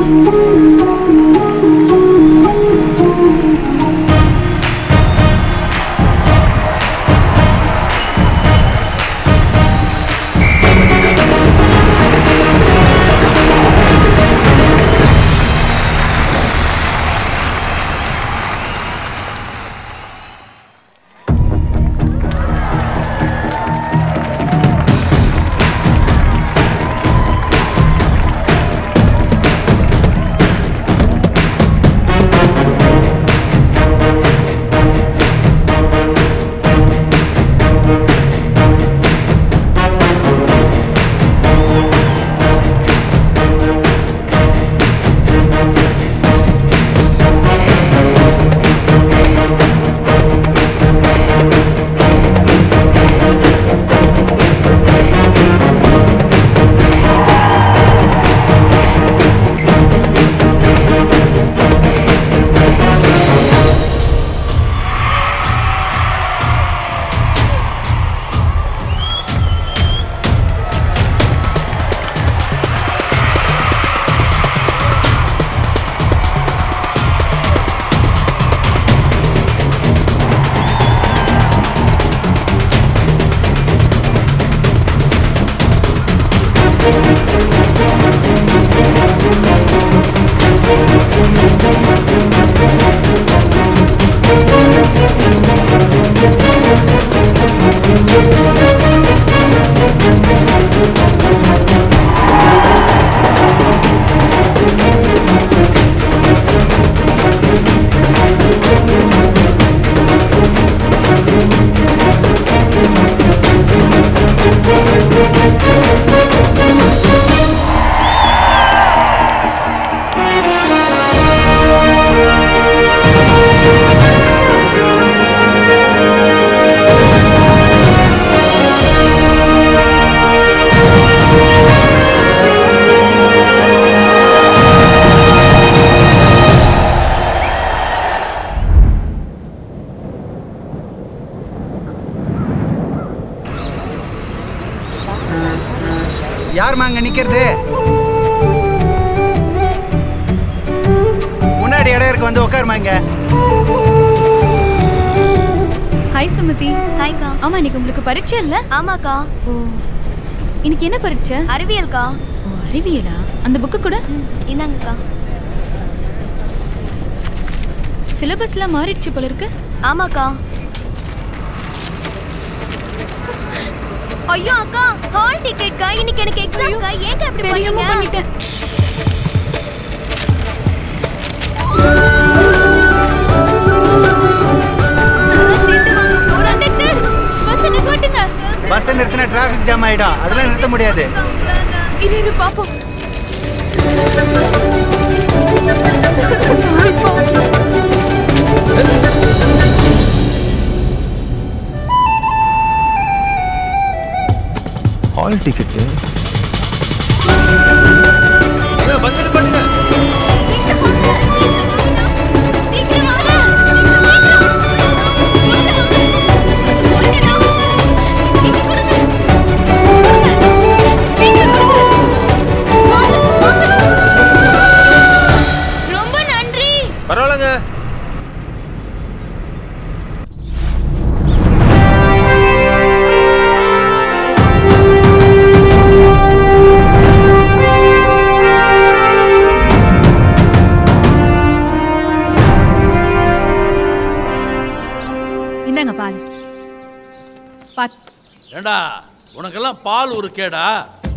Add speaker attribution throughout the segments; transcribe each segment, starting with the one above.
Speaker 1: யாரும்மா அங்க நிக்கிறது முன்னாடி இடம் இருக்கு வந்து உட்காருமா இங்க
Speaker 2: ஹாய் சுமதி
Speaker 3: ஹாய்க்கா
Speaker 2: ஆமா இன்னைக்கு உங்களுக்கு பரீட்சை இல்ல
Speaker 3: ஆமாக்கா
Speaker 2: ஓ இன்னைக்கு என்ன பரீட்சை
Speaker 3: அறிவியல்க்கா
Speaker 2: ஓ அறிவியலா அந்த புக்கு கூட
Speaker 3: ம் இந்தாங்கக்கா
Speaker 2: சிலபஸ்லாம் மாறிடுச்சு போல இருக்கு
Speaker 3: ஆமாக்கா ஐயோ அக்கா ஹால் டிக்கெட்க்கா இன்னைக்கு எனக்கு எக்ஸாம்க்கா ஏங்க இப்படி
Speaker 2: தெரியாம
Speaker 3: பண்ணீங்க
Speaker 2: பண்ணிட்டேன்
Speaker 1: பஸ் நிறுத்தினா டிராஃபிக் ஜாம் ஆயிடும் அதெல்லாம் நிறுத்த முடியாது
Speaker 2: இரு இரு பாப்போம் சாரிப்பா
Speaker 4: ஹால் டிக்கெட்டு
Speaker 2: ரொம்ப நன்றி
Speaker 5: பரவாயில்லங்க
Speaker 6: இந்தாங்க பால் பாத்
Speaker 7: ஏண்டா உனக்கெல்லாம் பால் ஒரு கேடா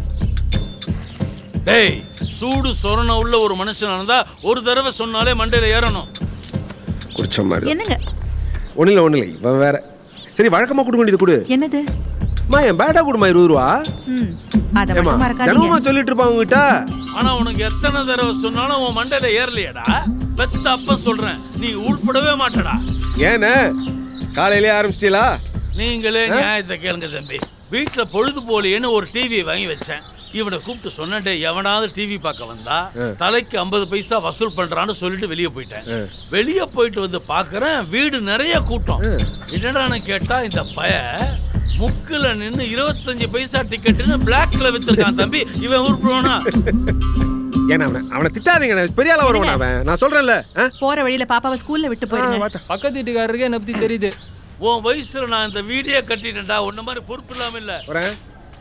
Speaker 7: டேய் சூடு சொரண உள்ள ஒரு மனுஷன் இருந்தா ஒரு தடவை சொன்னாலே மண்டையில ஏறணும்
Speaker 8: குடிச்ச மாதிரி
Speaker 6: என்னங்க
Speaker 8: ஒன்றும் இல்லை ஒன்றும் இல்லை இவன் வேற சரி வழக்கமாக கொடுக்க வேண்டியது கொடு
Speaker 6: என்னது
Speaker 8: மா என் பேட்டா கொடுமா இருபது ரூபா
Speaker 6: ம் அதை
Speaker 8: ஏமா
Speaker 6: மட்டும் மறக்காதீங்க
Speaker 8: தினமும் சொல்லிட்டு இருப்பான் உங்ககிட்ட
Speaker 7: ஆனா உனக்கு எத்தனை தடவை சொன்னாலும் உன் மண்டையில ஏறலையேடா பெத்த அப்ப சொல்றேன் நீ உட்படவே மாட்டடா
Speaker 8: ஏண்ணே காலையிலே ஆரம்பிச்சிட்டீங்களா
Speaker 7: நீங்களே நியாயத்தை கேளுங்க தம்பி வீட்டுல பொழுது போலியேன்னு ஒரு டிவி வாங்கி வச்சேன் இவனை கூப்பிட்டு சொன்னே எவனாவது டிவி பார்க்க வந்தா தலைக்கு ஐம்பது பைசா வசூல் பண்றான்னு சொல்லிட்டு வெளியே போயிட்டேன் வெளியே போயிட்டு வந்து பார்க்கறேன் வீடு நிறைய கூட்டம் என்னடான்னு கேட்டா இந்த பய முக்குல நின்னு இருபத்தஞ்சு பைசா டிக்கெட்னு பிளாக்ல வித்திருக்கான் தம்பி இவன் உருப்படுவானா
Speaker 8: ஏன்னா அவனை அவனை திட்டாதீங்க பெரிய ஆளா வருவான் அவன் நான் சொல்றேன்ல ஆ?
Speaker 6: போற வழியில பாப்பாவை ஸ்கூல்ல விட்டு
Speaker 8: ஆ,
Speaker 6: போயிருங்க
Speaker 8: வாத்தா.
Speaker 4: பக்கத்து வீட்டுக்காரருக்கு என்னை பத்தி தெரியுது
Speaker 7: உன் வயசுல நான் இந்த வீடியோ கட்டிட்டேன்டா உன்ன மாதிரி பொறுப்பு இல்லாம இல்ல
Speaker 8: வரேன்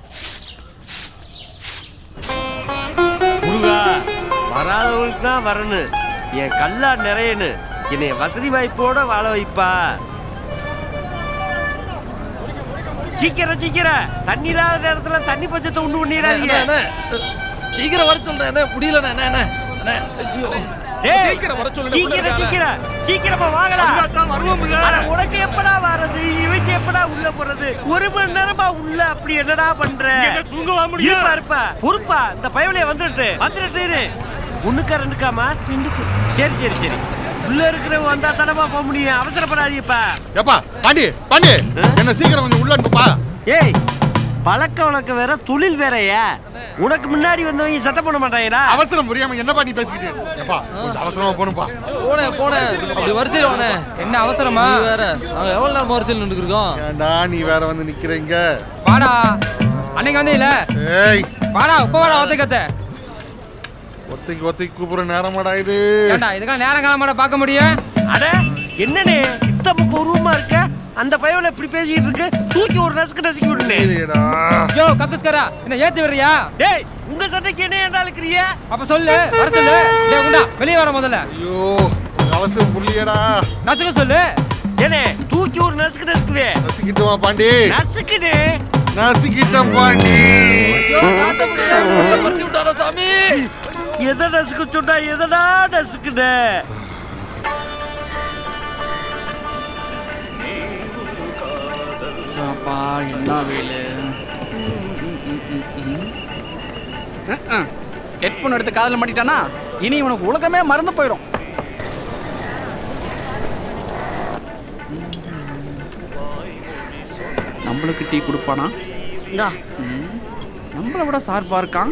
Speaker 5: முருகா வராதவங்களுக்கு தான் வரணும் என் கல்லா நிறையனு என்னை வசதி வாய்ப்போட வாழ வைப்பா சீக்கிரம் சீக்கிரம் தண்ணி இல்லாத நேரத்துல தண்ணி பஞ்சத்தை உண்டு பண்ணிடாதீங்க
Speaker 4: அண்ணே, அண்ணே, சீக்கிரம் வர சொல்றேன் அண்ணே முடியலண்ணே அண்ணே, அண்ணே அண்ணே ஐயோ
Speaker 5: டேய்,
Speaker 4: சீக்கிரம் வர சொல்லுங்க,
Speaker 5: சீக்கிரம்
Speaker 4: உள்ள
Speaker 5: சீக்கிரம் சீக்கிரமா வாங்கடா அட, உனக்கு எப்படா வர்றது இவங்க எப்படா உள்ள போறது ஒரு மணி நேரமா உள்ள அப்படி என்னடா பண்ற இருப்பா இருப்பா பொறுப்பா இந்த பயவலைய வந்துட்டு வந்துட்டு இரு ஒண்ணுக்கா ரெண்டுக்காமா சரி சரி சரி உள்ள இருக்கிறவங்க வந்தா தடமா போக முடியும் அவசரப்படாதீப்பா
Speaker 9: ஏப்பா பாண்டி பாண்டி என்ன சீக்கிரம் கொஞ்சம் உள்ள அனுப்புப்பா
Speaker 5: ஏய் பழக்க வழக்கம் வேற தொழில் வேறயா உனக்கு முன்னாடி வந்தவங்க சத்தம் பண்ண மாட்டாங்கடா
Speaker 9: அவசரம் புரியாம என்னப்பா நீ பேசிக்கிட்டு ஏப்பா கொஞ்சம் அவசரமா போகணும்ப்பா
Speaker 4: போனேன் போனேன் அப்படி வரிசையில் போனேன் என்ன அவசரமா வேற நாங்க எவ்வளவு நேரம் வரிசையில் நின்றுட்டு இருக்கோம்
Speaker 9: ஏன்டா நீ வேற வந்து நிக்கிறீங்க
Speaker 4: வாடா அன்னைக்கு வந்தே இல்ல
Speaker 9: ஏய்
Speaker 4: வாடா உப்ப வாடா ஒத்தைக்கத்த
Speaker 9: ஒத்தைக்கு ஒத்தைக்கு கூப்பிடுற நேரமாடா இது
Speaker 4: ஏண்டா இதுக்கெல்லாம் நேரம் காலமாட பார்க்க முடியும்
Speaker 5: அட என்னனே இத்த முக்க உருவமா இருக்க அந்த பயவுல இப்படி பேசிக்கிட்டு இருக்கு தூக்கி ஒரு நசுக்கு நசுக்கி விடுனே
Speaker 9: இதுடா.
Speaker 4: யோ கக்குஸ்கரா என்ன ஏத்தி வர்றியா
Speaker 5: டேய் உங்க சட்டைக்கு என்ன ஏன்டா இருக்கிறீங்க
Speaker 4: அப்ப சொல்லு வர சொல்லு டேய் குண்டா வெளியே வர முதல்ல
Speaker 9: ஐயோ கொஞ்சம் அவசரம் புரியடா
Speaker 4: நசுக்க சொல்லு
Speaker 5: ஏனே தூக்கி ஒரு நசுக்கு நசுக்குவே
Speaker 9: நசிக்கிட்டுமா பாண்டி
Speaker 5: நசுக்குனே
Speaker 9: நசிக்கிட்டேன் பாண்டி
Speaker 4: ஐயோ நாத்த முடியாது பண்ணி விட்டாரா சாமி
Speaker 5: எதை நசுக்க சொன்னா எதடா நசுக்குனே
Speaker 10: அப்பா என்ன வெயில் ஹெட்ஃபோன் எடுத்து காதில் மாட்டிட்டானா இனி இவனுக்கு உலகமே மறந்து போயிடும் நம்மளுக்கு டீ கொடுப்பானா
Speaker 5: இந்தா
Speaker 10: ம், நம்மளை விட சார்பா இருக்கான்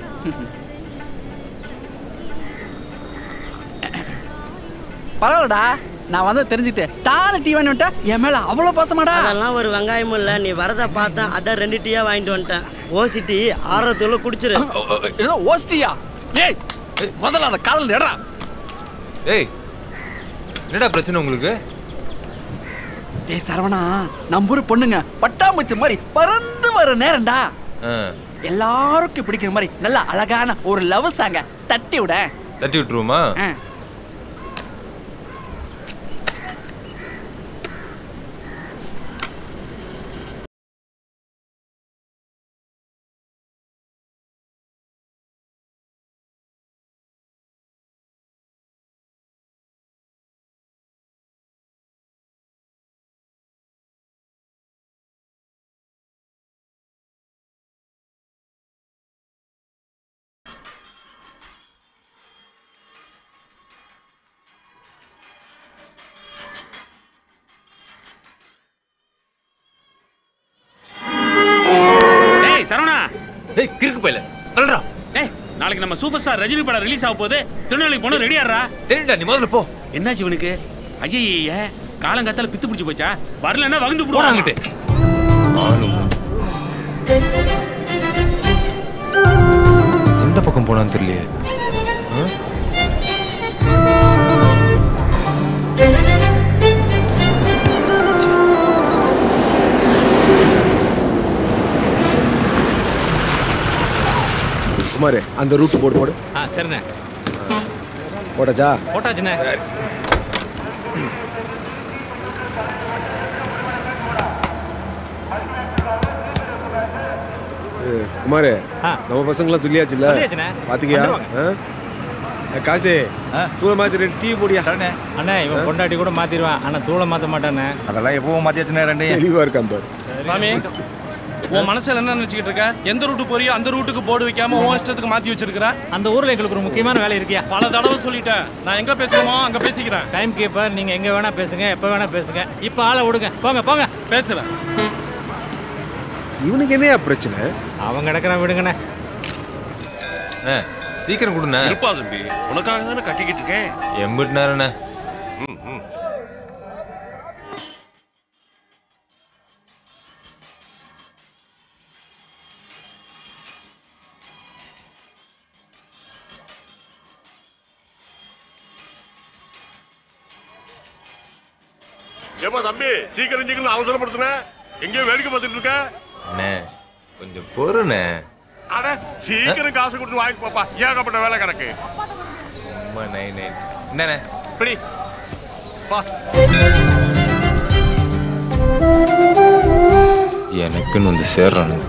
Speaker 10: பரவாயில்லடா நான் வந்து தெரிஞ்சுக்கிட்டேன் டால டீ வாங்கி விட்டா என் மேல அவ்வளவு பாசமாடா
Speaker 11: அதெல்லாம் ஒரு வெங்காயமும் இல்ல நீ வரத பார்த்தேன் அதான் ரெண்டு டீயா வாங்கிட்டு வந்துட்டேன் ஓசிட்டி ஆறத்துல குடிச்சிரு
Speaker 10: ஏதோ ஓஸ்டியா ஏய் முதல்ல அந்த காதல் இடா
Speaker 12: ஏய் என்னடா பிரச்சனை உங்களுக்கு
Speaker 10: ஏய் சரவணா நம்ம ஊர் பொண்ணுங்க பட்டாம்பூச்சி மாதிரி பறந்து வர நேரம்டா
Speaker 12: ஆ,
Speaker 10: எல்லாருக்கும் பிடிக்கிற மாதிரி நல்ல அழகான ஒரு லவ் சாங்க தட்டி விட
Speaker 12: தட்டி விட்டுருவோமா
Speaker 10: ஆ.
Speaker 13: டேய் சரவணா
Speaker 12: ஏய் கிறுக்கு போயில சொல்றா
Speaker 13: டேய் நாளைக்கு நம்ம சூப்பர் ஸ்டார் ரஜினி படம் ரிலீஸ் ஆக போகுது திருநெல்வேலிக்கு போன ரெடி ஆடுறா
Speaker 12: தெரியுடா நீ முதல்ல போ
Speaker 13: என்னாச்சு இவனுக்கு ஐய காலங்காத்தால பித்து பிடிச்சு போச்சா வரலன்னா வகுந்து
Speaker 12: போடா
Speaker 13: போடுவாங்க
Speaker 12: அங்கிட்டு ஆளும் எந்த பக்கம் போனான்னு தெரியலையே ஆ?
Speaker 8: குமார் அந்த ரூட் போடு போடு
Speaker 4: ஆ சரிண்ணே
Speaker 8: போட்டாச்சா
Speaker 4: போட்டாச்சுண்ணே
Speaker 8: ஏய், குமார்
Speaker 4: ஆ.
Speaker 8: நம்ம பசங்களாம் சொல்லியாச்சுல்ல
Speaker 4: சொல்லியாச்சுண்ணே.
Speaker 8: பாத்துக்கியா
Speaker 4: வந்துருவாங்க.
Speaker 8: ஆ? காசு தூர மாதிரி ரெண்டு டீ போடியா
Speaker 4: அண்ணே இவன் பொண்டாட்டி கூட மாத்திடுவான் ஆனா தூளை மாத்த மாட்டானே
Speaker 12: அதெல்லாம் எப்பவும் மாத்தியாச்சுனே ரெண்டு
Speaker 8: தெளிவா இருக்கான் பாரு
Speaker 13: சாமி உன் மனசுல என்ன நினைச்சுக்கிட்டு இருக்க எந்த ரூட்டு போறியோ அந்த ரூட்டுக்கு போர்டு வைக்காம உன் இஷ்டத்துக்கு மாத்தி வச்சிருக்கிற
Speaker 4: அந்த ஊர்ல எங்களுக்கு ஒரு முக்கியமான வேலை இருக்கியா
Speaker 13: பல தடவை சொல்லிட்டேன் நான் எங்க பேசணுமோ அங்க பேசிக்கிறேன்
Speaker 4: டைம் கீப்பர் நீங்க எங்க வேணா பேசுங்க எப்ப வேணா பேசுங்க இப்ப ஆளை விடுங்க போங்க போங்க
Speaker 13: பேசுறேன்
Speaker 8: இவனுக்கு என்னையா பிரச்சனை
Speaker 4: அவன் கிடக்குறான் விடுங்கண்ணே
Speaker 12: அண்ணே, சீக்கிரம் கொடுண்ணே
Speaker 9: இருப்பா தம்பி உனக்காக தானே கட்டிக்கிட்டு இருக்கேன்
Speaker 12: எம்பிட்டு நேரண்ணே
Speaker 14: ஏப்பா தம்பி சீக்கிரம் சீக்கிரம் அவசரப்படுத்துன எங்கேயோ வேடிக்கை பார்த்துட்டு இருக்க
Speaker 12: அண்ணே கொஞ்சம் பொறுண்ணே
Speaker 14: அட சீக்கிரம் காசு கொடுத்து வாங்கி பாப்பா ஏகப்பட்ட வேலை கிடக்கு
Speaker 12: அம்மா நைன் நைன் என்னண்ணே இப்படி எனக்குன்னு வந்து சேர்றானுங்க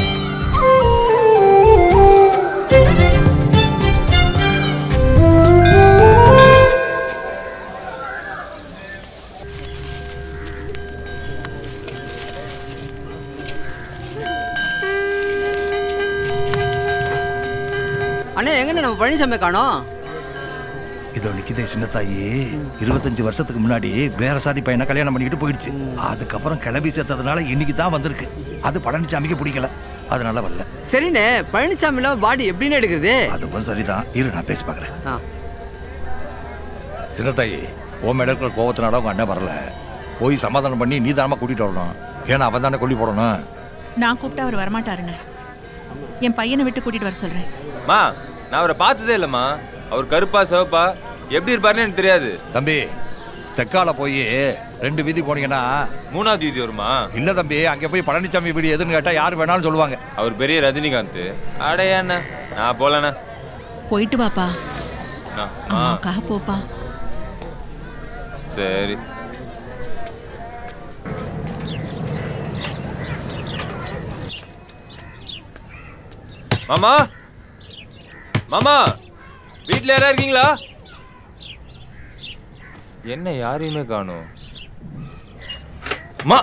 Speaker 15: அண்ணே எங்கண்ணே நம்ம பழனிசாமி காணோம்
Speaker 16: இதோ நிக்கிதே சின்னத்தாயி இருபத்தஞ்சு வருஷத்துக்கு முன்னாடி வேற சாதி பையனை கல்யாணம் பண்ணிக்கிட்டு போயிடுச்சு அதுக்கப்புறம் கிளம்பி சேர்த்ததுனால இன்னைக்கு தான் வந்திருக்கு அது பழனிசாமிக்கு பிடிக்கல அதனால வரல
Speaker 15: சரிண்ணே பழனிசாமில பாடி எப்படின்னு எடுக்குது
Speaker 16: அதுவும் சரிதான் இரு நான் பேசி பார்க்கறேன்
Speaker 15: ஆ.
Speaker 16: சின்னத்தாயி உன் மேல இருக்கிற கோவத்தினால உங்க அண்ணன் வரல போய் சமாதானம் பண்ணி நீ தானமா கூட்டிட்டு வரணும் ஏன்னா அவன் தானே கொல்லி போடணும்
Speaker 6: நான் கூப்பிட்டா அவர் வரமாட்டாருண்ணே என் பையனை விட்டு கூட்டிட்டு வர சொல்றேன்
Speaker 12: மா நான் அவரை பார்த்ததே இல்லைம்மா அவர் கருப்பா சிவப்பா எப்படி இருப்பாருன்னு எனக்கு தெரியாது
Speaker 16: தம்பி தெக்கால போய் ரெண்டு வீதி போனீங்கன்னா
Speaker 12: மூணாவது வீதி வருமா
Speaker 16: இல்ல தம்பி அங்க போய் பழனிசாமி வீடு எதுன்னு கேட்டா யார் வேணாலும் சொல்லுவாங்க
Speaker 12: அவர் பெரிய ரஜினிகாந்த் அடையாண்ணா நான் போலண்ணா
Speaker 6: போயிட்டு வாப்பா
Speaker 12: நான் ஆ
Speaker 6: அம்மாவுக்காக போப்பா
Speaker 12: சரி மாமா மாமா வீட்ல யாரா இருக்கீங்களா என்ன யாரையுமே காணோம் மா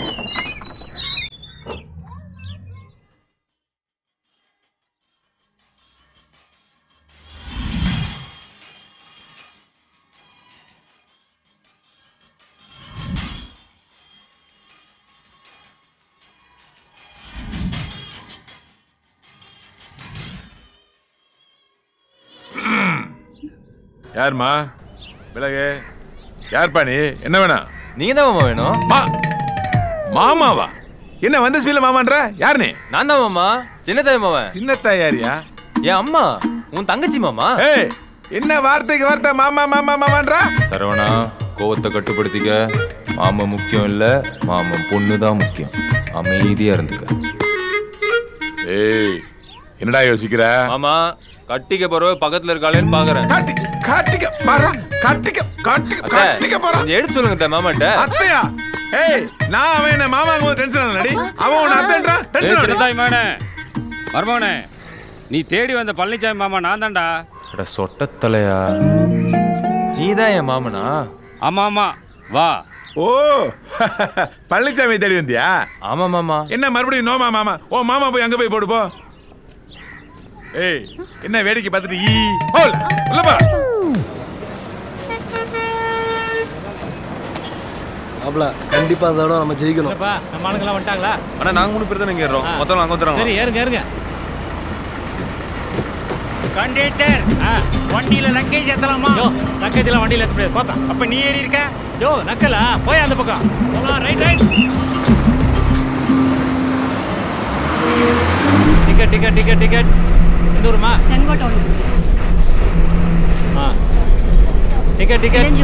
Speaker 14: யாருமா விலகு யார்ப்பா நீ என்ன வேணும்
Speaker 12: நீங்க தான் மாமா வேணும்
Speaker 14: மா மாமாவா என்ன வந்த ஸ்பீல மாமான்ற யார் நீ
Speaker 12: நான் தான் மாமா சின்னத்தாய் மாவன்
Speaker 14: சின்னத்தாய் யாரியா
Speaker 12: என் அம்மா உன் தங்கச்சி மாமா
Speaker 14: ஏய் என்ன வார்த்தைக்கு வார்த்தை மாமா மாமா மாமான்றா
Speaker 12: சரவணா கோவத்தை கட்டுப்படுத்திக்க மாமன் முக்கியம் இல்ல மாமன் பொண்ணு தான் முக்கியம் அமைதியா இருந்துக்க
Speaker 14: ஏய் என்னடா யோசிக்கிற
Speaker 12: மாமா கட்டிக்க போறவ பக்கத்துல இருக்காளேன்னு பாக்குறேன்
Speaker 14: கார்த்திக பாரா கார்த்திக கார்த்திக
Speaker 12: அத்தை,
Speaker 14: கார்த்திக போறா
Speaker 12: கொஞ்சம் எடுத்து சொல்லுங்க அத்தை, மாமாட்ட
Speaker 14: அத்தையா ஏய் நான் அவன் என்ன மாமாங்க போது டென்ஷன் ஆனடி அவன் உன்னை அத்தைன்றா டென்ஷன்
Speaker 17: சின்னதாய் மகனே மருமகனே நீ தேடி வந்த பழனிசாமி மாமா நான் தான்டா
Speaker 12: அட சொட்டத்தலையா நீதான் என் மாமனா
Speaker 17: ஆமா ஆமா வா
Speaker 14: ஓ பழனிசாமி தேடி வந்தியா
Speaker 12: ஆமா மாமா
Speaker 14: என்ன மறுபடியும் நோமா மாமா ஓ மாமா போய் அங்க போய் போடு போ ஏய் என்ன வேடிக்கை பார்த்துட்டு ஈ போல உள்ள போ
Speaker 18: அப்பல கண்டிப்பா அந்த தடவை நம்ம ஜெயிக்கணும்
Speaker 19: நம்ம ஆளுங்கெல்லாம் வந்துட்டாங்களா
Speaker 12: அண்ணா நாங்க மூணு பேர் தான் இங்க ஏறோம் மொத்தம் அங்க வந்துடுறோம்
Speaker 19: சரி ஏறுங்க ஏறுங்க
Speaker 5: கண்டக்டர் வண்டியில லக்கேஜ் ஏத்தலாமா
Speaker 19: யோ லக்கேஜ் எல்லாம் வண்டியில ஏத்த முடியாது பார்த்தா
Speaker 5: அப்ப நீ ஏறி இருக்க
Speaker 19: யோ நக்கலா போய் அந்த பக்கம் போலாம் right right ticket ticket ticket ticket எந்த ஊருமா
Speaker 6: செங்கோட்டை ஒன்று
Speaker 19: ஆ டிக்கெட் டிக்கெட்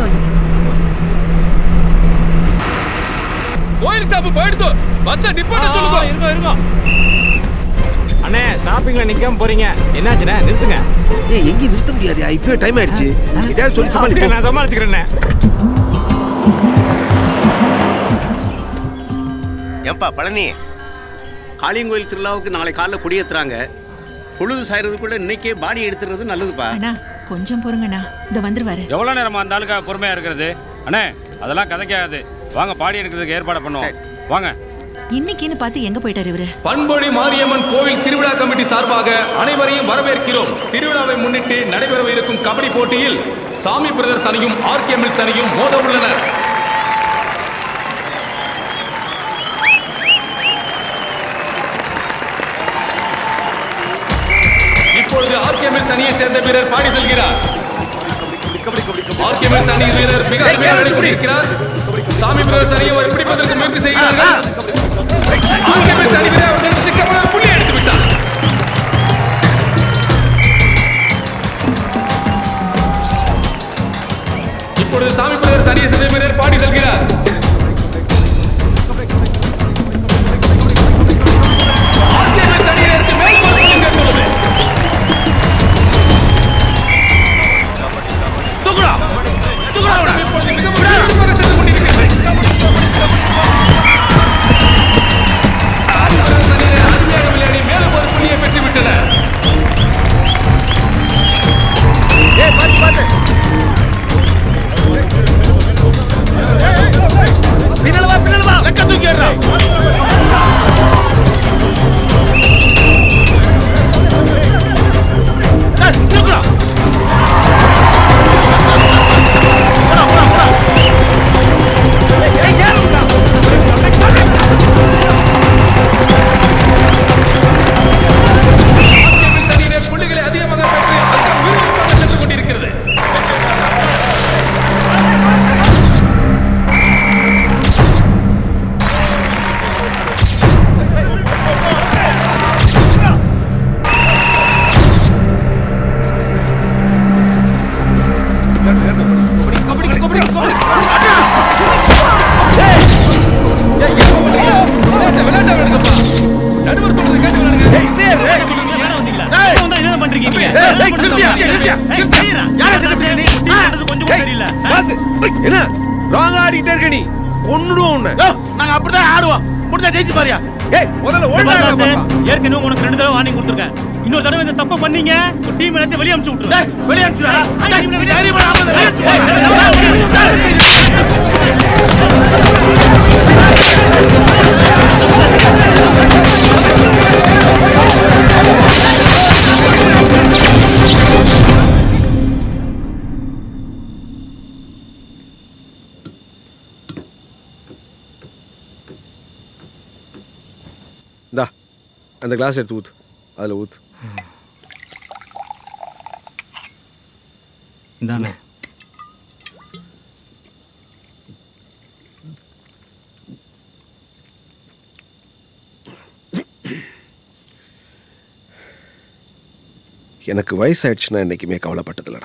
Speaker 4: கோயில் ஸ்டாப் போயிடுது பஸ் நிப்பாட்ட சொல்லுங்க
Speaker 19: இருங்க இருங்க அண்ணே ஸ்டாப்பிங்ல நிக்காம போறீங்க என்னாச்சுண்ணே நிறுத்துங்க
Speaker 8: ஏய் எங்கேயும் நிறுத்த முடியாது இப்பவே டைம் ஆயிடுச்சு இதாவது சொல்லி
Speaker 19: அப்படியே
Speaker 8: சமாளி
Speaker 19: நான் சமாளிச்சுக்கிறேண்ணே
Speaker 20: ஏன்பா பழனி காளியங்கோயில் திருவிழாவுக்கு நாளை காலைல கொடியேத்துறாங்க பொழுது சாயறதுக்குள்ள இன்னைக்கே பாடி எடுத்துறது நல்லதுப்பா
Speaker 6: அண்ணா கொஞ்சம் பொறுங்கண்ணா இந்த வந்துருவாரு
Speaker 17: எவ்வளவு நேரமா அந்த ஆளுக்காக பொறுமையா இருக்கிறது அண்ணே அதெல்லாம் கதைக்காது வாங்க பாடி எடுக்கிறதுக்கு ஏற்பாடு பண்ணுவோம் வாங்க
Speaker 6: இன்னைக்குன்னு பார்த்து எங்க போயிட்டாரு இவரு
Speaker 4: பண்பொழி மாரியம்மன் கோவில் திருவிழா கமிட்டி சார்பாக அனைவரையும் வரவேற்கிறோம் திருவிழாவை முன்னிட்டு நடைபெறவிருக்கும் கபடி போட்டியில் சாமி பிரதர்ஸ் அணியும் ஆர்கே மில்ஸ் அணியும் மோத உள்ளனர் இப்பொழுது ஆர்கே மில்ஸ் அணியை சேர்ந்த வீரர் பாடி செல்கிறார் ஆர்கே மில்ஸ் அணி வீரர் மிக அருமையாக நடித்திருக்கிறார் சாமி பிரதர்ஸ் அணியை அவர் பிடிப்பதற்கு முயற்சி செய்கிறார்கள் ஆர்கே மில்ஸ் அணி வீரர் அவர்கள் சிக்கமான புள்ளி எடுத்து விட்டார் இப்பொழுது சாமி பிரதர்ஸ் அணியை சேர்ந்த வீரர் பாடி செல்கிறார்
Speaker 8: என்ன ராங் ஆடிட்டே இருக்க நீ கொன்னுடுவோம் உன்னை
Speaker 5: நாங்க அப்படிதான் ஆடுவோம் முடிஞ்சா ஜெயிச்சு பாரியா
Speaker 8: ஏய் முதல்ல ஓல்டா
Speaker 5: ஏற்கனவே உனக்கு ரெண்டு தடவை வார்னிங் கொடுத்துருக்கேன் இன்னொரு தடவை இந்த தப்பு பண்ணீங்க டீம் எல்லாத்தையும் வெளியே அனுப்பிச்சு விட்டுரு வெளியே
Speaker 8: இந்தா அந்த கிளாஸ் எடுத்து ஊத்து அதில் ஊத்து
Speaker 19: இந்தாண்ணே
Speaker 8: எனக்கு வயசாயிடுச்சுன்னா என்னைக்குமே கவலைப்பட்டதில்லடா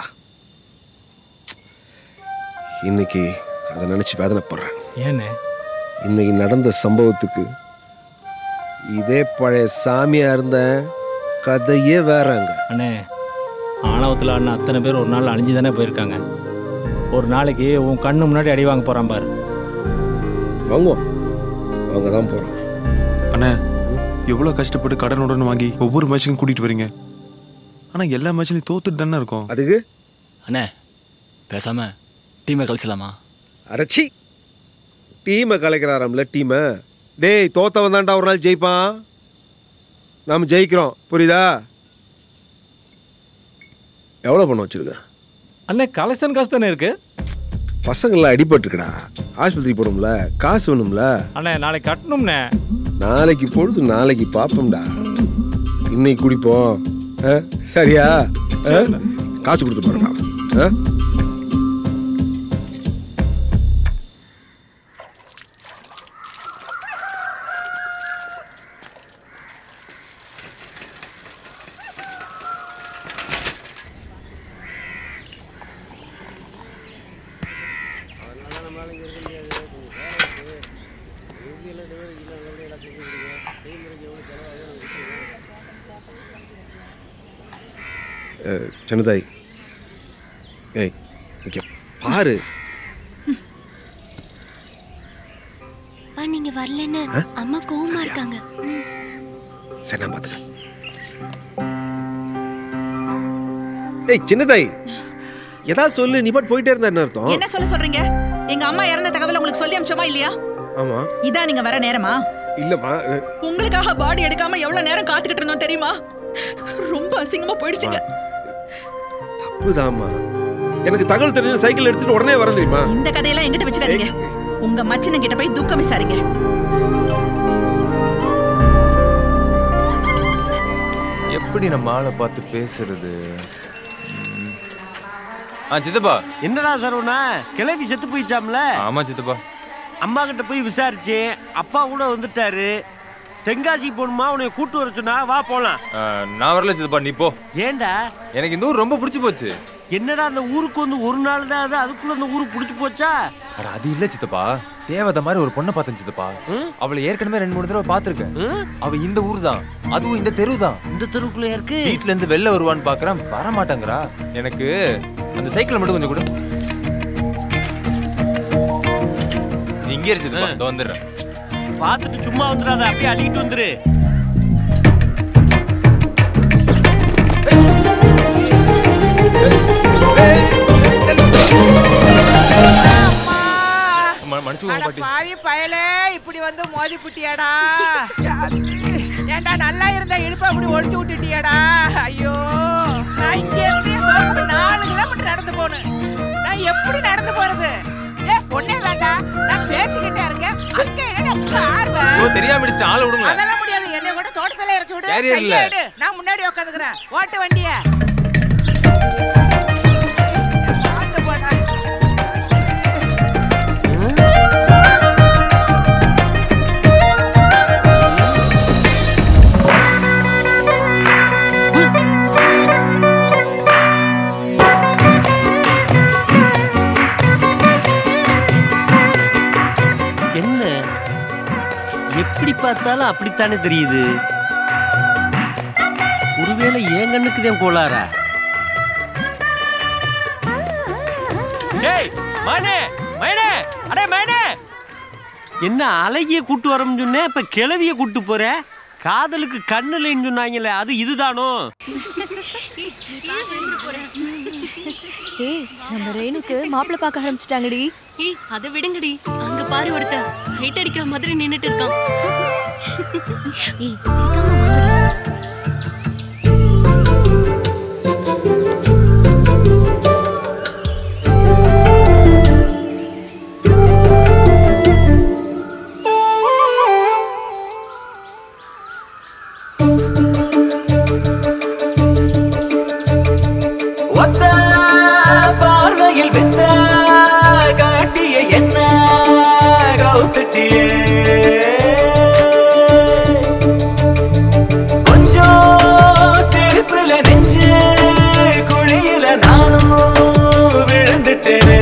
Speaker 8: இன்னைக்கு அதை நினச்சி வேதனைப்படுறேன்
Speaker 19: ஏண்ணே
Speaker 8: இன்னைக்கு நடந்த சம்பவத்துக்கு இதே பழைய சாமியா இருந்த கதையே வேறங்க
Speaker 19: அண்ணே ஆணவத்தில் ஆடின அத்தனை பேர் ஒரு நாள் அழிஞ்சு தானே போயிருக்காங்க ஒரு நாளைக்கு உன் கண்ணு முன்னாடி அடி வாங்க போகிறான் பாரு
Speaker 8: வாங்குவோம் அவங்க தான் போகிறோம்
Speaker 12: அண்ணா எவ்வளோ கஷ்டப்பட்டு கடனுடன் வாங்கி ஒவ்வொரு மேட்சுக்கும் கூட்டிட்டு வரீங்க ஆனா எல்லா மேட்ச்லையும் தோத்துட்டு தானே இருக்கும்
Speaker 8: அதுக்கு
Speaker 10: அண்ணே பேசாம டீமை கழிச்சலாமா
Speaker 8: அரைச்சி டீமை கலைக்கிறாராம்ல டீமை டேய் தோத்தவன் தான்டா ஒரு நாள் ஜெயிப்பான் நாம ஜெயிக்கிறோம் புரியுதா எவ்வளோ பணம் வச்சிருக்க
Speaker 19: அண்ணே கலெக்ஷன் காசு தானே இருக்கு
Speaker 8: பசங்களாம் அடிபட்டுருக்குடா ஆஸ்பத்திரி போகணும்ல காசு வேணும்ல
Speaker 19: அண்ணே நாளைக்கு கட்டணும்ண்ணே
Speaker 8: நாளைக்கு பொழுது நாளைக்கு பார்ப்போம்டா இன்னைக்கு குடிப்போம் ஆ? சரியா ஆ? காசு கொடுத்து பாருடா ஆ? அஹ், சின்னதாய் ஏய் இங்க பாரு
Speaker 3: ஆ நீங்க வரலன்னு அம்மா கோவமா இருக்காங்க ம்.
Speaker 8: சரி நான் பார்த்துக்கிறேன் ஏய் சின்னதாய் ஏதாவது சொல்லு நீ பாட்டு போயிட்டே இருந்தா என்ன அர்த்தம்
Speaker 6: என்ன சொல்ல சொல்றீங்க எங்க அம்மா இறந்த தகவல் உங்களுக்கு சொல்லி அமிச்சோமா இல்லையா
Speaker 8: ஆமா
Speaker 6: இதான் நீங்க வர நேரமா
Speaker 8: இல்லம்மா அஹ்,
Speaker 6: உங்களுக்காக பாடி எடுக்காம எவ்வளவு நேரம் காத்துக்கிட்டு இருந்தோம் தெரியுமா ரொம்ப அசிங்கமா போயிடுச்சுங்க
Speaker 8: தப்புதாம்மா எனக்கு தகவல் தெரிஞ்ச சைக்கிள் எடுத்துட்டு உடனே வர தெரியுமா
Speaker 6: இந்த கதையெல்லாம் எங்கிட்ட வச்சுக்காதீங்க உங்க மச்சின கிட்ட போய் துக்கம் விசாரிங்க
Speaker 12: எப்படி நம்ம ஆளை பார்த்து பேசுறது ம். ஆ சித்தப்பா
Speaker 5: என்னடா சரவணா கிளவி செத்து போயிச்சாம்ல
Speaker 12: ஆமா சித்தப்பா
Speaker 5: அம்மா கிட்ட போய் விசாரிச்சேன் அப்பா கூட வந்துட்டாரு தென்காசி போகணுமா உன்னை கூட்டு வர சொன்னா வா போலாம்
Speaker 12: ஆ, நான் வரல சித்தப்பா நீ போ
Speaker 5: ஏன்டா
Speaker 12: எனக்கு இந்த ஊர் ரொம்ப பிடிச்சி போச்சு
Speaker 5: என்னடா அந்த ஊருக்கு வந்து ஒரு நாள் தான் அது அதுக்குள்ள அந்த ஊருக்கு பிடிச்சி போச்சா
Speaker 12: அட அது இல்ல சித்தப்பா தேவதை மாதிரி ஒரு பொண்ணை பார்த்தேன் சித்தப்பா அவளை ஏற்கனவே ரெண்டு மூணு தடவை பார்த்திருக்கேன் அவ இந்த ஊர் தான் அதுவும் இந்த தெரு தான்
Speaker 5: இந்த தெருக்குள்ள இருக்கு
Speaker 12: வீட்ல இருந்து வெளில வருவான்னு பாக்குறேன் வர மாட்டாங்கறா எனக்கு அந்த சைக்கிளை மட்டும் கொஞ்சம் கொடு நீ இங்கே இரு சித்தப்பா இதோ வந்துடுறேன்
Speaker 5: பார்த்துட்டு சும்மா வந்துடாத அப்படியே அள்ளிட்டு வந்துரு
Speaker 12: ம- மன்னிச்சுக்கோங்க பாட்டி
Speaker 21: பாவி பயலே இப்படி வந்து மோதி புட்டியாடா ஏன்டா நல்லா இருந்த இடுப்ப அப்படி ஒழிச்சு விட்டுட்டியாடா ஐயோ நான் இங்க இருந்து தோப்புக்கு நாலு கிலோமீட்டர் நடந்து போனேன் நான் எப்படி நடந்து போறது ஏ பொண்ணே தாண்டா நான் பேசிக்கிட்டே இருக்கேன் அங்க என்ன உங்க ஆர்வம்
Speaker 12: ஓ தெரியாம இடிச்சிட்டு ஆளை விடுங்க
Speaker 21: அதெல்லாம் முடியாது என்னை கூட தோட்டத்துல இறக்கி விடு
Speaker 12: Carrier இல்ல.
Speaker 21: கையை எடு நான் முன்னாடி உட்காந்துக்கிறேன் ஓட்டு வண்டிய
Speaker 5: என்ன எப்படி பார்த்தாலும் அப்படித்தானே தெரியுது ஒருவேளை என் கண்ணுக்கு தான் கோளாரா டேய் மயனே மயனே அடே மயனே என்ன அழகிய கூட்டு வரணும்னு சொன்னேன் இப்ப கிழவிய கூட்டு போற காதலுக்கு கண்ணு இல்லைன்னு சொன்னாங்களே அது இதுதானோ
Speaker 1: ஏய் நம்ம ரேணுக்கு மாப்பிள்ளை பார்க்க ஆரம்பிச்சிட்டாங்கடி
Speaker 3: ஏய் அதை விடுங்கடி அங்க பாரு ஒருத்த சைட் அடிக்கிற மாதிரி நின்னுட்டு இருக்கான்
Speaker 1: ஏய் சீக்கிரமா வாங்கடி
Speaker 22: ஒத்த பார்வையில் வித்த காட்டிய என்ன கவுத்துட்டியே கொஞ்சம் செருப்புல நெஞ்சு குழியில நானும் விழுந்துட்டேனே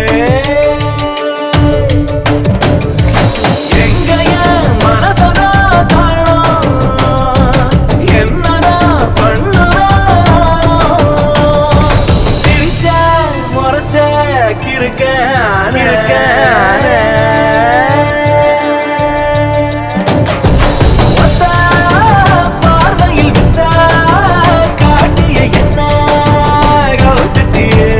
Speaker 22: எங்கய மனசதா காணோம் என்னதா பண்ணுறானோ சிரிச்ச முறைச்ச கிறுக்க கிறுக்க பார்வையில் வித்த காட்டிய என்ன கவுத்துட்டியே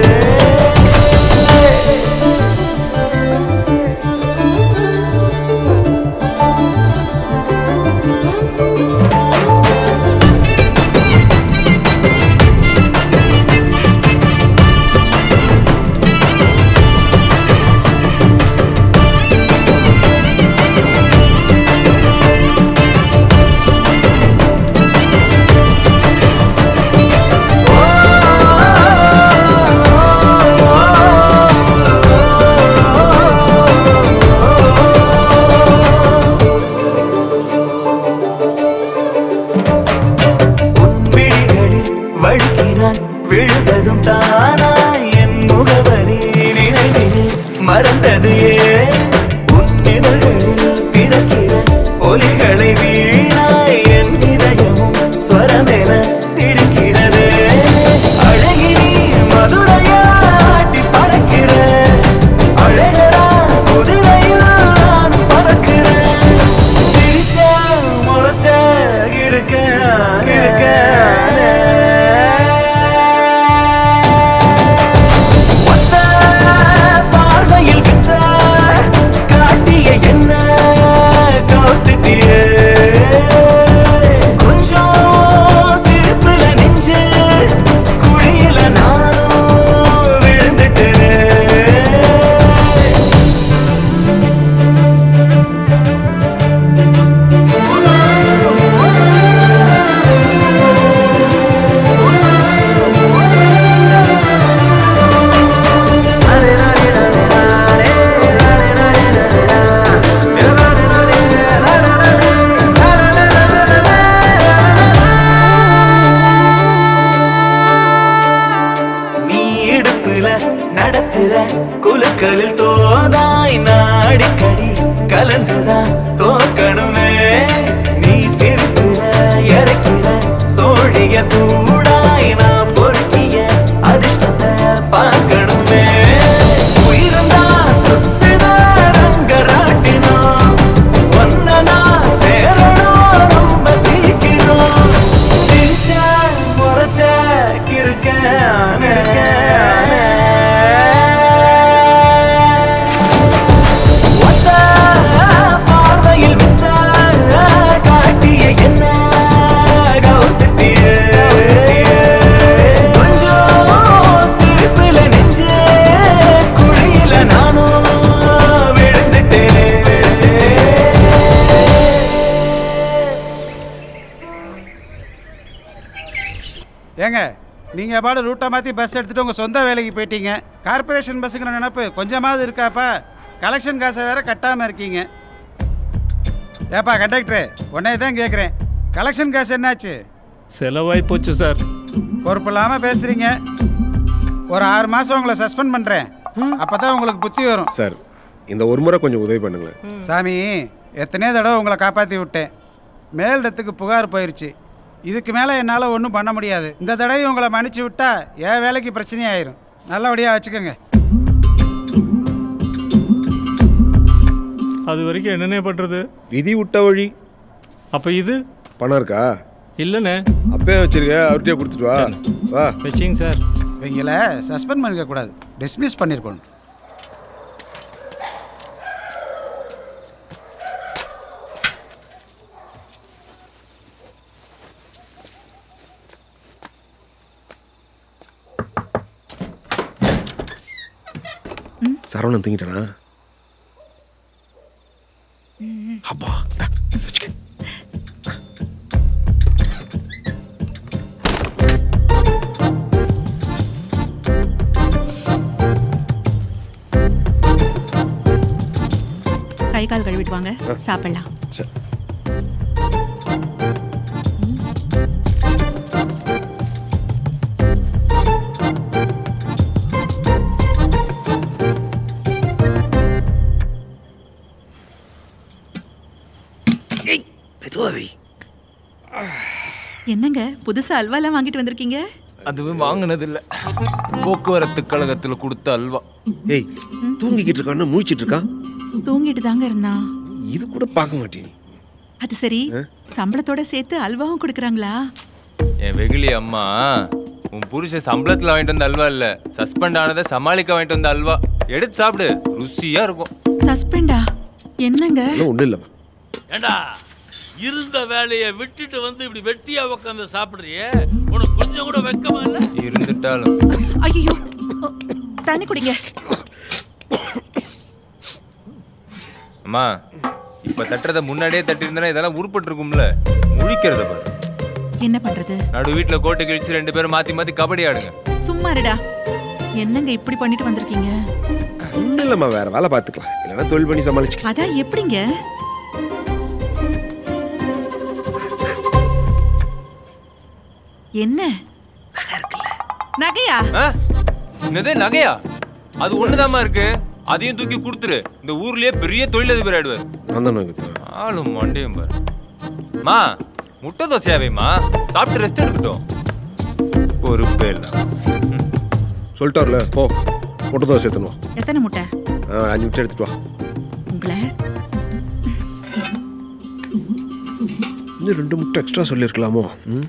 Speaker 22: விழிகளில் வழுக்கினான் விழுந்ததும் தானா என் முகவரி நினைவினில் மறந்தது ஏன் உன்னிதழ்களில் பிறக்கிற ஒலிகளை வீணாய் என் இதயமும் ஸ்வரமென இருக்கிறது அழகினி மதுரையாட்டி பறக்கிற அழகரா குதிரையில் நான் பறக்கிறேன் சிரிச்ச முறைச்ச இருக்க இருக்க ஒத்த பார்வையில் வித்த காட்டிய என்ன கவுத்துட்டியே கொஞ்சம் சிரிப்புல நெஞ்சு குழியில நானும் விழுந்துட்டேனே நீ இடுப்புல நடத்துற குலுக்கலில் தோதாய் நாடிக்கடி கலந்துதான் தோக்கணுமே நீ சிரிப்புல இறக்கிற சோழிய சூடாய் நான் பொறுக்கிய அதிர்ஷ்டத்தை பார்க்கணுமே உயிருந்தா சுத்துதா ரங்கராட்டினம் ஒன்னா சேரணும் ரொம்ப சீக்கிரம் சிரிச்ச முறைச்ச கிறுக்க ஒத்த பார்வையில் வித்த காட்டிய என்ன கவுத்துட்டியே கொஞ்சம் சிரிப்புல நெஞ்சு குழியில நானும் விழுந்துட்டேனே
Speaker 23: ஏங்க நீங்க பாடு ரூட்டை மாற்றி பஸ் எடுத்துட்டு உங்க சொந்த வேலைக்கு போயிட்டீங்க கார்ப்பரேஷன் பஸ்ஸுங்கிற நினப்பு கொஞ்சமாவது இருக்காப்பா கலெக்ஷன் காசை வேற கட்டாமல் இருக்கீங்க ஏப்பா கண்டக்டரு உடனே தான் கேட்குறேன் கலெக்ஷன் காசு என்னாச்சு
Speaker 19: செலவாய் போச்சு சார்
Speaker 23: பொறுப்பு இல்லாமல் பேசுறீங்க ஒரு ஆறு மாதம் உங்களை சஸ்பெண்ட் பண்ணுறேன் அப்போ தான் உங்களுக்கு புத்தி வரும்
Speaker 8: சார் இந்த ஒரு முறை கொஞ்சம் உதவி பண்ணுங்களேன்
Speaker 23: சாமி எத்தனையோ தடவை உங்களை காப்பாற்றி விட்டேன் மேலிடத்துக்கு புகார் போயிருச்சு இதுக்கு மேலே என்னால் ஒன்றும் பண்ண முடியாது இந்த தடவை உங்களை மன்னிச்சு விட்டா என் வேலைக்கு பிரச்சனையாயிரும் நல்லபடியாக வச்சுக்கோங்க
Speaker 19: அது வரைக்கும் என்னண்ணே பண்றது
Speaker 8: விதி விட்ட வழி
Speaker 19: அப்ப இது
Speaker 8: பணம் இருக்கா
Speaker 19: இல்லண்ணே
Speaker 8: அப்பயே வச்சிருக்க அவர்கிட்டயே கொடுத்துட்டு வா வா
Speaker 19: வச்சிங்க சார்
Speaker 23: இவங்கள சஸ்பெண்ட் பண்ணிக்க கூடாது டிஸ்மிஸ் பண்ணிருக்கணும்
Speaker 8: சரவணன் தூங்கிட்டானா அப்பா இந்தா, வச்சுக்க.
Speaker 6: கை கால் கழுவிட்டு வாங்க சாப்பிடலாம்
Speaker 8: சரி. மெதுவாவி
Speaker 6: என்னங்க புதுசா அல்வாலாம் வாங்கிட்டு வந்திருக்கீங்க
Speaker 12: அதுவும் வாங்கினது இல்ல போக்குவரத்து கழகத்துல கொடுத்த அல்வா
Speaker 8: ஏய் தூங்கிக்கிட்டு இருக்கான்னு முழிச்சிட்டு இருக்கான்
Speaker 6: தூங்கிட்டு தாங்க இருந்தான்
Speaker 8: இது கூட பார்க்க மாட்டேன்
Speaker 6: அது சரி சம்பளத்தோட சேர்த்து அல்வாவும் கொடுக்குறாங்களா
Speaker 12: என் வெகுளி அம்மா உன் புருஷன் சம்பளத்துல வாங்கிட்டு வந்த அல்வா இல்ல சஸ்பெண்ட் ஆனதை சமாளிக்க வாங்கிட்டு வந்த அல்வா எடுத்து சாப்பிடு ருசியா இருக்கும்
Speaker 6: சஸ்பெண்டா என்னங்க
Speaker 8: ஒன்றும் இல்லைம்மா
Speaker 2: ஏண்டா இருந்த வேலையை விட்டுட்டு வந்து இப்படி வெட்டியா உட்காந்து சாப்பிடுறியே உனக்கு கொஞ்சம் கூட வெக்கமா இல்ல
Speaker 12: இருந்துட்டாலும்
Speaker 6: ஐயோ தண்ணி குடிங்க
Speaker 12: அம்மா இப்ப தட்டுறத முன்னாடியே தட்டி இருந்தா இதெல்லாம் உருப்பட்டு இருக்கும்ல முழிக்கிறத பாரு
Speaker 6: என்ன பண்றது
Speaker 12: நடு வீட்டுல கோட்டை கிழிச்சு ரெண்டு பேரும் மாத்தி மாத்தி கபடி ஆடுங்க
Speaker 6: சும்மா இருடா என்னங்க இப்படி பண்ணிட்டு வந்திருக்கீங்க
Speaker 8: ஒன்றும் இல்லைம்மா வேற வேலை பார்த்துக்கலாம் இல்லைன்னா தொழில் பண்ணி சமாளிச்சுக்கலாம்
Speaker 6: அதான் எப்படிங்க என்ன நகையா
Speaker 12: ஆ? என்னது நகையா அது ஒண்ணுதாம்மா இருக்கு அதையும் தூக்கி கொடுத்துரு இந்த ஊர்லயே பெரிய தொழிலதிபர் ஆயிடுவார்
Speaker 8: நான் தான் நோக்கி
Speaker 12: ஆளும் மண்டையும் பாரு மா முட்டை தோசையாவேம்மா சாப்பிட்டு ரெஸ்ட் எடுக்கட்டும் பொறுப்பே இல்லை
Speaker 8: சொல்லிட்டார்ல போ முட்டை தோசை எடுத்துன்னு வா
Speaker 6: எத்தனை முட்டை
Speaker 8: ஆ, அஞ்சு முட்டை எடுத்துட்டு வா
Speaker 6: உங்களை
Speaker 8: இன்னும் ரெண்டு முட்டை எக்ஸ்ட்ரா சொல்லியிருக்கலாமோ ம்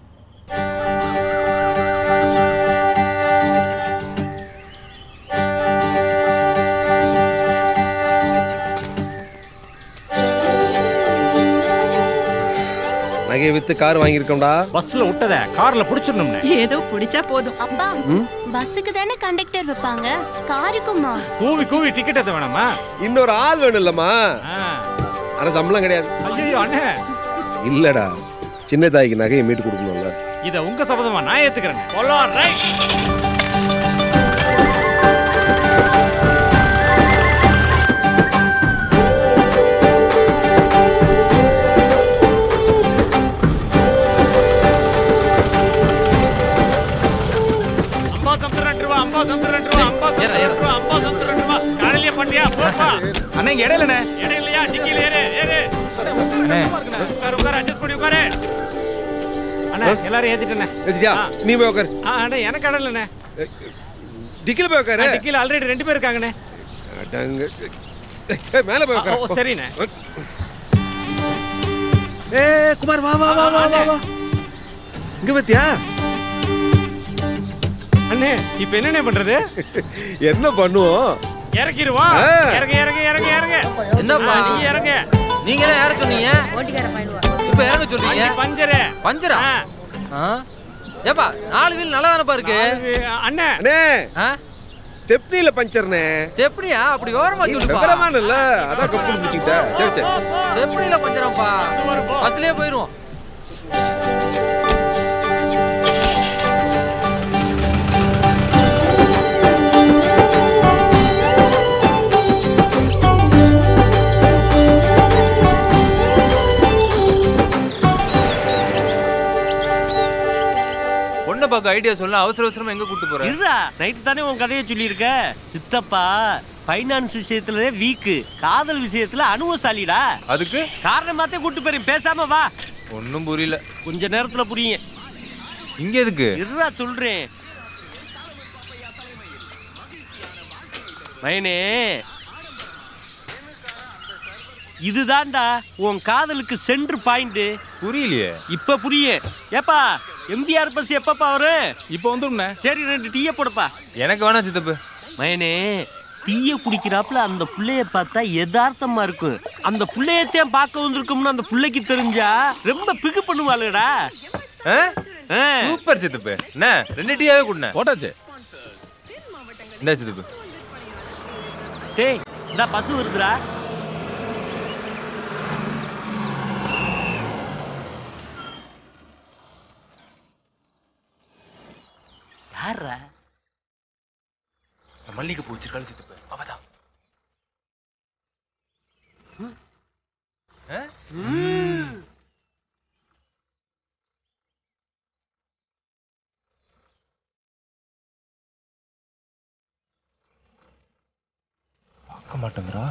Speaker 8: நகையை வித்து கார் வாங்கியிருக்கோம்டா
Speaker 19: பஸ்ல விட்டத கார்ல புடிச்சிடணும்னே
Speaker 6: ஏதோ பிடிச்சா போதும்
Speaker 3: அப்பா
Speaker 8: ம்?
Speaker 3: பஸ்ஸுக்கு தானே கண்டக்டர் வைப்பாங்க காருக்குமா
Speaker 19: கூவி கூவி டிக்கெட் எத்த வேணாமா
Speaker 8: இன்னொரு ஆள் வேணும் இல்லம்மா ஆனா சம்பளம் கிடையாது
Speaker 19: ஐயோ அண்ணே
Speaker 8: இல்லடா சின்ன தாய்க்கு நகையை மீட்டு கொடுக்கணும்ல
Speaker 19: இத உங்க சபதமா நான் ஏத்துக்கிறேன் போலாம் ரைட் அம்பா சம்பளம் ரெண்டு ரூபா அம்பா சம்பளம் ரெண்டு ரூபா அம்பா சம்பளம் ரெண்டு ரூபா அம்பா சம்பளம் ரெண்டு ரூபா காலையிலேயே பண்ணியா போப்பா
Speaker 12: அண்ணா இங்க இடையிலண்ணே
Speaker 19: இடம் இல்லையா டிக்கில ஏறு ஏறு உட்காரு உட்காரு அட்ஜஸ்ட் பண்ணி உட்காரு அண்ணா எல்லாரும் ஏத்திட்டேண்ணே
Speaker 8: ஏத்திட்டியா? நீ போய் உட்காரு
Speaker 19: ஆ அண்ணா எனக்கு இடம் இல்லைண்ணே
Speaker 8: டிக்கில போய் உட்காரு
Speaker 19: டிக்கில ஆல்ரெடி ரெண்டு பேர் இருக்காங்கண்ணே
Speaker 8: அடங்க. ஏய், மேல போய்
Speaker 19: ஆ,
Speaker 8: உட்காரு
Speaker 19: ஓ,
Speaker 8: போ.
Speaker 19: சரிண்ணே.
Speaker 8: ஏ குமார் வா வா வா வா வா வா இங்க பத்தியா
Speaker 19: அண்ணே இப்போ என்னண்ணே பண்றது
Speaker 8: என்ன பண்ணுவோம்
Speaker 19: இறக்கிடுவா
Speaker 8: ஆ.
Speaker 19: இறங்க இறங்க இறங்க இறங்க
Speaker 12: என்னப்பா?
Speaker 19: ஆ, நீங்க இறங்க
Speaker 12: நீங்க தான் யார சொன்னீங்க இப்ப இறங்க சொல்றீங்க
Speaker 19: வண்டி பஞ்சரு
Speaker 12: பஞ்சரா ஏப்பா நாலு வீல் நல்லா தானப்பா இருக்கு
Speaker 19: அண்ணே
Speaker 8: அண்ணே ஸ்டெப்னில பஞ்சர்னே
Speaker 12: எப்படியா அப்படி ஓரமா
Speaker 8: நீ
Speaker 12: சொல்லுப்பா
Speaker 8: விவரமான இல்ல அதான் கப்பு முடிச்சுக்கிட்ட சரி சரி
Speaker 12: எப்படில பஞ்சராப்பா பஸ்லயே போயிருவோம் பொண்ணை பார்க்க ஐடியா சொல்ல அவசர அவசரமா எங்க கூட்டு போற
Speaker 5: இருடா நைட்டு தானே உன் கதையை சொல்லியிருக்க சித்தப்பா ஃபைனான்ஸ் விஷயத்துல வீக்கு காதல் விஷயத்துல அனுபவசாலிடா
Speaker 12: அதுக்கு
Speaker 5: காரணமாத்தே கூட்டு போறேன் பேசாம வா
Speaker 12: ஒன்னும் புரியல
Speaker 5: கொஞ்ச நேரத்துல புரியுங்க
Speaker 12: இங்க எதுக்கு
Speaker 5: இருடா சொல்றேன் மயனே இதுதான்டா உன் காதலுக்கு சென்ட்ரு பாயிண்ட்
Speaker 12: புரியலையே
Speaker 5: இப்ப புரியும் ஏப்பா எம்டிஆர் பஸ் எப்பப்பா வரும்
Speaker 4: இப்போ வந்துடும்ண்ணே
Speaker 5: சரி ரெண்டு டீயை போடுப்பா
Speaker 12: எனக்கு வேணாம் சித்தப்பு
Speaker 5: மயனே டீயை குடிக்கிறாப்புல அந்த புள்ளைய பார்த்தா யதார்த்தமா இருக்கும் அந்த புள்ளையத்தையும் பார்க்க வந்திருக்கும்னு அந்த புள்ளைக்கு தெரிஞ்சா ரொம்ப பிகு பண்ணுவாளுடா
Speaker 12: சூப்பர் சித்தப்பு என்ன ரெண்டு டீயாவே குடினேன்
Speaker 4: போட்டாச்சு
Speaker 12: இந்த சித்தப்பு
Speaker 5: டேய் இந்த பசு வருதுடா யாரா
Speaker 12: மல்லிகை பூ வச்சிருக்காள் சித்தப்பு அவதான் பார்க்க மாட்டேங்கிறா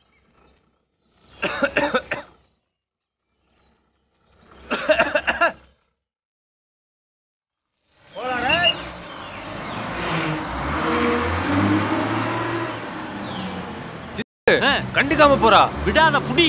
Speaker 12: கண்டுக்காம போறா
Speaker 5: விடாத புடி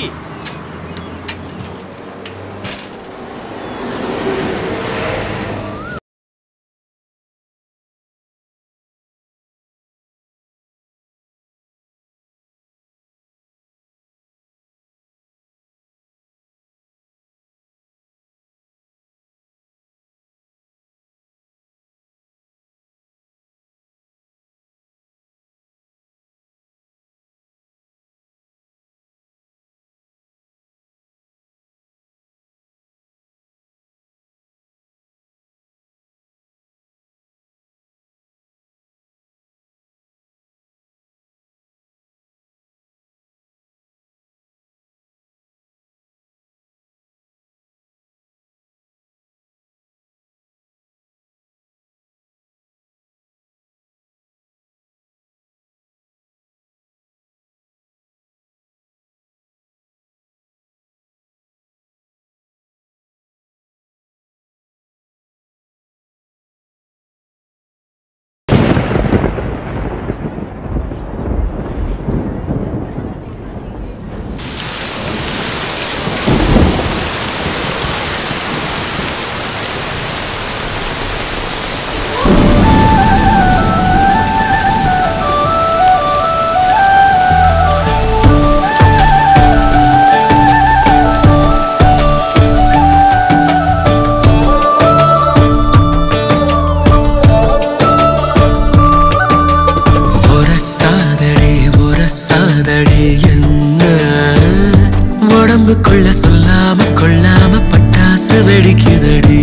Speaker 22: உரசாதடே உரசாதடே என்ன உடம்புக்குள்ள சொல்லாம கொள்ளாம பட்டாசு வெடிக்குதடி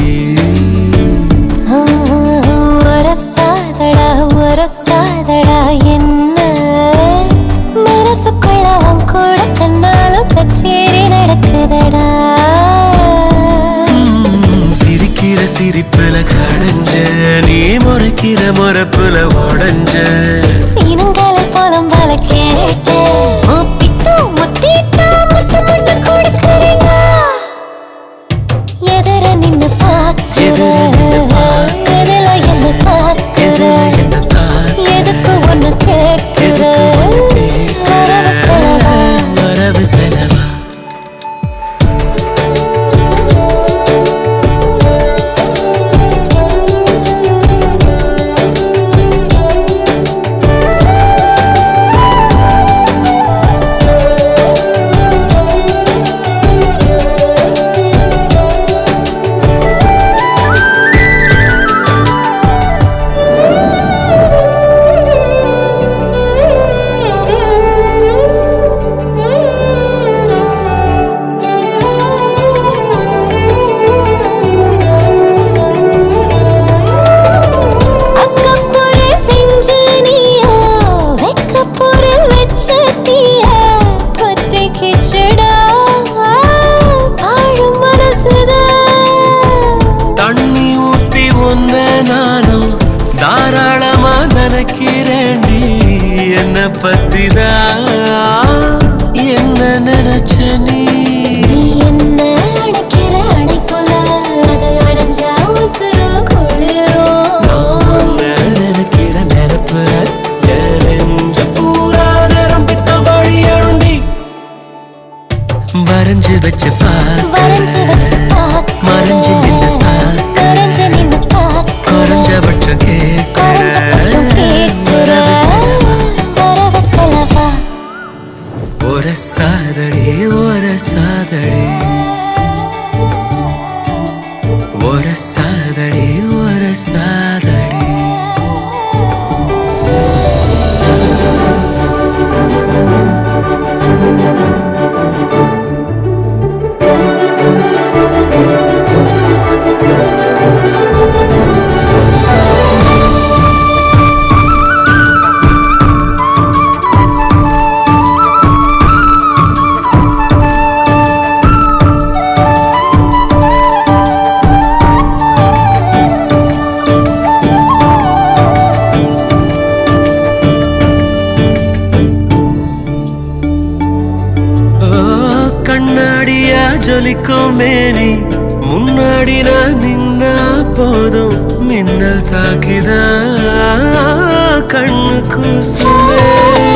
Speaker 7: உரசாதடா உரசாதடா என்ன மனசுக்குள்ள உன் கூட கண்ணாலும் கச்சேரி நடக்குதடா
Speaker 22: சிரிக்கிற சிரிப்புல கடைஞ்ச நீ முறைக்கிற முறப்புல உடஞ்ச
Speaker 7: சீனங்கால போலம் பல கேட்ட முப்பிட்டு முத்திட்டு முத்து முன்ன கொடுக்கிறேனா எதிர நின்னு பாக்குற எதில என்ன தாக்குற எதுக்கு ஒண்ணு கேட்கிற வரவு செலவா
Speaker 22: வரவு செலவா
Speaker 7: அக்கப்பொரு செஞ்ச நீயா வெக்கப்பொரு வச்ச தீயா கொத்தி கிச்சடா பாழும் மனசுதான்
Speaker 22: தண்ணி ஊத்தி ஒன்ன நானும் தாராளமா நினைக்கிறேன்டி என்ன பத்திதான் என்ன நினைச்ச நீ
Speaker 7: நீ என்ன அடைக்கிற அடைக்குல அது அடைஞ்சா உசுறு குளிரும்
Speaker 22: உன்னை நினைக்கிற நினைப்புல என் நெஞ்ச பூரா நிரம்பித்த வழி எழுண்டி ஒரசாதடி ஒரசாதடி ஒரசாதடி ஒரசாதடி ஓ, கண்ணாடியா ஜொலிக்கும் மேனி முன்னாடி நான் நின்னா போதும் மின்னல் தாக்கிதா கண்ணு கூசுமே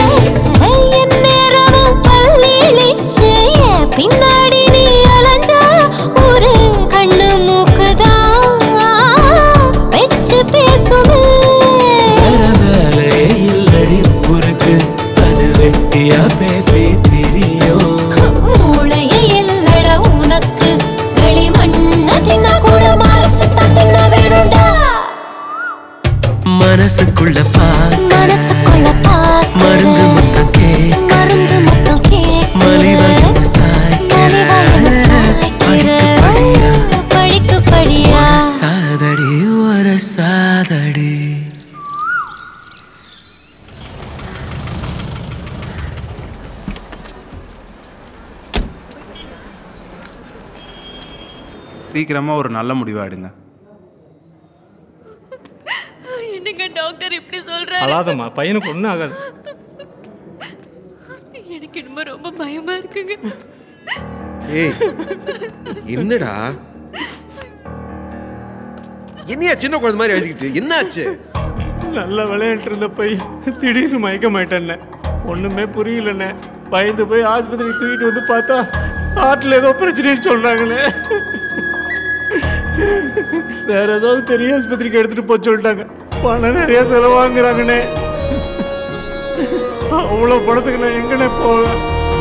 Speaker 7: நேரமும் பல்லிழிச்சு என் பின்னாடி நீ அலைஞ்சா ஒரு கண்ணு மூக்குதான் வச்சு பேசுமே
Speaker 22: வேலையே இல்லடி புருக்கு அது வெட்டியா பேசி திரியும்
Speaker 7: மூளையே இல்லடா உனக்கு களிமண்ண தின்னா கூட மறைச்சு தான் தின்ன வேணும்டா
Speaker 22: மனசுக்குள்ள பார்க்க
Speaker 7: மனசுக்குள்ள பார்க்க
Speaker 22: மருந்து மொத்தம் கேட்க
Speaker 7: மருந்து மொத்தம் கேட்க
Speaker 22: மலிவாக சாய்க்கிற படிக்க படியா
Speaker 7: படிக்கு படியா
Speaker 22: சாதடி ஒரு சாதடி
Speaker 9: சீக்கிரமா ஒரு நல்ல முடிவா எடுங்க
Speaker 3: என்னங்க டாக்டர் இப்படி சொல்றாரு
Speaker 19: அழாதம்மா பையனுக்கு ஒன்றும் ஆகாது
Speaker 3: எனக்கு என்னமோ ரொம்ப பயமா இருக்குங்க
Speaker 8: ஏய் என்னடா என்னையா சின்ன குழந்தை மாதிரி எழுதிக்கிட்டு என்னாச்சு
Speaker 19: நல்ல விளையாண்டு இருந்த பையன் திடீர்னு மயக்கமாயிட்டேன்னே ஒன்றுமே புரியலண்ணே பயந்து போய் ஆஸ்பத்திரி தூக்கிட்டு வந்து பார்த்தா ஹார்ட்டில் ஏதோ பிரச்சனைன்னு சொல்கிறாங்களே வேற ஏதாவது பெரிய ஆஸ்பத்திரிக்கு எடுத்துட்டு போக சொல்லிட்டாங்க பணம் நிறைய செலவாங்குறாங்கண்ணே அவ்வளோ பணத்துக்கு நான் எங்கண்ணே போவேன்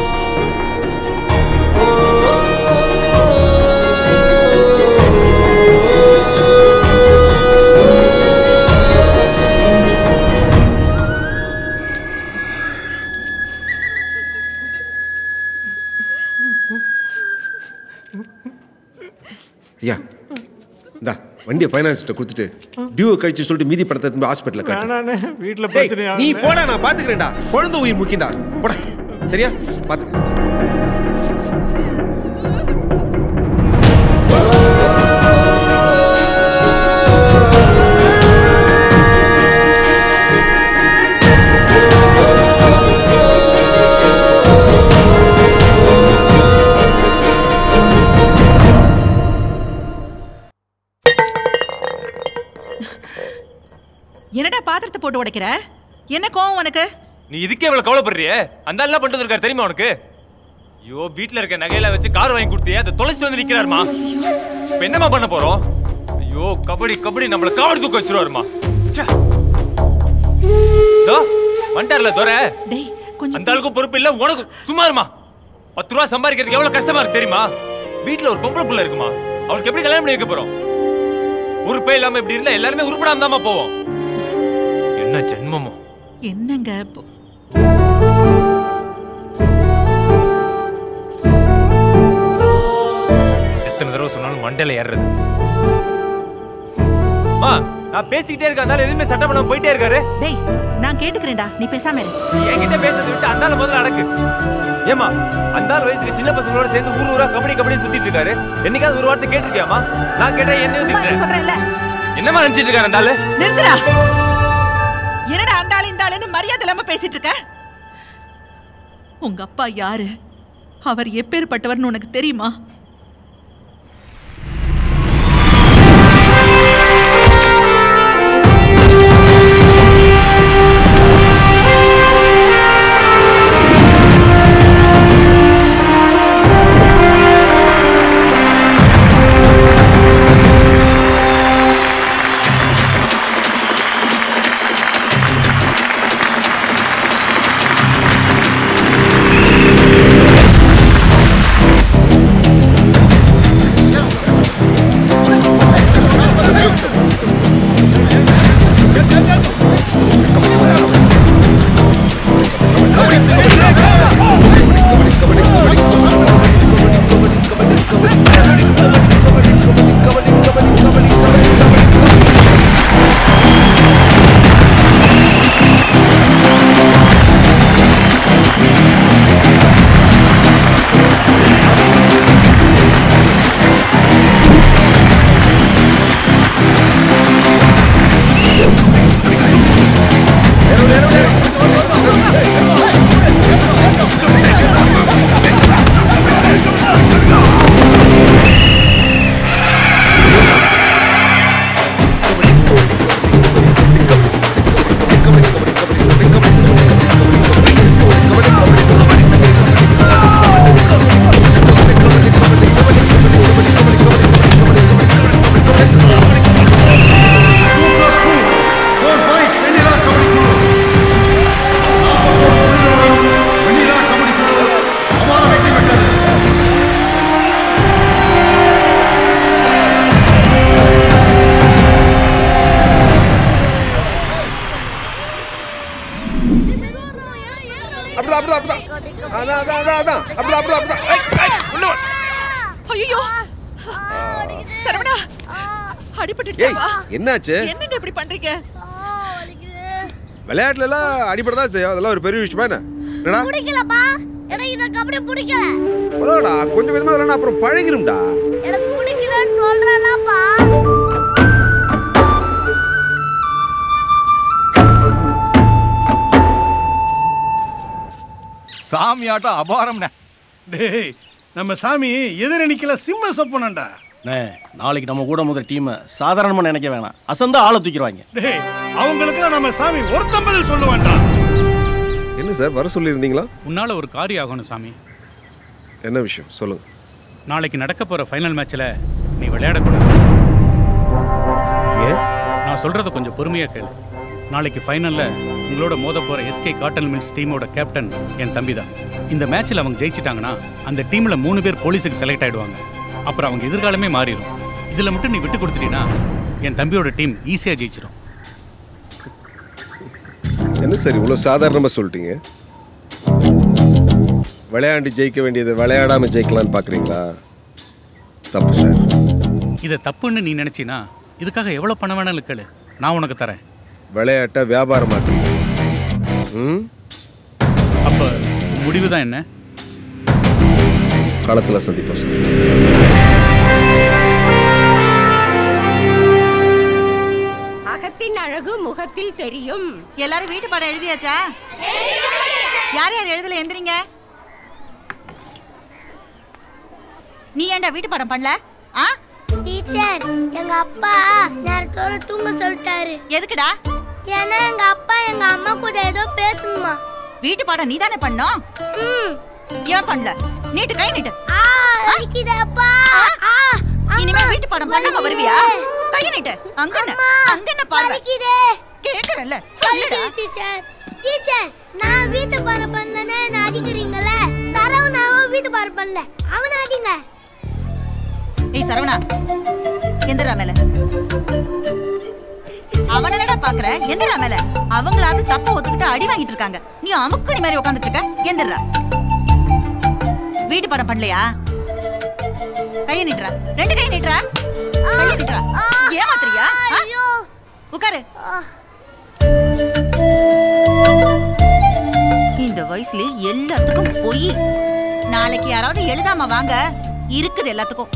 Speaker 8: ஐயா இந்தா வண்டியை ஃபைனான்ஸ்கிட்ட கொடுத்துட்டு டியூ கழிச்சு சொல்லிட்டு மீதி பணத்தை திரும்ப ஹாஸ்பிட்டலில் கட்டு
Speaker 19: வேணாண்ணே வீட்டில்
Speaker 8: டேய்,
Speaker 19: பிரச்சனை
Speaker 8: நீ
Speaker 19: ஆகுதுண்ணே.
Speaker 8: போடா நான் பாத்துக்கிறேன்டா குழந்தை உயிர் முக்கியண்டா போடா சரியா பாத்துக்க
Speaker 6: என்னடா பாத்திரத்தை போட்டு உடைக்கிற என்ன கோவம் உனக்கு
Speaker 12: நீ இதுக்கே இவ்வளவு கவலைப்படுறியே அந்த ஆள் என்ன பண்ணிட்டு இருக்காரு தெரியுமா உனக்கு ஐயோ வீட்ல இருக்க நகையெல்லாம் வச்சு கார் வாங்கி கொடுத்தியே அதை தொலைச்சிட்டு வந்து நிக்கிறாருமா இப்ப என்னமா பண்ண போறோம் ஐயோ கபடி கபடி நம்மள காவடி தூக்க வச்சிருவாருமா ச்சே. தோ, வந்துட்டார்ல துரை
Speaker 6: டேய்
Speaker 12: அந்த ஆளுக்கும் பொறுப்பு இல்ல உனக்கு சும்மா இருமா பத்து ரூபா சம்பாதிக்கிறதுக்கு எவ்வளவு கஷ்டமா இருக்கு தெரியுமா வீட்ல ஒரு பொம்பளை புள்ள இருக்குமா அவளுக்கு எப்படி கல்யாணம் பண்ணி வைக்க போறோம் உறுப்பே இல்லாம இப்படி இருந்தா எல்லாருமே உருப்படாம தாமா போவோம் என்ன ஜென்மமோ
Speaker 6: என்னங்க இப்போ?
Speaker 12: எத்தனை தடவை சொன்னாலும் மண்டையில ஏறுறது மா நான் பேசிக்கிட்டே இருக்கேன் அதனால எதுவுமே சட்டம் பண்ணாம போயிட்டே இருக்காரு
Speaker 6: டேய் நான் கேட்டுக்கிறேன்டா நீ பேசாம இரு
Speaker 12: என்கிட்ட பேசுறதை விட்டு அந்தால முதல்ல அடக்கு ஏமா அந்தால வயசுக்கு சின்ன பசங்களோட சேர்ந்து ஊர் ஊரா கபடி கபடி சுத்திட்டு இருக்காரு என்னைக்காவது ஒரு வார்த்தை கேட்டிருக்கியாமா நான் கேட்டா என்ன
Speaker 6: சொல்றேன்ல
Speaker 12: என்னமா நினைச்சிட்டு இருக்காரு அந்த ஆளு
Speaker 6: நிறுத்துடா என்னடா அந்த ஆளு இந்த ஆளுன்னு மரியாதை இல்லாம பேசிட்டு இருக்க உங்க அப்பா யாரு அவர் எப்பேற்பட்டவர்னு உனக்கு தெரியுமா
Speaker 22: ஆ
Speaker 8: அப்படிதான் அப்படிதான் அப்படிதான் அதான் அதான் அதான் அதான் அப்படிதான் அப்படிதான் அப்படிதான் ஐய், ஐய், உள்ள வா.
Speaker 6: ஐயோ சரவணா
Speaker 8: ஏய்
Speaker 6: அடிபட்டுச்சா
Speaker 8: என்னாச்சு
Speaker 6: என்னங்க இப்படி பண்றீங்க
Speaker 8: விளையாட்டுல எல்லாம் அடிபடதான் செய்யும் அதெல்லாம் ஒரு பெரிய விஷயமா என்ன என்னடா
Speaker 11: பிடிக்கலப்பா எனக்கு இந்த கபடி பிடிக்கல
Speaker 8: பரவாயில்லடா கொஞ்சம் கொஞ்சமா விளையாடா அப்புறம் பழகிரும்டா
Speaker 11: எனக்கு பிடிக்கலன்னு சொல்றேன்லப்பா
Speaker 16: சாமி ஆட்டம் அபாரம்ண்ணே
Speaker 18: டேய் நம்ம சாமி எதிரணிக்கல சிம்ம சொப்பனண்டா
Speaker 13: அண்ணே நாளைக்கு நம்ம கூட முதல் டீமை சாதாரணமாக நினைக்க வேணாம் அசந்தா ஆளை தூக்கிடுவாங்க
Speaker 18: டேய் அவங்களுக்கு நம்ம சாமி ஒருத்தம் பதில் சொல்லுவான்டா
Speaker 8: என்ன சார் வர சொல்லியிருந்தீங்களா
Speaker 17: உன்னால ஒரு காரியம் ஆகணும் சாமி
Speaker 8: என்ன விஷயம் சொல்லுங்க
Speaker 17: நாளைக்கு நடக்க போற ஃபைனல் மேட்ச்ல நீ விளையாடக்கூடாது
Speaker 8: ஏன்
Speaker 17: நான் சொல்றத கொஞ்சம் பொறுமையா கேளு நாளைக்கு ஃபைனல்ல உங்களோட மோத போற எஸ்கே காட்டன் மில்ஸ் டீமோட கேப்டன் என் தம்பி தான் இந்த மேட்ச்ல அவங்க ஜெயிச்சிட்டாங்கன்னா அந்த டீம்ல மூணு பேர் போலீஸுக்கு செலக்ட் ஆயிடுவாங்க அப்புறம் அவங்க எதிர்காலமே மாறிடும் இதுல மட்டும் நீ விட்டு கொடுத்துட்டீங்கன்னா என் தம்பியோட டீம் ஈஸியா ஜெயிச்சிடும்
Speaker 8: என்ன சார் இவ்வளோ சாதாரணமாக சொல்லிட்டீங்க விளையாண்டு ஜெயிக்க வேண்டியது விளையாடாம ஜெயிக்கலாம்னு பார்க்குறீங்களா தப்பு சார்
Speaker 17: இதை தப்புன்னு நீ நினைச்சினா இதுக்காக எவ்வளவு பணம் வேணாலும் கேளு நான் உனக்கு தரேன்
Speaker 8: விளையாட்டை வியாபாரமாக்குறீங்க ம்
Speaker 17: அப்ப முடிவு தான் என்ன
Speaker 8: களத்தில் சந்திப்போம் சார்
Speaker 15: அகத்தின் அழகு முகத்தில் தெரியும்
Speaker 6: எல்லாரும் வீட்டு பாடம் எழுதியாச்சா யார் யார் எழுதல எந்திரிங்க நீ ஏன்டா வீட்டு பாடம் பண்ணல ஆ
Speaker 11: டீச்சர் எங்க அப்பா நேரத்தோட தூங்க சொல்லிட்டாரு
Speaker 6: எதுக்குடா
Speaker 11: ஏன்னா எங்க அப்பா எங்க அம்மா கூட ஏதோ பேசணுமா
Speaker 6: வீட்டு பாடம் நீ தானே பண்ணோம் ஏன் பண்ணல நீட்டு கை நீட்டு
Speaker 11: ஆ வலிக்குதப்பா ஆ
Speaker 6: இனிமே வீட்டு பாடம் பண்ணாம வருவியா கை நீட்டு அங்க என்ன அங்க என்ன பாரு
Speaker 11: வலிக்குதே
Speaker 6: கேக்குறல்ல சொல்லுடா
Speaker 11: வலிக்குது டீச்சர் டீச்சர் நான் வீட்டு பாரு பண்ணலன்னா என்ன அடிக்கிறீங்கல்ல சரவணாவும் வீட்டு பாரு பண்ணல அவனை அடிங்க
Speaker 6: ஏய் சரவணா எந்திரா மேல அவனடா பாக்குற எந்திரா மேல அவங்களாவது தப்ப ஒத்துக்கிட்டு அடி வாங்கிட்டு இருக்காங்க நீ அமுக்குனி மாதிரி உட்காந்துட்டு இருக்க எந்திரா வீட்டு படம் பண்ணலையா கைய நீட்டுறா ரெண்டு கை நீட்டுறா கைய நீட்டுறா ஏமாத்துறியா ஆ? உட்காரு இந்த வயசுல எல்லாத்துக்கும் பொய் நாளைக்கு யாராவது எழுதாம வாங்க இருக்குது எல்லாத்துக்கும்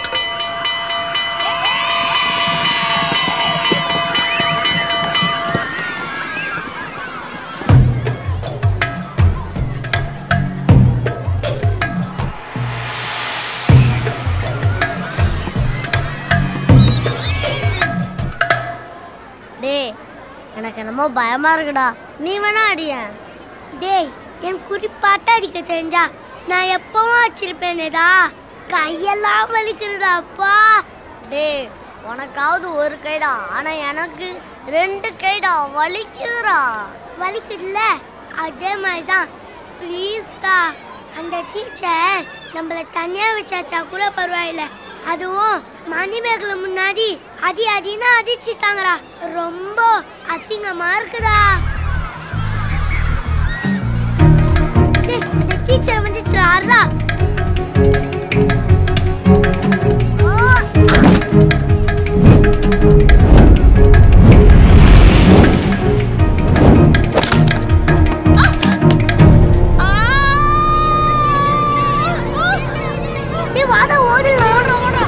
Speaker 11: டேய் எனக்கு என்னமோ பயமா இருக்குடா நீ வேணா அடிய டேய் என் குறிப்பாட்ட அடிக்க தெரிஞ்சா நான் எப்பவும் வச்சிருப்பேனேடா கையெல்லாம் வலிக்குதுடா அப்பா டேய் உனக்காவது ஒரு கைடா ஆனா எனக்கு ரெண்டு கைடா வலிக்குதுடா வலிக்குதுல்ல அதே மாதிரி தான் ப்ளீஸ்டா அந்த டீச்சர் நம்மள தனியா வச்சாச்சா கூட பரவாயில்ல அதுவும் மணிமேகலை முன்னாடி அடி அடின்னு அடிச்சிட்டாங்கடா ரொம்ப அசிங்கமா இருக்குதா டேய், அந்த டீச்சர் வந்துச்சுடா அர்ரா நீ வாடா ஓடு ஓடு ஓடு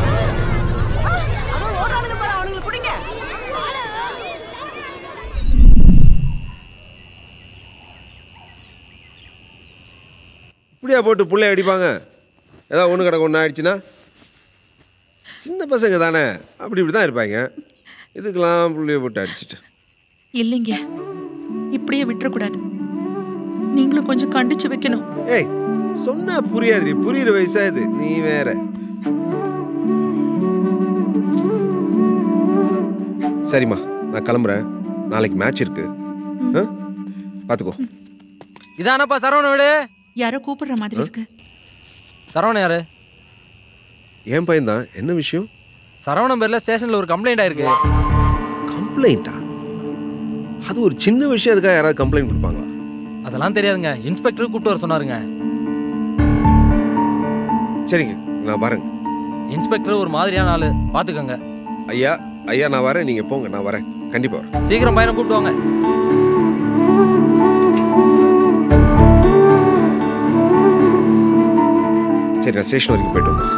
Speaker 8: இப்படியா போட்டு புள்ளைய அடிப்பாங்க ஏதாவது ஒன்று கிடக்கு ஒன்று ஆயிடுச்சுன்னா சின்ன பசங்க தானே அப்படி இப்படி தான் இருப்பாங்க இதுக்கெல்லாம் புள்ளைய போட்டு அடிச்சிட்டு
Speaker 6: இல்லைங்க இப்படியே விட்டுறக்கூடாது நீங்களும் கொஞ்சம் கண்டிச்சு வைக்கணும்
Speaker 8: ஏய் சொன்னா புரியாதுடி புரியுற வயசா இது நீ வேற சரிம்மா நான் கிளம்புறேன் நாளைக்கு மேட்ச் இருக்கு ஆ? பார்த்துக்கோ
Speaker 24: இதானப்பா சரவண வீடு
Speaker 6: யாரோ கூப்பிடுற மாதிரி இருக்கு
Speaker 24: சரவணன் யாரு
Speaker 8: என் பையன் தான் என்ன விஷயம்
Speaker 24: சரவணன் பேர்ல ஸ்டேஷன்ல ஒரு கம்ப்ளைண்ட் ஆயிருக்கு
Speaker 8: கம்ப்ளைண்ட்டா அது ஒரு சின்ன விஷயம் அதுக்காக யாராவது கம்ப்ளைண்ட் கொடுப்பாங்களா
Speaker 24: அதெல்லாம் தெரியாதுங்க இன்ஸ்பெக்டர் கூப்பிட்டு வர சொன்னாருங்க
Speaker 8: சரிங்க நான் வரேங்க
Speaker 24: இன்ஸ்பெக்டர் ஒரு மாதிரியான ஆளு பாத்துக்கோங்க
Speaker 8: ஐயா ஐயா நான் வரேன் நீங்கள் போங்க நான் வரேன் கண்டிப்பாக வரேன்
Speaker 24: சீக்கிரம் பையனை கூப்பிட்டு வாங்க
Speaker 8: சரி நான் ஸ்டேஷன் வரைக்கும் போயிட்டு வந்துடுறேன்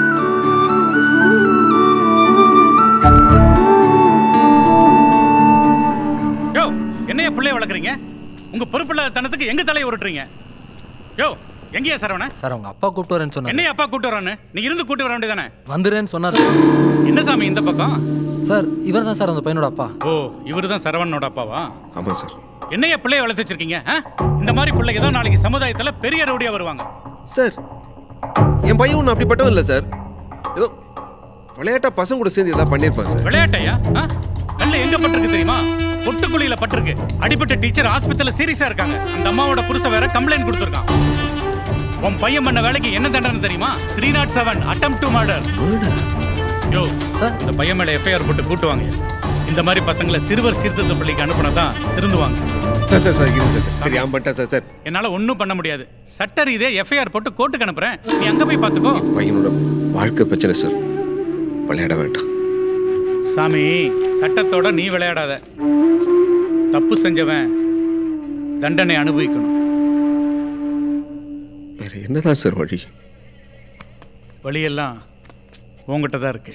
Speaker 17: யோ என்னைய பிள்ளைய வளர்க்குறீங்க உங்க பொறுப்புள்ள தனத்துக்கு எங்க தலையை உருட்டுறீங்க யோ எங்கேயா சரவண
Speaker 24: சார் அவங்க அப்பா கூப்பிட்டு வரேன்னு சொன்னாரு
Speaker 17: என்னைய அப்பா கூட்டு வரான்னு நீ இருந்து கூட்டு வர வேண்டியதானே
Speaker 24: வந்துடுறேன்னு சொன்னாரு
Speaker 17: என்ன சாமி இந்த பக்கம்
Speaker 24: சார் இவர் தான் சார் அந்த பையனோட அப்பா
Speaker 17: ஓ இவரு தான் சரவணனோட அப்பாவா
Speaker 8: ஆமாம் சார்
Speaker 17: என்னைய பிள்ளைய வளர்த்து வச்சிருக்கீங்க ஆ? இந்த மாதிரி பிள்ளைங்க தான் நாளைக்கு சமுதாயத்துல பெரிய ரவுடியா வருவாங்க
Speaker 8: சார் என் பையன் ஒன்றும் அப்படிப்பட்டவன் இல்லை சார் ஏதோ விளையாட்டா பசங்க கூட சேர்ந்து ஏதாவது பண்ணியிருப்பாங்க சார்
Speaker 17: விளையாட்டையா ஆ? கல்லு எங்க பட்டிருக்கு தெரியுமா பொட்டுக்குழியில பட்டிருக்கு அடிபட்ட டீச்சர் ஆஸ்பத்திரியில சீரியஸா இருக்காங்க அந்த அம்மாவோட புருஷன் வேற கம்ப்ளைண்ட் கொடுத்துருக்கான் உன் பையன் பண்ண வேலைக்கு என்ன தண்டனை தெரியுமா three nought seven attempt to murder யோ சார் இந்த பையன் மேல எஃப்ஐஆர் போட்டு கூட்டுவாங்க இந்த மாதிரி பசங்களை சிறுவர் சீர்திருத்த பள்ளிக்கு அனுப்புனா தான் திருந்துவாங்க
Speaker 8: சார் சார் சார் இருங்க சார் சரி ஆன் பண்ணிட்டேன் சார் சார்
Speaker 17: என்னால ஒண்ணும் பண்ண முடியாது சட்ட ரீதியா எஃப்ஐஆர் போட்டு கோர்ட்டுக்கு அனுப்புறேன் நீ அங்க போய் பாத்துக்கோ
Speaker 8: பையனோட வாழ்க்கை பிரச்சனை சார் விளையாட வேண்டாம்
Speaker 17: சாமி சட்டத்தோட நீ விளையாடாத தப்பு செஞ்சவன் தண்டனை அனுபவிக்கணும்
Speaker 8: வேற என்னதான் சார் வழி
Speaker 17: வழியெல்லாம் உங்ககிட்ட தான் இருக்கு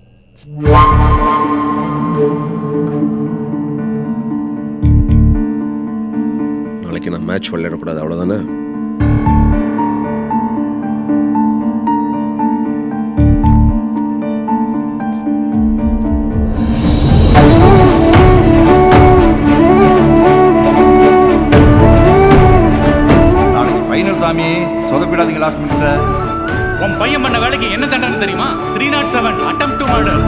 Speaker 8: நாளைக்கு நான் மேட்ச் விளையாடக்கூடாது அவ்வளோதானே
Speaker 16: நாளைக்கு ஃபைனல் சாமி சொதப்பிடாதீங்க லாஸ்ட் மினிட்ல
Speaker 17: உன் பையன் பண்ண வேலைக்கு என்ன தண்டனை தெரியுமா three nought seven attempt to murder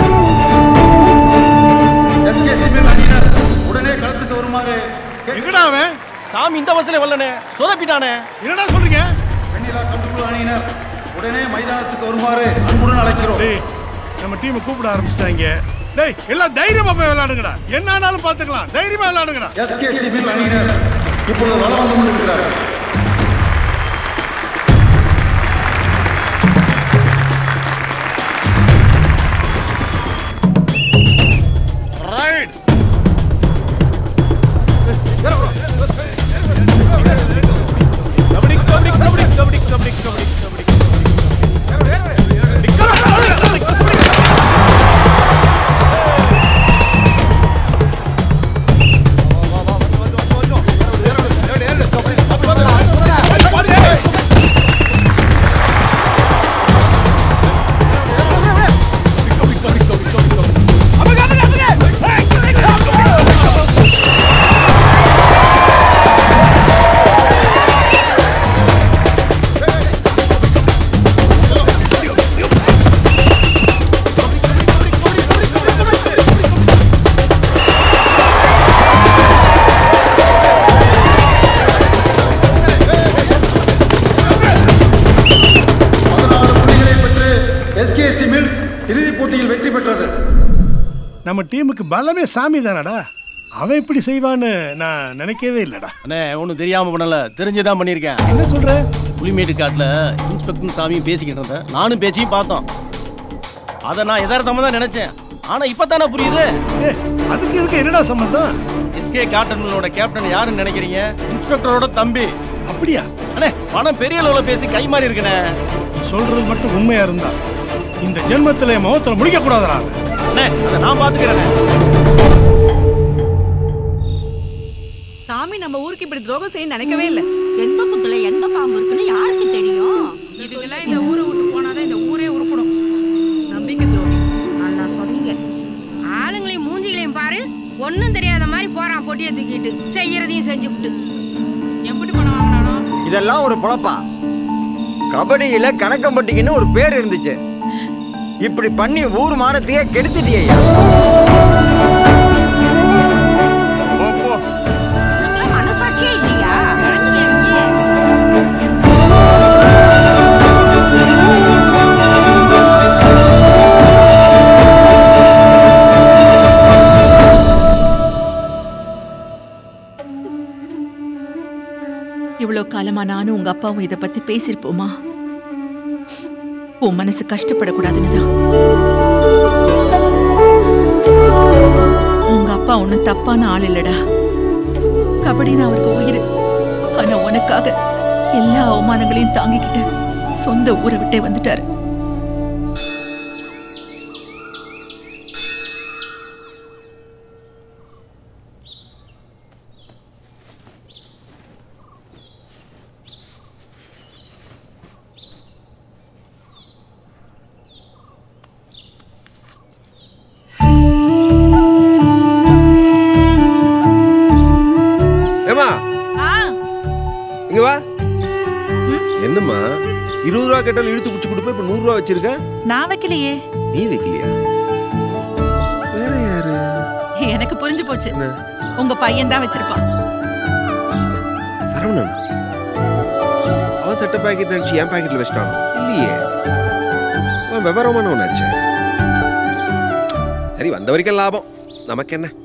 Speaker 18: உடனே களத்துக்கு வருமாறு எங்கடா அவன்
Speaker 13: சாமி இந்த பஸ்ல வரலனே சொதப்பிட்டானே
Speaker 18: என்னடா சொல்றீங்க வெண்ணிலா கண்டுக்குழு அணியினர் உடனே மைதானத்துக்கு வருமாறு அன்புடன் அழைக்கிறோம் டேய் நம்ம டீமை கூப்பிட ஆரம்பிச்சிட்டாங்க டேய் எல்லாம் தைரியமா போய் விளையாடுங்கடா என்ன ஆனாலும் பாத்துக்கலாம் தைரியமா விளையாடுங்கடா எஸ்கே சிவில் அணியினர் இப்பொழுது வளம் வந்து கொண்டிருக்கிறார் right kabaddi kabaddi kabaddi kabaddi kabaddi kabaddi kabaddi SKC mills இறுதிப் போட்டியில் வெற்றி பெற்றது நம்ம டீமுக்கு பலமே சாமி தானடா அவன் இப்படி செய்வான்னு நான் நினைக்கவே இல்லடா
Speaker 13: அண்ணே ஒன்றும் தெரியாம பண்ணல தெரிஞ்சுதான் பண்ணியிருக்கேன்
Speaker 18: என்ன சொல்ற
Speaker 13: புலிமேட்டு காட்டில் இன்ஸ்பெக்டர் சாமியும் பேசிக்கிட்டு இருந்தேன் நானும் பேச்சியும் பார்த்தோம் அதை நான் எதார்த்தமா தான் நினைச்சேன் ஆனா இப்பதானே புரியுது
Speaker 18: அதுக்கு இதுக்கு என்னடா சம்பந்தம்
Speaker 13: எஸ்கே காட்டனோட கேப்டன் யாருன்னு நினைக்கிறீங்க இன்ஸ்பெக்டரோட தம்பி
Speaker 18: அப்படியா
Speaker 13: அண்ணே பணம் பெரிய அளவுல பேசி கை மாறி இருக்குண்ணே
Speaker 18: நீ சொல்றது மட்டும் உண்மையா இருந்தா இந்த ஜென்மத்துல என் முகத்துல முடிக்க கூடாதுடா
Speaker 13: அண்ணே அதை நான் பாத்துக்கிறேன்
Speaker 6: சாமி நம்ம ஊருக்கு இப்படி துரோகம் செய்ய நினைக்கவே இல்லை
Speaker 15: எந்த புத்துல எந்த பாம்பு இருக்குன்னு யாருக்கு தெரியும்
Speaker 6: இதுக்கெல்லாம் இந்த ஊரை விட்டு போனாதான் இந்த ஊரே உருப்படும் நம்பிக்கை துரோகி
Speaker 15: நல்லா சொன்னீங்க ஆளுங்களையும் மூஞ்சிகளையும் பாரு ஒண்ணும் தெரியாத மாதிரி போறான் பொட்டியை தூக்கிட்டு செய்யறதையும் செஞ்சுவிட்டு
Speaker 6: எப்படி பணம் வாங்கினானோ
Speaker 10: இதெல்லாம் ஒரு பொழப்பா கபடியில கணக்கம்பட்டிக்குன்னு ஒரு பேர் இருந்துச்சு இப்படி பண்ணி ஊர் மானத்தையே கெடுத்துட்டியா
Speaker 15: உனக்கெல்லாம் மனசாட்சியே இல்லையா இறங்குவியா இங்கே?
Speaker 6: இவ்வளவு காலமா நானும் உங்க அப்பாவும் இத பத்தி பேசியிருப்போமா உன் மனசு கஷ்டப்படக்கூடாதுன்னு தான் உங்க அப்பா ஒண்ணும் தப்பான ஆள் இல்லடா கபடின்னு அவருக்கு உயிர் ஆனா உனக்காக எல்லா அவமானங்களையும் தாங்கிக்கிட்டு சொந்த ஊரை விட்டே வந்துட்டாரு
Speaker 8: ஏமா இங்க வா என்னம்மா இருபது ரூபா கேட்டாலும் இழுத்து பிடிச்சி கொடுப்ப இப்ப நூறு ரூபா வச்சிருக்க
Speaker 6: நான் வைக்கலையே
Speaker 8: நீ வைக்கலையா வேற யாரு
Speaker 6: எனக்கு புரிஞ்சு போச்சு உங்க பையன் தான் வச்சிருப்பான்
Speaker 8: சரவணனா அவன் சட்டை பாக்கெட் நினைச்சு என் பாக்கெட்ல வச்சிட்டானோ இல்லையே அவன் விவரமானவனாச்சே சரி வந்த வரைக்கும் லாபம் நமக்கு என்ன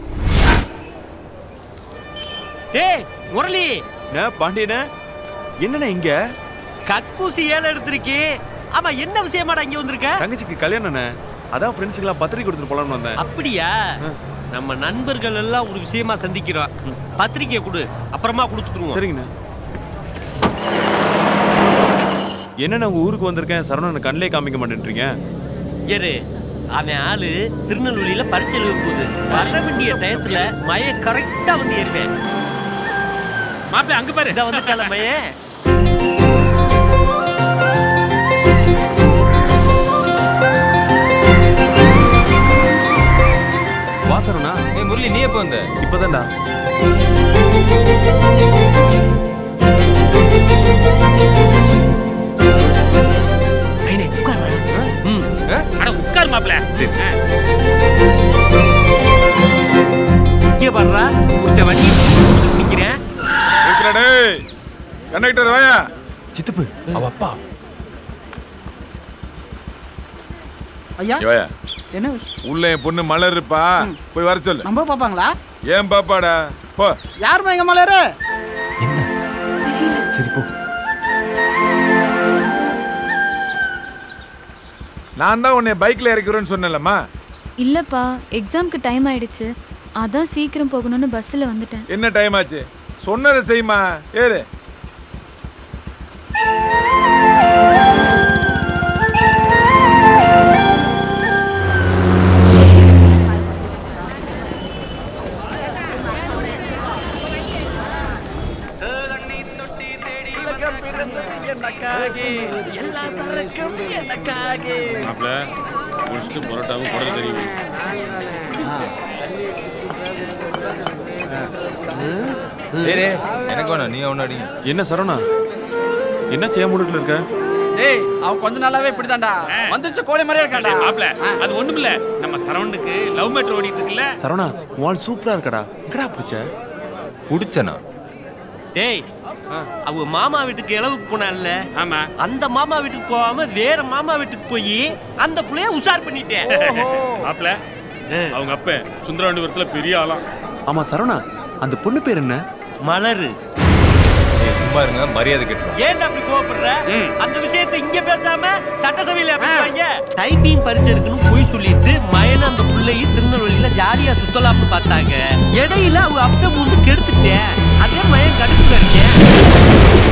Speaker 5: ஏய் முரளி
Speaker 12: பாண்டியன என்னண்ணே இங்க
Speaker 5: கக்கூசி ஏல எடுத்திருக்கே ஆமா என்ன விஷயமாடா இங்க வந்திருக்க
Speaker 12: தங்கச்சிக்கு கல்யாணம் அதான் ஃப்ரெண்ட்ஸுக்கெல்லாம் பத்திரிக்கை கொடுத்துட்டு போலாம்னு வந்தேன்
Speaker 5: அப்படியா நம்ம நண்பர்கள் எல்லாம் ஒரு விஷயமா சந்திக்கிறோம் பத்திரிக்கையை கொடு அப்புறமா கொடுத்துருவோம்
Speaker 12: சரிங்கண்ணா என்னண்ணா உங்க ஊருக்கு வந்திருக்கேன் சரவணன் கண்ணிலே காமிக்க மாட்டேன்றீங்க
Speaker 5: ஏறு அவன் ஆளு திருநெல்வேலியில பரிச்சை எழுத போகுது வர வேண்டிய டயத்துல மய கரெக்டா வந்து ஏறுவேன் மாப்பிள்ள அங்க பாரு இத வந்து மயே
Speaker 12: வாசரனா ஏய் முரளி நீ எப்போ வந்த இப்போதான்டா
Speaker 5: அட உட்கார் மாப்பிள்ள இங்க பாடுறா உட்ட வண்டி நிக்கிறேன்
Speaker 18: டேய் கண்டக்டர் வாயா
Speaker 12: சித்தப்பு அவ அப்பா
Speaker 23: ஐயா
Speaker 18: வாயா
Speaker 23: என்ன
Speaker 18: உள்ள என் பொண்ணு மலர் இருப்பா போய் வர சொல்லு
Speaker 23: நம்ம பாப்பாங்களா
Speaker 18: ஏன் பாப்பாடா போ
Speaker 23: யாருமா எங்க மலரு
Speaker 12: சரி போ
Speaker 18: நான் தான் உன்னை பைக்ல இறக்கிறேன்னு சொன்னேன்லம்மா
Speaker 1: இல்லப்பா எக்ஸாம்க்கு டைம் ஆயிடுச்சு அதான் சீக்கிரம் போகணும்னு பஸ்ஸில் வந்துட்டேன்
Speaker 18: என்ன டைம் ஆச்சு சொன்னதை செய்யுமா ஏறு
Speaker 23: எல்லா சரக்கும் எனக்காக
Speaker 18: மாப்பிள்ள முடிச்சுட்டு பரோட்டாவும் குடல் தெரியும்
Speaker 12: எனக்கு வேணாம் நீ அவன அடி என்ன சரவணா என்ன செய்ய முடியல இருக்க
Speaker 23: டேய் அவன் கொஞ்ச நாளாவே இப்படிதான்டா வந்துச்சு கோழி மாதிரியே இருக்கான்டா
Speaker 2: மாப்ள அது ஒண்ணுமில்ல நம்ம சரவணுக்கு லவ் மேட்டர் ஓடிட்டு இருக்குல்ல
Speaker 12: சரவணா உன் சூப்பரா இருக்கடா எங்கடா பிடிச்ச
Speaker 5: குடிச்சனா டேய் அவ மாமா வீட்டுக்கு இளவுக்கு போனான்ல ஆமா அந்த மாமா வீட்டுக்கு போகாம வேற மாமா வீட்டுக்கு போய் அந்த புள்ளைய உஷார் பண்ணிட்டேன்
Speaker 18: மாப்பிள்ள அவங்க அப்ப சுந்தரவண்டிபுரத்துல பெரிய ஆளாம்
Speaker 12: ஆமா சரவணா அந்த பொண்ணு பேர் என்ன
Speaker 5: மலரு
Speaker 12: சும்மா இருங்க மரியாதை கேட்டு
Speaker 5: ஏன்டா அப்படி கோவப்படுற அந்த விஷயத்தை இங்க பேசாம சட்டசபையில பேசுவாங்க டைப்பிங் பரிச்சை இருக்குன்னு போய் சொல்லிட்டு மயன அந்த பிள்ளையை திருநெல்வேலியில ஜாலியா சுத்தலாம்னு பார்த்தாங்க இடையில அவ அப்ப மூந்து கெடுத்துட்டேன் அதே மயன் கடுப்புல இருக்கேன்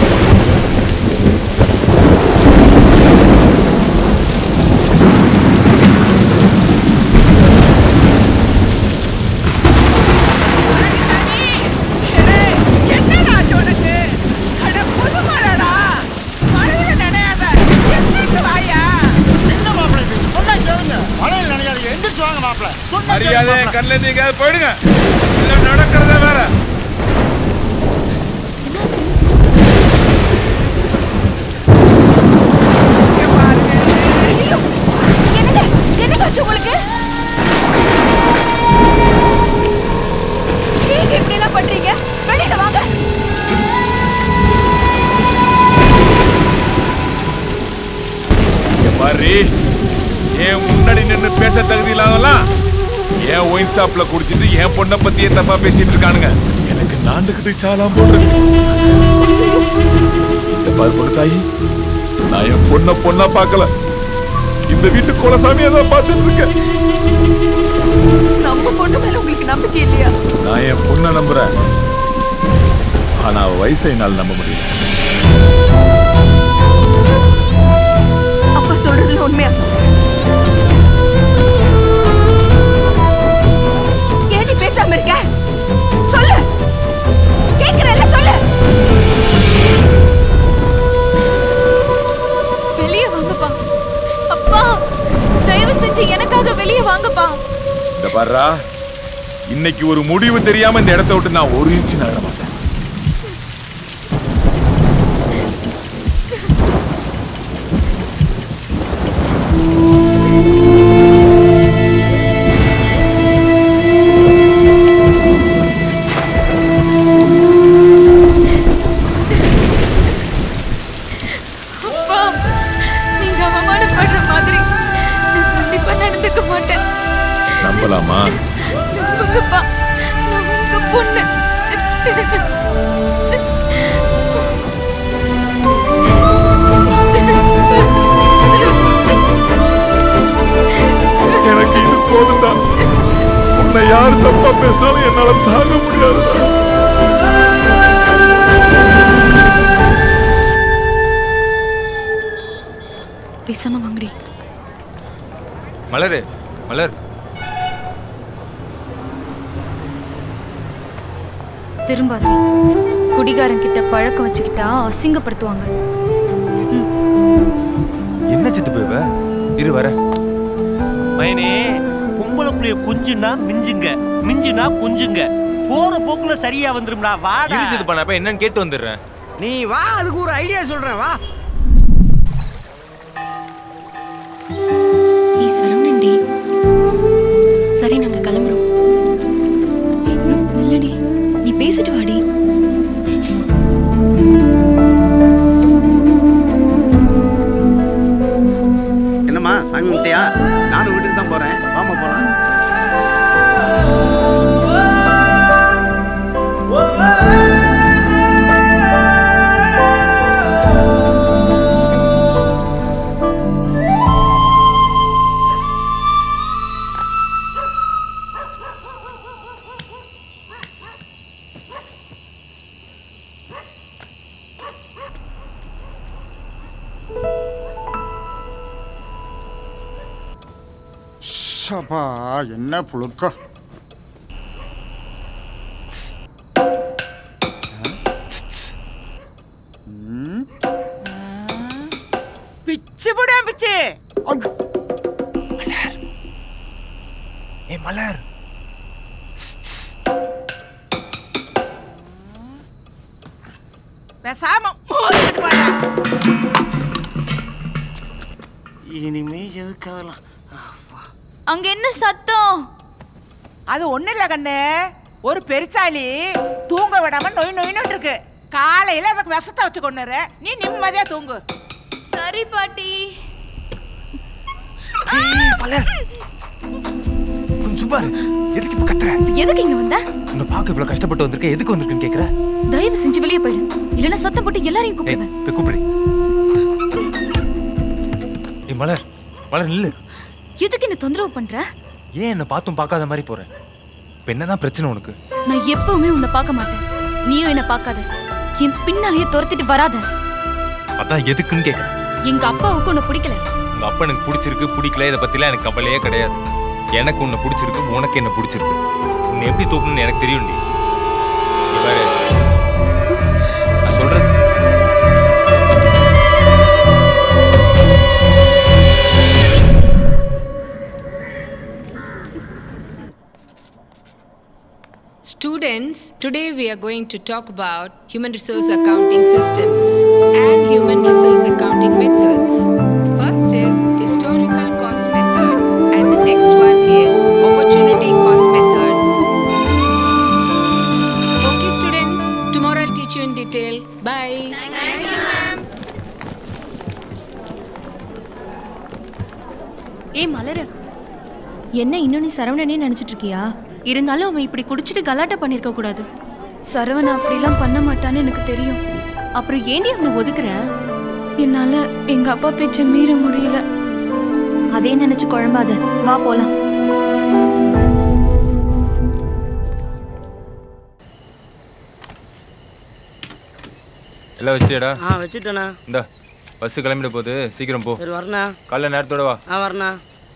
Speaker 6: என்னடா உனக்கு அட புதுமலடா மழையில நனையாத எந்திரிச்சு வாயா
Speaker 5: என்ன மாப்பிள்ள இது? சொன்னா கேளுங்க மழையில் நினைக்காதீங்க எந்திரிச்சு வாங்க மாப்பிள்ள சொன்னா கேளு
Speaker 18: மரியாதை
Speaker 5: மாப்பிள.
Speaker 18: கண்ணில் இருந்து எங்கேயாவது போயிடுங்க இல்ல நடக்கிறதே வேற
Speaker 6: என்னங்க ஆச்சு உங்களுக்கு நீங்க இப்படி எல்லாம் பண்றீங்க வெளியில வாங்க
Speaker 18: இங்க பாரு என் முன்னாடி நின்று பேச தகுதி இல்லாதவெல்லாம் என் ஒயின் ஷாப்ல குடிச்சிட்டு என் பொண்ணை பத்தியே தப்பா பேசிட்டு இருக்கானுங்க எனக்கு நான்
Speaker 4: ஆண்டுகிட்டு சாலாம் போடுறது இந்த பால் பொண்ணு தாயி நான் என் பொண்ண பொண்ணா பார்க்கல இந்த வீட்டு குலசாமியை தான் பார்த்துட்டு இருக்கேன்
Speaker 6: நம்ம பொண்ணு மேல உங்களுக்கு நம்பிக்கை இல்லையா
Speaker 4: நான் என் பொண்ணை நம்புறேன் ஆனா அவ வயசை என்னால் நம்ப முடியல
Speaker 6: அப்பா சொல்றதுல உண்மையா ஏன் நீ பேசாம இருக்க சொல்லு கேக்குறேன்ல சொல்லு
Speaker 1: வெளியே வாங்கப்பா அப்பா தயவு செஞ்சு எனக்காக வெளியே வாங்கப்பா
Speaker 4: இந்த பாருடா இன்னைக்கு ஒரு முடிவு தெரியாம இந்த இடத்த விட்டு நான் ஒரு இன்ச்சு நகர மாட்டேன்
Speaker 1: அப்பா நீங்க அவமானப்படுற மாதிரி நான் கண்டிப்பா நடந்துக்க மாட்டேன்
Speaker 4: நம்பலாமா
Speaker 1: நம்புங்கப்பா நான் உங்க பொண்ணு
Speaker 4: எனக்கு இது போதும்டா உன்னை யார் தப்பா பேசினாலும் என்னால தாங்க முடியாது
Speaker 1: பேசாம வாங்கடி
Speaker 12: மலரு மலர்
Speaker 1: திரும்பாதிரி குடிகாரன் கிட்ட பழக்கம் வச்சுக்கிட்டா அசிங்கப்படுத்துவாங்க
Speaker 12: என்ன சித்து போய்வ இரு வர
Speaker 5: மயனே பொம்பளை புள்ளைய குஞ்சுனா மிஞ்சுங்க மிஞ்சுனா குஞ்சுங்க போற போக்குல சரியா வந்துரும்டா வாடா
Speaker 12: இரு சித்து பண்ண என்னன்னு கேட்டு வந்துடுறேன்
Speaker 5: நீ வா அதுக்கு ஒரு ஐடியா சொல்றேன் வா
Speaker 3: நீ சரவணன்டி சரி நாங்க கிளம்புறோம் ஏய், ம், நில்லுடி நீ பேசிட்டு வாடி
Speaker 23: என்னம்மா சாமி முட்டையா நானும் வீட்டுக்கு தான் போறேன் வாமா போலாம்
Speaker 14: சபா என்ன புழுக்கம்
Speaker 6: பிச்சு போடா பிச்சு
Speaker 12: ஏ மலர்
Speaker 6: பேசாம மூடிட்டு வாடா.
Speaker 5: இனிமே எதுக்கு அதெல்லாம்
Speaker 1: அங்க என்ன சத்தம்
Speaker 6: அது ஒண்ணு இல்ல கண்ணு ஒரு பெருச்சாளி தூங்க விடாம நொய் நொயின்னு இருக்கு காலையில அதுக்கு விஷத்தை வச்சு கொண்டுற நீ நிம்மதியா தூங்கு
Speaker 1: சரி பாட்டி
Speaker 12: கொஞ்சம் சும்மா இரு. எதுக்கு இப்ப கத்துற
Speaker 1: எதுக்கு இங்க வந்த
Speaker 12: உன்னை பார்க்க இவ்வளவு கஷ்டப்பட்டு வந்திருக்க எதுக்கு வந்திருக்குன்னு கேக்குற
Speaker 1: தயவு செஞ்சு வெளியே போயிடு இல்லைன்னா சத்தம் போட்டு எல்லாரையும் கூப்பிடுவேன்
Speaker 12: போய் கூப்பிடு ஏய் மலர் மலர் நில்லு
Speaker 1: எதுக்கு என்ன தொந்தரவு பண்ற
Speaker 12: ஏன் என்ன பார்த்தும் பார்க்காத மாதிரி போற இப்ப என்னதான் பிரச்சனை உனக்கு
Speaker 1: நான் எப்பவுமே உன்னை பார்க்க மாட்டேன் நீயும் என்ன பார்க்காத என் பின்னாலேயே துரத்திட்டு வராத
Speaker 12: அதான் எதுக்குன்னு கேக்குறேன்
Speaker 1: எங்க அப்பாவுக்கு உன்னை பிடிக்கல
Speaker 12: உங்க அப்பா எனக்கு பிடிச்சிருக்கு பிடிக்கல இதை பத்திலாம் எனக்கு கவலையே கிடையாது எனக்கு உன்னை பிடிச்சிருக்கு உனக்கு என்ன பிடிச்சிருக்கு உன்னை எப்படி தூக்கணும்னு எனக்கு தெரியும் நீ பாரு நான் சொல்றேன்
Speaker 15: Students, today we are going to talk about human resource accounting systems and human resource accounting methods. First is historical cost method and the next one is opportunity cost method. Okay students, tomorrow I'll teach you in detail. Bye. Thank you ma'am.
Speaker 3: ஏய் மலரு என்ன இன்னும் நீ சரவணனே நினைச்சிட்டு இருக்கியா இருந்தாலும் அவன் இப்படி குடிச்சிட்டு கலாட்டா பண்ணிருக்க கூடாது
Speaker 1: சரவணா அப்படிலாம் பண்ண மாட்டான்னு எனக்கு தெரியும்
Speaker 3: அப்புறம் ஏண்டி அவனை ஒதுக்குற
Speaker 1: என்னால எங்க அப்பா பேச்ச மீற முடியல
Speaker 3: அதே நினைச்சு குழம்பாத வா போலாம்
Speaker 12: எல்லாம் வச்சிட்டியாடா
Speaker 7: ஆ வச்சுட்டேண்ணா
Speaker 12: இந்த பஸ் கிளம்பிட போகுது சீக்கிரம் போ
Speaker 7: சரி வரண்ணா
Speaker 12: காலைல நேரத்தோட வா
Speaker 7: ஆ வரண்ணா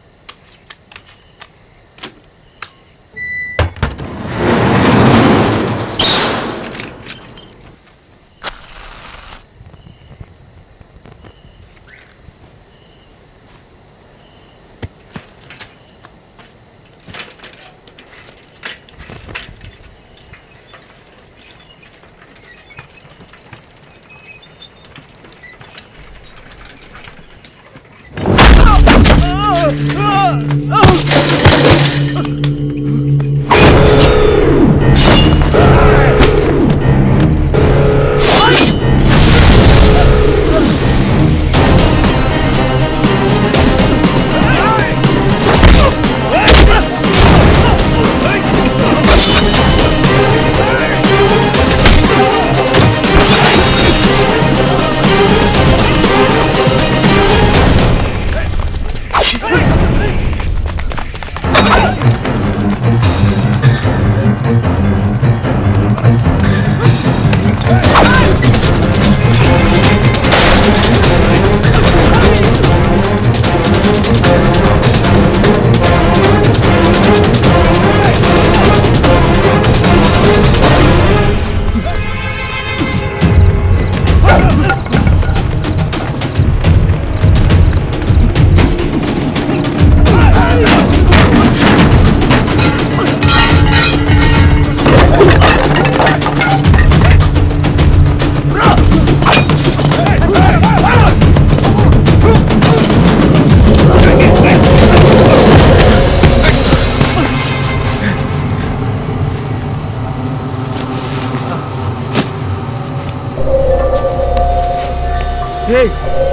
Speaker 8: ஏய்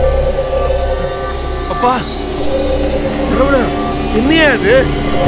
Speaker 12: அப்பா
Speaker 8: சரவணா என்னையா அது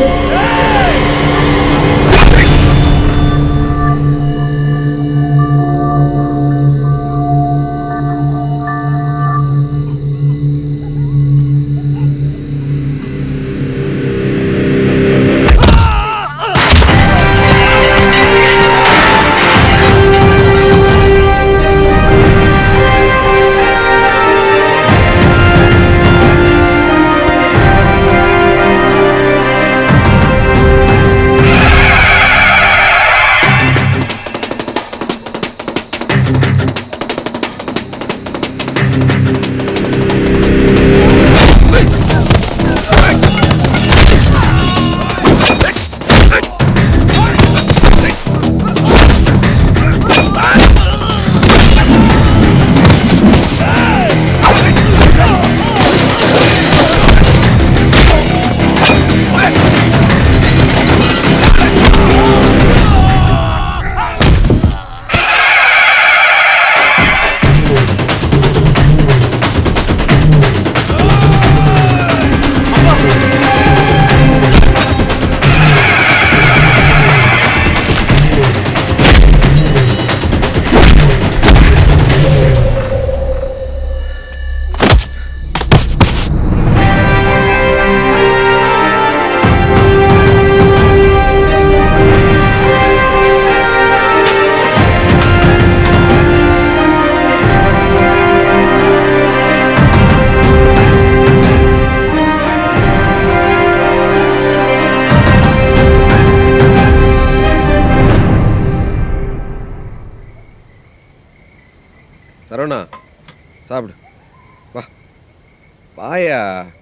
Speaker 8: சரவணா சாப்பிடு வா வாயா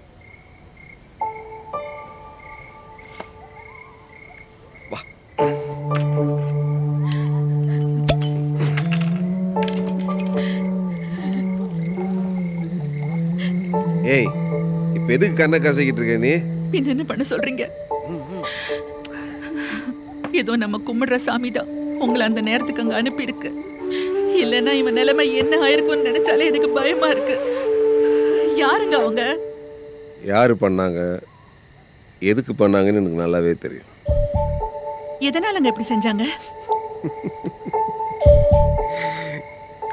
Speaker 8: வா ஏய் இப்போ எதுக்கு கண்ணை கசக்கிட்டு இருக்க நீ
Speaker 6: பின்ன என்ன பண்ண சொல்றீங்க ஏதோ நம்ம கும்பிடுற சாமி தான் உங்களை அந்த நேரத்துக்கு அங்க அனுப்பியிருக்கு இல்லைன்னா இவன் நிலைமை என்ன ஆயிருக்கும்னு நினைச்சாலே எனக்கு பயமா இருக்கு யாருங்க அவங்க
Speaker 8: யார் பண்ணாங்க எதுக்கு பண்ணாங்கன்னு எனக்கு நல்லாவே தெரியும்
Speaker 6: எதனாலங்க இப்படி செஞ்சாங்க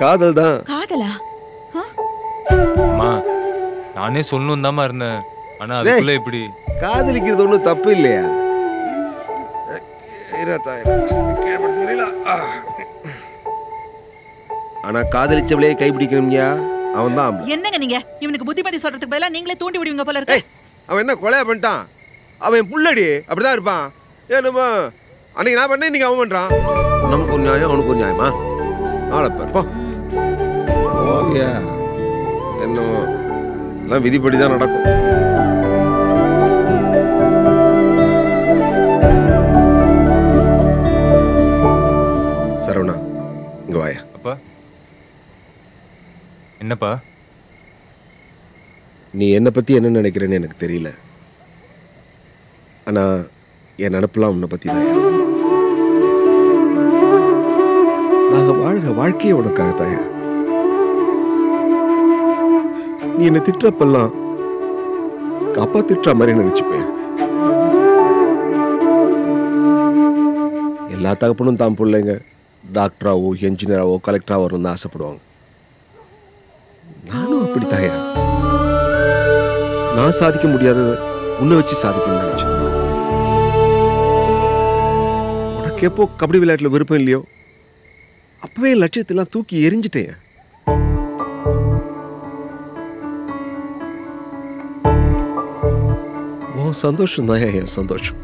Speaker 8: காதல் தான்
Speaker 6: காதலா
Speaker 12: அம்மா நானே சொல்லணும் தாம்மா இருந்தேன் ஆனா அதுக்குள்ள இப்படி
Speaker 8: காதலிக்கிறது ஒன்றும் தப்பு இல்லையா இருபத்தா, இரு. கீழே படுத்துக்கிறீங்களா? ஆ. ஆனா காதலிச்சவளே கைப்பிடிக்கணும்யா அவன் தான்
Speaker 6: என்னங்க நீங்க இவனுக்கு புத்திமதி சொல்றதுக்கு பதிலா நீங்களே தூண்டி விடுவீங்க போல இருக்கு
Speaker 8: அவன் என்ன கொலையா பண்ணிட்டான் அவன் என் புள்ளடி அப்படிதான் இருப்பான் ஏன்னுமா அன்னைக்கு நான் பண்ணேன் இன்னைக்கு அவன் பண்றான் நமக்கு ஒரு நியாயம் அவனுக்கு ஒரு நியாயமா ஆளப்பார் போ ஓவியா என்னமோ எல்லாம் விதிப்படி தான் நடக்கும் சரவணா இங்க வாயா
Speaker 12: அப்பா என்னப்பா
Speaker 8: நீ என்னை பற்றி என்ன நினைக்கிறேன்னு எனக்கு தெரியல ஆனால் என் நினப்பெல்லாம் உன்னை பற்றி தான் நாங்கள் வாழ்கிற வாழ்க்கையே உனக்காக தாயா நீ என்னை திட்டுறப்பெல்லாம் எங்க அப்பா திட்டுற மாதிரி நினச்சிப்பேன் எல்லா தகப்பனும் தான் பிள்ளைங்க டாக்டராவோ என்ஜினியராவோ கலெக்டராவோ வரணும்னு தான் ஆசைப்படுவாங்க நானும் அப்படி தாயா நான் சாதிக்க முடியாததை உன்னை வச்சு சாதிக்கணும்னு நினைச்சேன் உனக்கு எப்போ கபடி விளையாட்டுல விருப்பம் இல்லையோ அப்பவே என் லட்சியத்தெல்லாம் தூக்கி எரிஞ்சிட்டேன் உன் சந்தோஷம் தான் என் சந்தோஷம்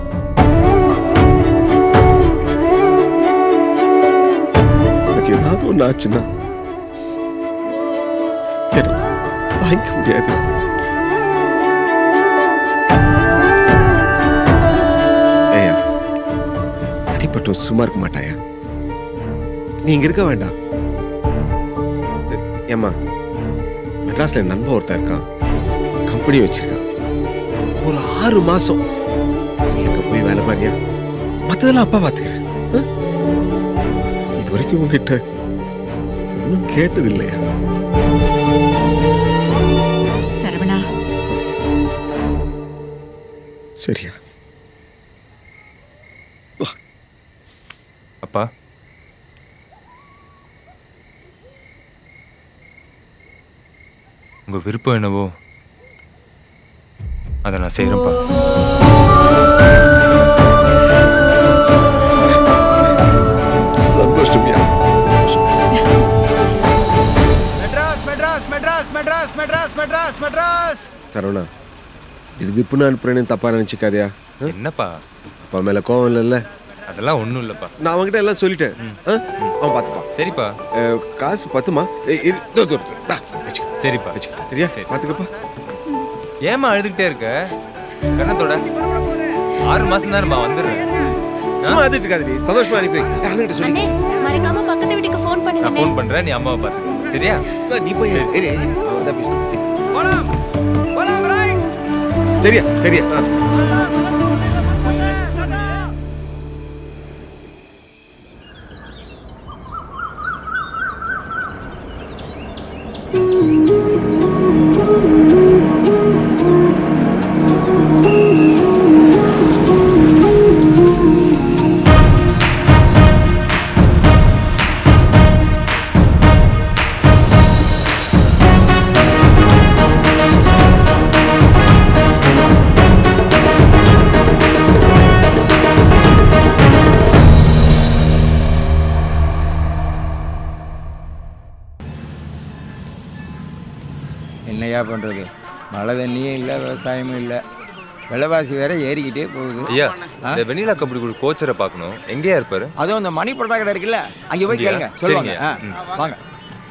Speaker 8: எனக்கு ஏதாவது ஒன்று ஆச்சுன்னா என்னால தாங்கிக்க முடியாது ஏய்யா அடிப்பட்டும் சும்மா இருக்க மாட்டாயா நீ இங்க இருக்க வேண்டாம் எ- ஏம்மா மெட்ராஸ்ல என் நண்பன் ஒருத்தன் இருக்கான் கம்பெனி வச்சிருக்கான் ஒரு ஆறு மாசம் நீ எங்க போய் வேலை பாரியா மத்ததெல்லாம் அப்பா பாத்துக்கிறேன் ஆ? இது வரைக்கும் உங்ககிட்ட இன்னும் கேட்டது இல்லையா
Speaker 6: சரவணா
Speaker 8: சரியா
Speaker 12: அப்பா உங்க விருப்பம் என்னவோ அதை நான் செய்யறேன்ப்பா
Speaker 8: சந்தோஷம்யா
Speaker 23: மெட்ராஸ் மெட்ராஸ் மெட்ராஸ் மெட்ராஸ் மெட்ராஸ் மெட்ராஸ் மெட்ராஸ்
Speaker 8: சரவணா இது திப்புன்னு அனுப்புறேன்னு தப்பா நினைச்சுக்காதயா
Speaker 12: என்னப்பா
Speaker 8: அப்பா மேல கோவம் இல்லைல்ல
Speaker 12: அதெல்லாம் ஒண்ணும் இல்லப்பா
Speaker 8: நான் அவன்கிட்ட எல்லாம் சொல்லிட்டேன் ஆ? அவன் பார்த்துப்பான்
Speaker 12: சரிப்பா
Speaker 8: அஹ், காசு பத்துமா ஏய், இரு, இதோ, இதோ இருக்கு. டா, வச்சுக்க.
Speaker 12: சரிப்பா
Speaker 8: சரியா பார்த்துக்கப்பா
Speaker 12: ஏமா அழுதுகிட்டே இருக்க கண்ணத்தோட ஆறு மாசம் தானேம்மா வந்துடுறேன்
Speaker 8: சும்மா அழுதுட்டு இருக்காதடி சந்தோஷமா அனுப்பி வை. ஏய், அண்ணன்கிட்ட சொல்லி
Speaker 3: அண்ணே மறக்காம பக்கத்து வீட்டுக்கு ஃபோன்
Speaker 12: நான்
Speaker 3: பண்ணுங்க
Speaker 12: ஃபோன் பண்றேன் நீ அம்மாவை பார்த்து சரியா
Speaker 8: நீ போய் இரு, இரு, இரு. அவன் தான் பேசுறான். சரியா சரியா ஆ.
Speaker 10: என்னையா பண்ணுறது மழை தண்ணியும் இல்லை விவசாயமும் இல்லை விலைவாசி வேற ஏறிக்கிட்டே போகுது
Speaker 12: ஐயா
Speaker 10: ஆ?
Speaker 12: இந்த வெண்ணிலா கபடி குழு கோச்சரை பார்க்கணும் எங்கேயா இருப்பாரு
Speaker 10: அதுவும் அந்த மணி பரோட்டா கடை இருக்குல்ல அங்கே போய்
Speaker 12: இங்கேயா?
Speaker 10: கேளுங்க சொல்லுவாங்க
Speaker 12: சரிங்க.
Speaker 10: ஆ,
Speaker 12: ம்.
Speaker 10: வாங்க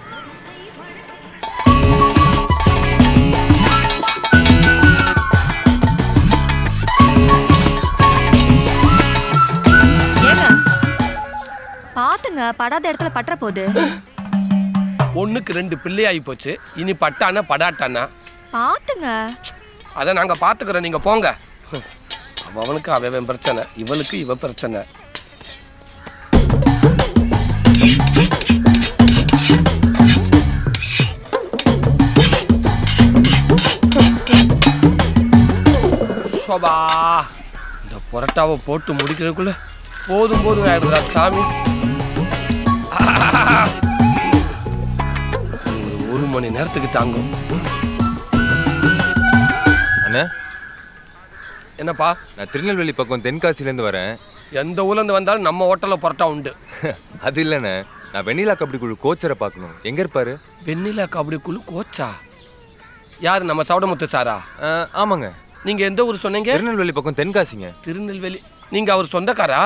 Speaker 3: ஏங்க பாத்துங்க படாத இடத்துல பற்ற போகுது
Speaker 7: ஒண்ணுக்கு ரெண்டு பிள்ளையாகி போச்சு இனி பட்டானா படாட்டானா
Speaker 3: பாத்துங்க
Speaker 7: அதை நாங்க பாத்துக்கிறோம் நீங்க போங்க அவனுக்கு அவன் பிரச்சனை இவளுக்கு இவ பிரச்சனை சோபா இந்த புரட்டாவை போட்டு முடிக்கிறதுக்குள்ள போதும் போதும் ஆயிடுதா சாமி மணி நேரத்துக்கு தாங்கும்
Speaker 12: அண்ணா
Speaker 7: என்னப்பா
Speaker 12: நான் திருநெல்வேலி பக்கம் தென்காசிலேருந்து வரேன்
Speaker 7: எந்த ஊர்ல இருந்து வந்தாலும் நம்ம ஹோட்டல்ல பரோட்டா உண்டு
Speaker 12: அது இல்லைண்ணே நான் வெண்ணிலா கபடி குழு கோச்சரை பார்க்கணும் எங்க இருப்பாரு
Speaker 7: வெண்ணிலா கபடி குழு கோச்சா யாரு நம்ம சவடமுத்து சாரா
Speaker 12: ஆமாங்க
Speaker 7: நீங்க எந்த ஊர் சொன்னீங்க
Speaker 12: திருநெல்வேலி பக்கம் தென்காசிங்க
Speaker 7: திருநெல்வேலி நீங்க அவர் சொந்தக்காரா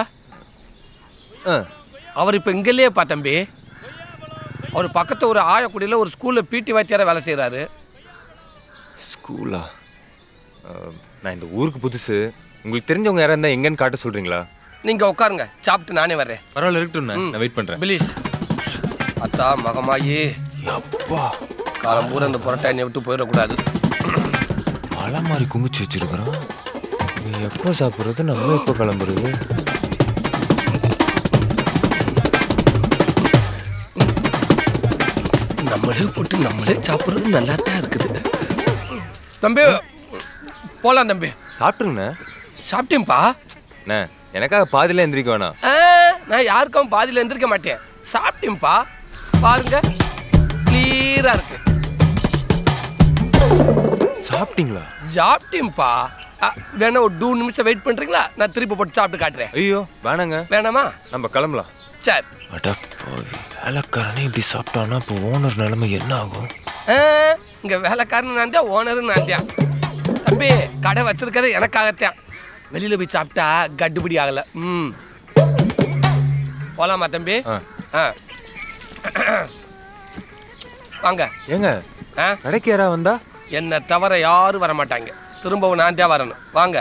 Speaker 7: அவர் இப்ப இங்கேயே பா தம்பி அவர் பக்கத்து ஒரு ஆயக்குடியில ஒரு ஸ்கூல்ல பிடி வாத்தியாரா வேலை செய்யறாரு
Speaker 12: ஸ்கூலா அஹ், நான் இந்த ஊருக்கு புதுசு உங்களுக்கு தெரிஞ்சவங்க யாரா இருந்தா எங்கன்னு காட்ட சொல்றீங்களா
Speaker 7: நீங்க உட்காருங்க சாப்பிட்டு நானே வர்றேன்
Speaker 12: பரவாயில்ல இருக்கட்டும் நான் வெயிட் பண்றேன்
Speaker 7: பிளீஸ் அத்தா மகமாயி
Speaker 12: அப்பா
Speaker 7: காலம் பூரா இந்த புரட்டா என்னை விட்டு போயிடக்கூடாது
Speaker 12: மலை மாதிரி குமிச்சு வச்சிருக்கிறோம் நீ எப்போ சாப்பிட்றது நம்ம எப்போ கிளம்புறது
Speaker 7: நம்மளே போட்டு நம்மளே சாப்பிட்றது நல்லா தான் இருக்குது தம்பி போலாம் தம்பி
Speaker 12: சாப்பிட்டுருங்கண்ணே
Speaker 7: சாப்பிட்டேன்ப்பா
Speaker 12: அண்ணே எனக்காக பாதியில எந்திரிக்க வேணாம்
Speaker 7: ஆ, நான் யாருக்கும் பாதியில் எந்திரிக்க மாட்டேன் சாப்பிட்டேன்ப்பா பாருங்க கிளியரா இருக்கு
Speaker 12: சாப்பிட்டீங்களா
Speaker 7: சாப்பிட்டேன்ப்பா ஆ, வேணா ஒரு டூ நிமிஷம் வெயிட் பண்றீங்களா நான் திருப்பி போட்டு சாப்பிட்டு காட்டுறேன்
Speaker 12: ஐயோ வேணாங்க
Speaker 7: வேணாமா
Speaker 12: நம்ம கிளம்பலாம்
Speaker 7: சரி
Speaker 12: அடப்பாவி வேலைக்காரனே இப்படி சாப்பிட்டானா இப்போ ஓனர் நிலைமை என்ன ஆகும்
Speaker 7: ஆ, இங்க வேலைக்காரன் நான் தான் ஓனரும் நான் தான் தம்பி கடை வச்சிருக்கிறது எனக்காகத்தான் வெளியில போய் சாப்பிட்டா கட்டுப்படி ஆகல ம் போலாமா தம்பி ஆ வாங்க
Speaker 12: ஏங்க
Speaker 7: ஆ
Speaker 12: கடைக்கு யாரா வந்தா
Speaker 7: என்னை தவிர யாரும் வர மாட்டாங்க திரும்பவும் நான் தான் வரணும் வாங்க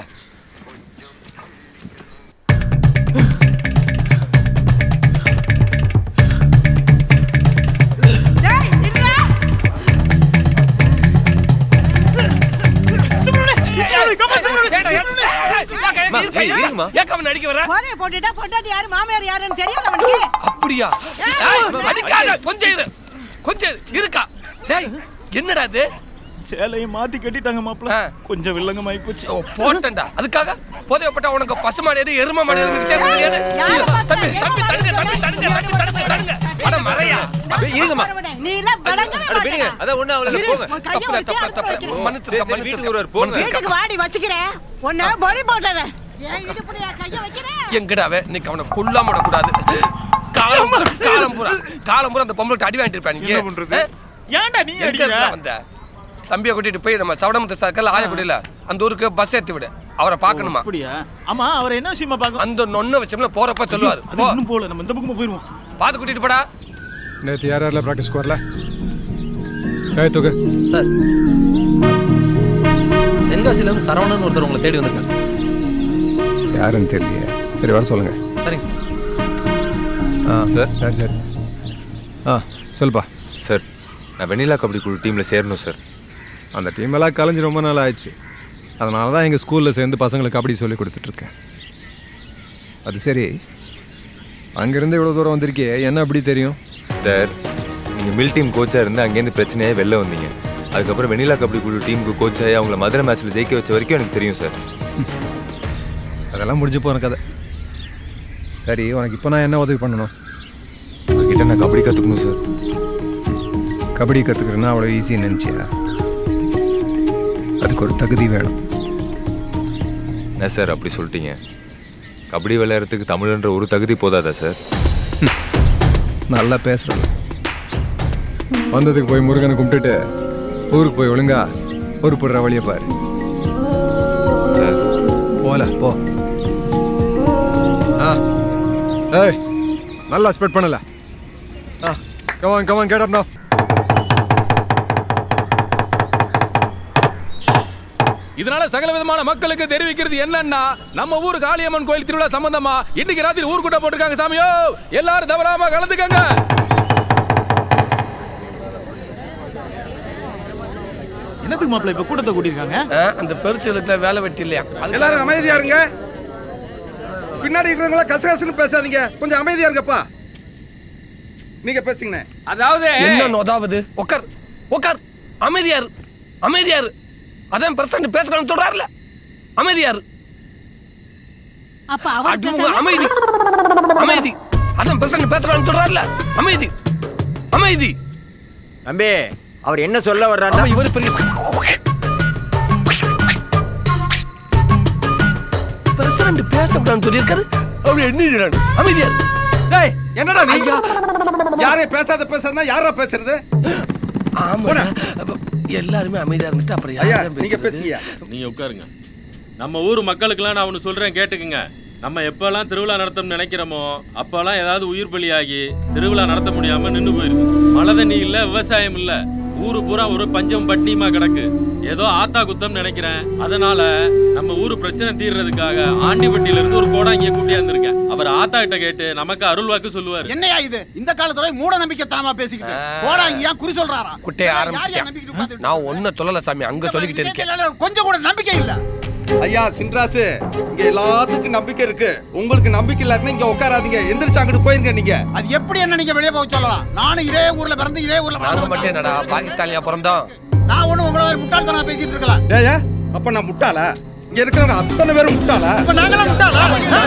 Speaker 7: நடிக்க வர
Speaker 6: போதைய போட்டுட்டா பொண்டாட்டி யாரு மாமியார் யாருன்னு தெரியாது அவனுக்கு
Speaker 7: அப்படியா ஏய், அடிக்காத கொஞ்சம் இரு கொஞ்சம் இரு. இருக்கா டேய் என்னடா இது
Speaker 9: சேலையை மாத்தி கட்டிட்டாங்க மாப்பிள கொஞ்சம் வில்லங்கமாயி போச்சு
Speaker 7: போட்டேன்டா அதுக்காக போதையப்பட்ட உனக்கு பசு மாடு எது எரும மாடு எதுன்னு வித்தியாசம் தெரியாது தம்பி தம்பி தடுங்க தம்பி தடுங்க தம்பி தடுங்க தடுங்க அட மறையா
Speaker 12: இருங்கம்மா
Speaker 6: நீ எல்லாம் விளங்கவே
Speaker 12: அட விடுங்க அதான் ஒண்ணு அவள
Speaker 6: இரு,
Speaker 12: போங்க
Speaker 6: உன் கையை வச்சு அறுத்து வைக்கிறேன்.
Speaker 7: மன்னிச்சிருக்க
Speaker 12: சரி, வீட்டுக்கு வருவார், போங்க.
Speaker 7: மன்னிச்சிருக்க
Speaker 6: வீட்டுக்கு வாடி வச்சுக்கிறேன் உன்னை பொறி போட்டுறேன் ஏன் இடுப்புலையா கையை வைக்கிறேன்
Speaker 7: எங்கடாவே இன்னைக்கு அவனை கொல்லாம விடக்கூடாது காலம் பூரா- காலம் பூரா காலம் பூரா அந்த பொம்பளை அடி வாங்கிட்டு இருப்பா நீங்க
Speaker 9: என்ன பண்றது? ஏன்டா நீ
Speaker 7: எங்க
Speaker 9: அடிக்கிற?
Speaker 7: இருந்தா வந்த தம்பியை கூட்டிட்டு போய் நம்ம சவடமுத்து சர்க்கல் ஆயக்குடியில அந்த ஊருக்கு பஸ் ஏத்தி விடு அவரை பார்க்கணுமா
Speaker 9: அப்படியா ஆமா அவர் என்ன விஷயமா பார்க்க
Speaker 7: அந்த நொன்ன விஷயம்ல போறப்ப சொல்லுவாரு
Speaker 9: அது இன்னும் போல நம்ம இந்த பக்கமா போயிருவோம்
Speaker 7: பாத்து கூட்டிட்டு போடா
Speaker 19: நேற்று யார் யாரெல்லாம் ப்ராக்டிஸ்க்கு வரல ஏய் தொகு
Speaker 24: சார் தென்காசியில இருந்து சரவணன் ஒருத்தர் உங்களை தேடி வந்திருக்காரு சார்
Speaker 19: யாருன்னு தெரியலையே சரி வர சொல்லுங்க
Speaker 24: சரிங்க சார்
Speaker 19: ஆ
Speaker 12: சார்
Speaker 19: சரி சரி ஆ சொல்லுப்பா
Speaker 12: சார் நான் வெண்ணிலா கபடி குழு டீம்ல சேரணும் சார்
Speaker 19: அந்த டீம் எல்லாம் கலைஞ்சு ரொம்ப நாள் ஆயிடுச்சு அதனால தான் எங்கள் ஸ்கூலில் சேர்ந்து பசங்களுக்கு கபடி சொல்லி கொடுத்துட்ருக்கேன் அது சரி அங்கேருந்து இவ்வளோ தூரம் வந்திருக்கியே என்ன அப்படி தெரியும்
Speaker 12: சார் நீங்கள் மில் டீம் கோச்சாக இருந்து அங்கேருந்து பிரச்சனையே வெளில வந்தீங்க அதுக்கப்புறம் வெண்ணிலா கபடி குழு டீமுக்கு கோச்சாகி அவங்கள மதுரை மேட்ச்சில் ஜெயிக்க வச்ச வரைக்கும் எனக்கு தெரியும் சார்
Speaker 19: அதெல்லாம் முடிஞ்சு போன கதை சரி உனக்கு இப்போ நான் என்ன உதவி பண்ணணும்
Speaker 12: உங்ககிட்ட நான் கபடி கற்றுக்கணும் சார்
Speaker 19: கபடி கற்றுக்கிறேன்னா அவ்வளோ ஈஸின்னு நினச்சியா அதுக்கு ஒரு தகுதி வேணும்
Speaker 12: என்ன சார் அப்படி சொல்லிட்டீங்க கபடி விளையாடுறதுக்கு தமிழ்ன்ற ஒரு தகுதி போதாதா சார்
Speaker 19: நல்லா பேசுறது வந்ததுக்கு போய் முருகனை கும்பிட்டுட்டு ஊருக்கு போய் ஒழுங்கா உருப்படுற வழியை பாரு போல போ ஆ ஏய் நல்லா ஸ்பெட் பண்ணல ஆ come on come on get up no
Speaker 20: இதனால சகல விதமான மக்களுக்கு தெரிவிக்கிறது என்னன்னா நம்ம ஊர் காளியம்மன் கோயில் திருவிழா சம்பந்தமா இன்னைக்கு ராத்திரி ஊர்கூட்ட போட்டிருக்காங்க சாமியோ எல்லாரும் தவறாம கலந்துக்கங்க
Speaker 9: என்னத்துக்கு மாப்பிள இப்ப கூட்டத்தை கூட்டியிருக்காங்க
Speaker 7: அந்த பெருசுகளுக்கு வேலை வெட்டி இல்லையா
Speaker 21: எல்லாரும் அமைதியா இருங்க பின்னாடி இருக்கிறவங்கள கசகசன்னு பேசாதீங்க கொஞ்சம் அமைதியா இருங்கப்பா நீங்க பேசுங்கண்ணே
Speaker 7: அதாவது என்ன அதாவது உட்கார் உட்கார் அமைதியாரு அமைதியாரு அதான் பிரசன்ட் பேசுறேன்னு சொல்றாருல அமைதியாரு
Speaker 6: அப்ப அவர்
Speaker 7: அடிமுக அமைதி அமைதி அதான் பிரசன்ட் பேசுறான்னு சொல்றாருல அமைதி அமைதி
Speaker 10: தம்பி அவர் என்ன சொல்ல வர்றாருன்னா
Speaker 7: இவர் பெரிய பிரசிடண்ட் பேசக்கூடாதுன்னு சொல்லியிருக்காரு அவர் என்ன அமைதியா இரு.
Speaker 21: டேய் என்னடா நீ யாரையும் பேசாத பேசாத யாரா பேசுறது
Speaker 7: ஆமாடா அப்ப எல்லாருமே அமைதியா இருந்துட்டு அப்புறம்
Speaker 21: ஐயா
Speaker 7: யார் தான்
Speaker 21: நீங்க
Speaker 7: பேசுறது?
Speaker 21: பேசுங்க
Speaker 2: நீங்க உட்காருங்க நம்ம ஊர் மக்களுக்கெல்லாம் நான் ஒன்று சொல்றேன் கேட்டுக்குங்க நம்ம எப்பெல்லாம் திருவிழா நடத்தணும்னு நினைக்கிறோமோ அப்பெல்லாம் ஏதாவது உயிர் பலியாகி திருவிழா நடத்த முடியாம நின்று போயிருக்கு மழை தண்ணி இல்ல விவசாயம் இல்ல ஊரு பூரா ஒரு பஞ்சம் பட்டியமா கிடக்கு ஏதோ ஆத்தா குத்தம் நினைக்கிறேன் அதனால நம்ம ஊரு பிரச்சனை தீர்றதுக்காக ஆண்டிப்பட்டியில இருந்து ஒரு கோடாங்கிய கூட்டியாந்துருக்கேன் அவர் ஆத்தா கிட்ட கேட்டு நமக்கு அருள் வாக்கு சொல்லுவாரு
Speaker 14: என்னையா இது இந்த காலத்துல மூட நம்பிக்கை தனமா பேசிக்கிட்டு போடாங்க ஏன் குறி சொல்றாரா
Speaker 7: குட்டைய
Speaker 14: யார் யார் நம்பிக்கிட்டு
Speaker 7: ஆரம்பிச்சிட்டேன் நான் ஒன்னும் சொல்லல சாமி அங்க சொல்லிக்கிட்டு இருக்கேன்
Speaker 14: இல்ல, இல்ல, கொஞ்சம் கூட நம்பிக்கை இல்ல
Speaker 21: ஐயா சின்ராசு இங்க எல்லாத்துக்கும் நம்பிக்கை இருக்கு உங்களுக்கு நம்பிக்கை இல்லாட்டினா இங்க உட்காராதீங்க எந்திரிச்சு அங்கிட்டு போயிருங்க நீங்க
Speaker 14: அது எப்படி என்ன நீங்க வெளியே போக சொல்லலாம் நானும் இதே ஊர்ல பிறந்து இதே ஊர்ல
Speaker 7: நாங்க
Speaker 14: வளர்ந்தவன்
Speaker 7: மட்டும் என்னடா பாகிஸ்தான்லயா பிறந்தோம்
Speaker 14: நான் ஒண்ணு உங்களை மாதிரி முட்டாள்தனமா பேசிட்டு இருக்கலாம்
Speaker 21: ஏயா அப்ப நான் முட்டாளா இங்க இருக்கிறவங்க அத்தனை பேரும் முட்டாளா
Speaker 14: இப்ப நாங்களாம் முட்டாளா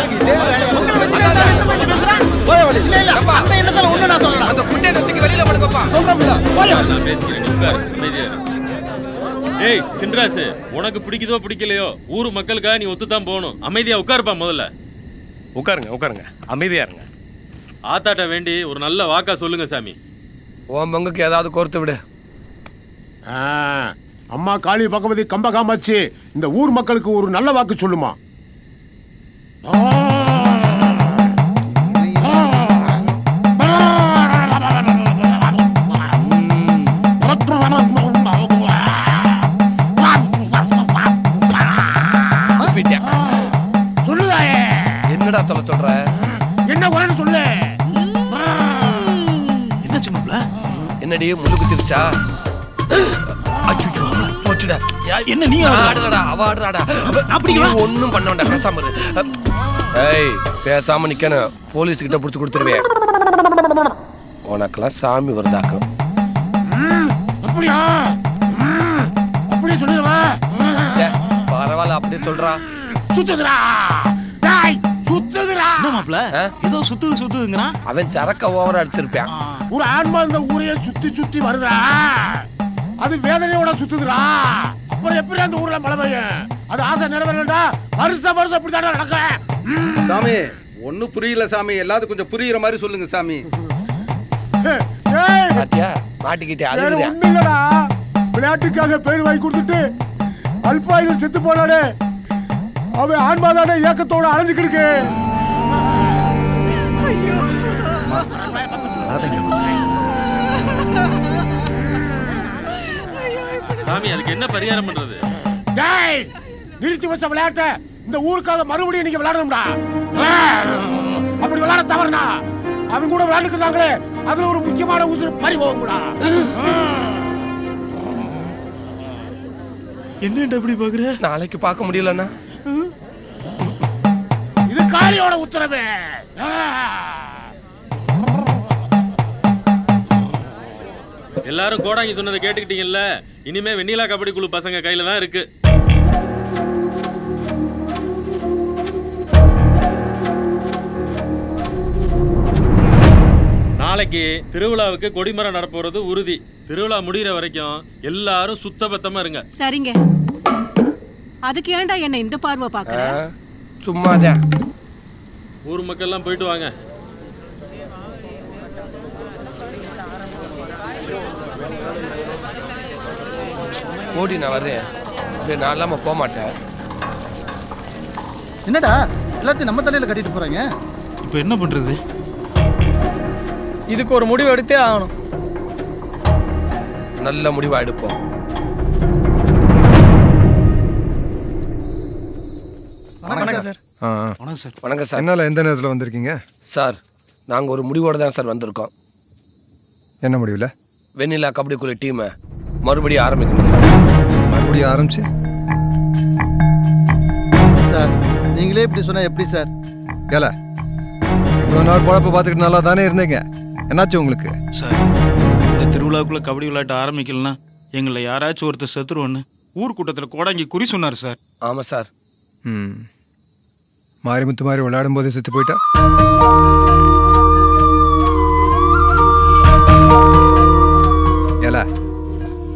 Speaker 14: இல்ல இல்ல அந்த எண்ணத்துல ஒண்ணு நான் சொல்லலாம்
Speaker 7: அந்த குட்டை நத்துக்கு வெளியில படுக்கப்பா
Speaker 2: நான் பேசிக்கிறேன் நீ உட்காரு அமைதியா இரு. ஏய் சின்ராசு உனக்கு பிடிக்குதோ பிடிக்கலையோ ஊர் மக்களுக்காக நீ ஒத்துதான் போகணும் அமைதியா உட்காருப்பா முதல்ல
Speaker 11: உட்காருங்க உட்காருங்க அமைதியா இருங்க
Speaker 2: ஆத்தாட்ட வேண்டி ஒரு நல்ல வாக்கா சொல்லுங்க சாமி
Speaker 7: உன் பங்குக்கு ஏதாவது கோர்த்து விடு
Speaker 18: ஆ, அம்மா காளி பகவதி கம்ப காமாட்சி இந்த ஊர் மக்களுக்கு ஒரு நல்ல வாக்கு சொல்லுமா சொல்லுதாயே
Speaker 7: என்னடா சொல்ல சொல்ற
Speaker 18: என்ன குறைன்னு சொல்லு
Speaker 7: என்ன சின்னப்ல என்னடி முள்ளு குத்திருச்சா அச்சோ போச்சுடா
Speaker 9: என்ன நீ ஆடுற?
Speaker 7: ஆடுறடா அவ ஆடுறாடா
Speaker 9: அப்படி
Speaker 7: நீ ஒண்ணும் பண்ண வேண்டாம் பேசாம இரு ஏய் பேசாம நிக்கணும் போலீஸ் கிட்ட புடிச்சு கொடுத்துருவேன் உனக்கெல்லாம் சாமி வருதாக்கும்
Speaker 18: அப்படியா ம், அப்படியே சொல்லிடுவா
Speaker 7: ஏ, பரவாயில்ல அப்படியே சொல்றா
Speaker 18: சுத்துதுடா டேய் சுத்துதுடா
Speaker 9: மாப்ள ஏதோ சுத்துது சுத்துதுங்கிறான்
Speaker 7: அவன் சரக்க ஓவரா அடிச்சிருப்பான்
Speaker 18: ஒரு ஆன்மா இந்த ஊரையே சுத்தி சுத்தி வருதுடா அது வேதனையோட சுத்துதுடா அப்புறம் எப்படி அந்த ஊர்ல மழை பெய்யும் அது ஆசை நிறைவேறலடா வருஷம் வருஷம் இப்படிதான் நடக்க
Speaker 21: சாமி ஒண்ணும் புரியல சாமி எல்லாத்துக்கும் கொஞ்சம் புரியுற மாதிரி சொல்லுங்க சாமி
Speaker 7: பாத்தியா மாட்டிக்கிட்டே
Speaker 18: வேற
Speaker 7: அழுகுறியா
Speaker 18: ஒண்ணும் இல்லடா விளையாட்டுக்காக பேர் வாங்கி கொடுத்துட்டு அல்பாயுதம் செத்து போனானே அவன் ஆன்மாதானே ஏக்கத்தோட அலைஞ்சுக்கிருக்கு
Speaker 2: சாமி அதுக்கு என்ன பரிகாரம் பண்றது
Speaker 18: டேய் நிறுத்தி வச்ச விளையாட்ட இந்த ஊருக்காக மறுபடியும் நீங்க விளையாடணும்டா ஆ, அப்படி விளையாட தவறுனா அவங்க கூட விளையாண்டுக்கிறாங்களே அதுல ஒரு முக்கியமான உசுறு பறி போகும்டா
Speaker 7: என்னடா இப்படி பாக்குற நாளைக்கு பார்க்க முடியலன்னா
Speaker 18: இது காளியோட உத்தரவு ஆ.
Speaker 2: எல்லாரும் கோடாங்கி சொன்னதை கேட்டுக்கிட்டீங்கல்ல இனிமே வெண்ணிலா கபடி குழு பசங்க கையில தான் இருக்கு நாளைக்கு திருவிழாவுக்கு கொடிமரம் நடப்போறது உறுதி திருவிழா முடியிற வரைக்கும் எல்லாரும் சுத்தபத்தமா இருங்க
Speaker 16: சரிங்க அதுக்கு ஏன்டா என்ன இந்த பார்வை பாக்குற
Speaker 7: சும்மாதான்
Speaker 2: ஊர் மக்கள் எல்லாம் போயிட்டு வாங்க
Speaker 7: ஓடி நான் வர்றேன் இப்படி நான் இல்லாம போக மாட்டேன்
Speaker 17: என்னடா எல்லாத்தையும் நம்ம தலையில கட்டிட்டு போறாங்க
Speaker 9: இப்போ என்ன பண்றது
Speaker 22: இதுக்கு ஒரு முடிவு எடுத்தே ஆகணும்
Speaker 7: நல்ல முடிவா எடுப்போம்
Speaker 17: வணக்கம் சார்
Speaker 19: ஆ ஆ.
Speaker 9: வணக்கம் சார்
Speaker 7: வணக்கம் சார்
Speaker 19: என்னால எந்த நேரத்தில் வந்திருக்கீங்க
Speaker 7: சார் நாங்க ஒரு முடிவோட தான் சார் வந்திருக்கோம்
Speaker 19: என்ன முடியல
Speaker 7: வெண்ணிலா கபடி குழு டீமை மறுபடியும் ஆரம்பிக்கணும் சார்
Speaker 19: மறுபடியும் ஆரம்பிச்சு
Speaker 17: சார் நீங்களே இப்படி சொன்னா எப்படி சார்
Speaker 19: ஏல இவ்வளோ நாள் குழப்ப பார்த்துக்கிட்டு நல்லா தானே இருந்தீங்க என்னாச்சு உங்களுக்கு
Speaker 9: சார் இந்த திருவிழாவுக்குள்ள கபடி விளையாட்ட ஆரம்பிக்கலனா எங்களை யாராச்சும் ஒருத்தர் செத்துருவோன்னு ஊர் கூட்டத்தில் கோடாங்கி குறி சொன்னார் சார்
Speaker 7: ஆமா சார்
Speaker 19: ம் மாரிமுத்து மாதிரி விளையாடும் போதே செத்து போயிட்டா ஏல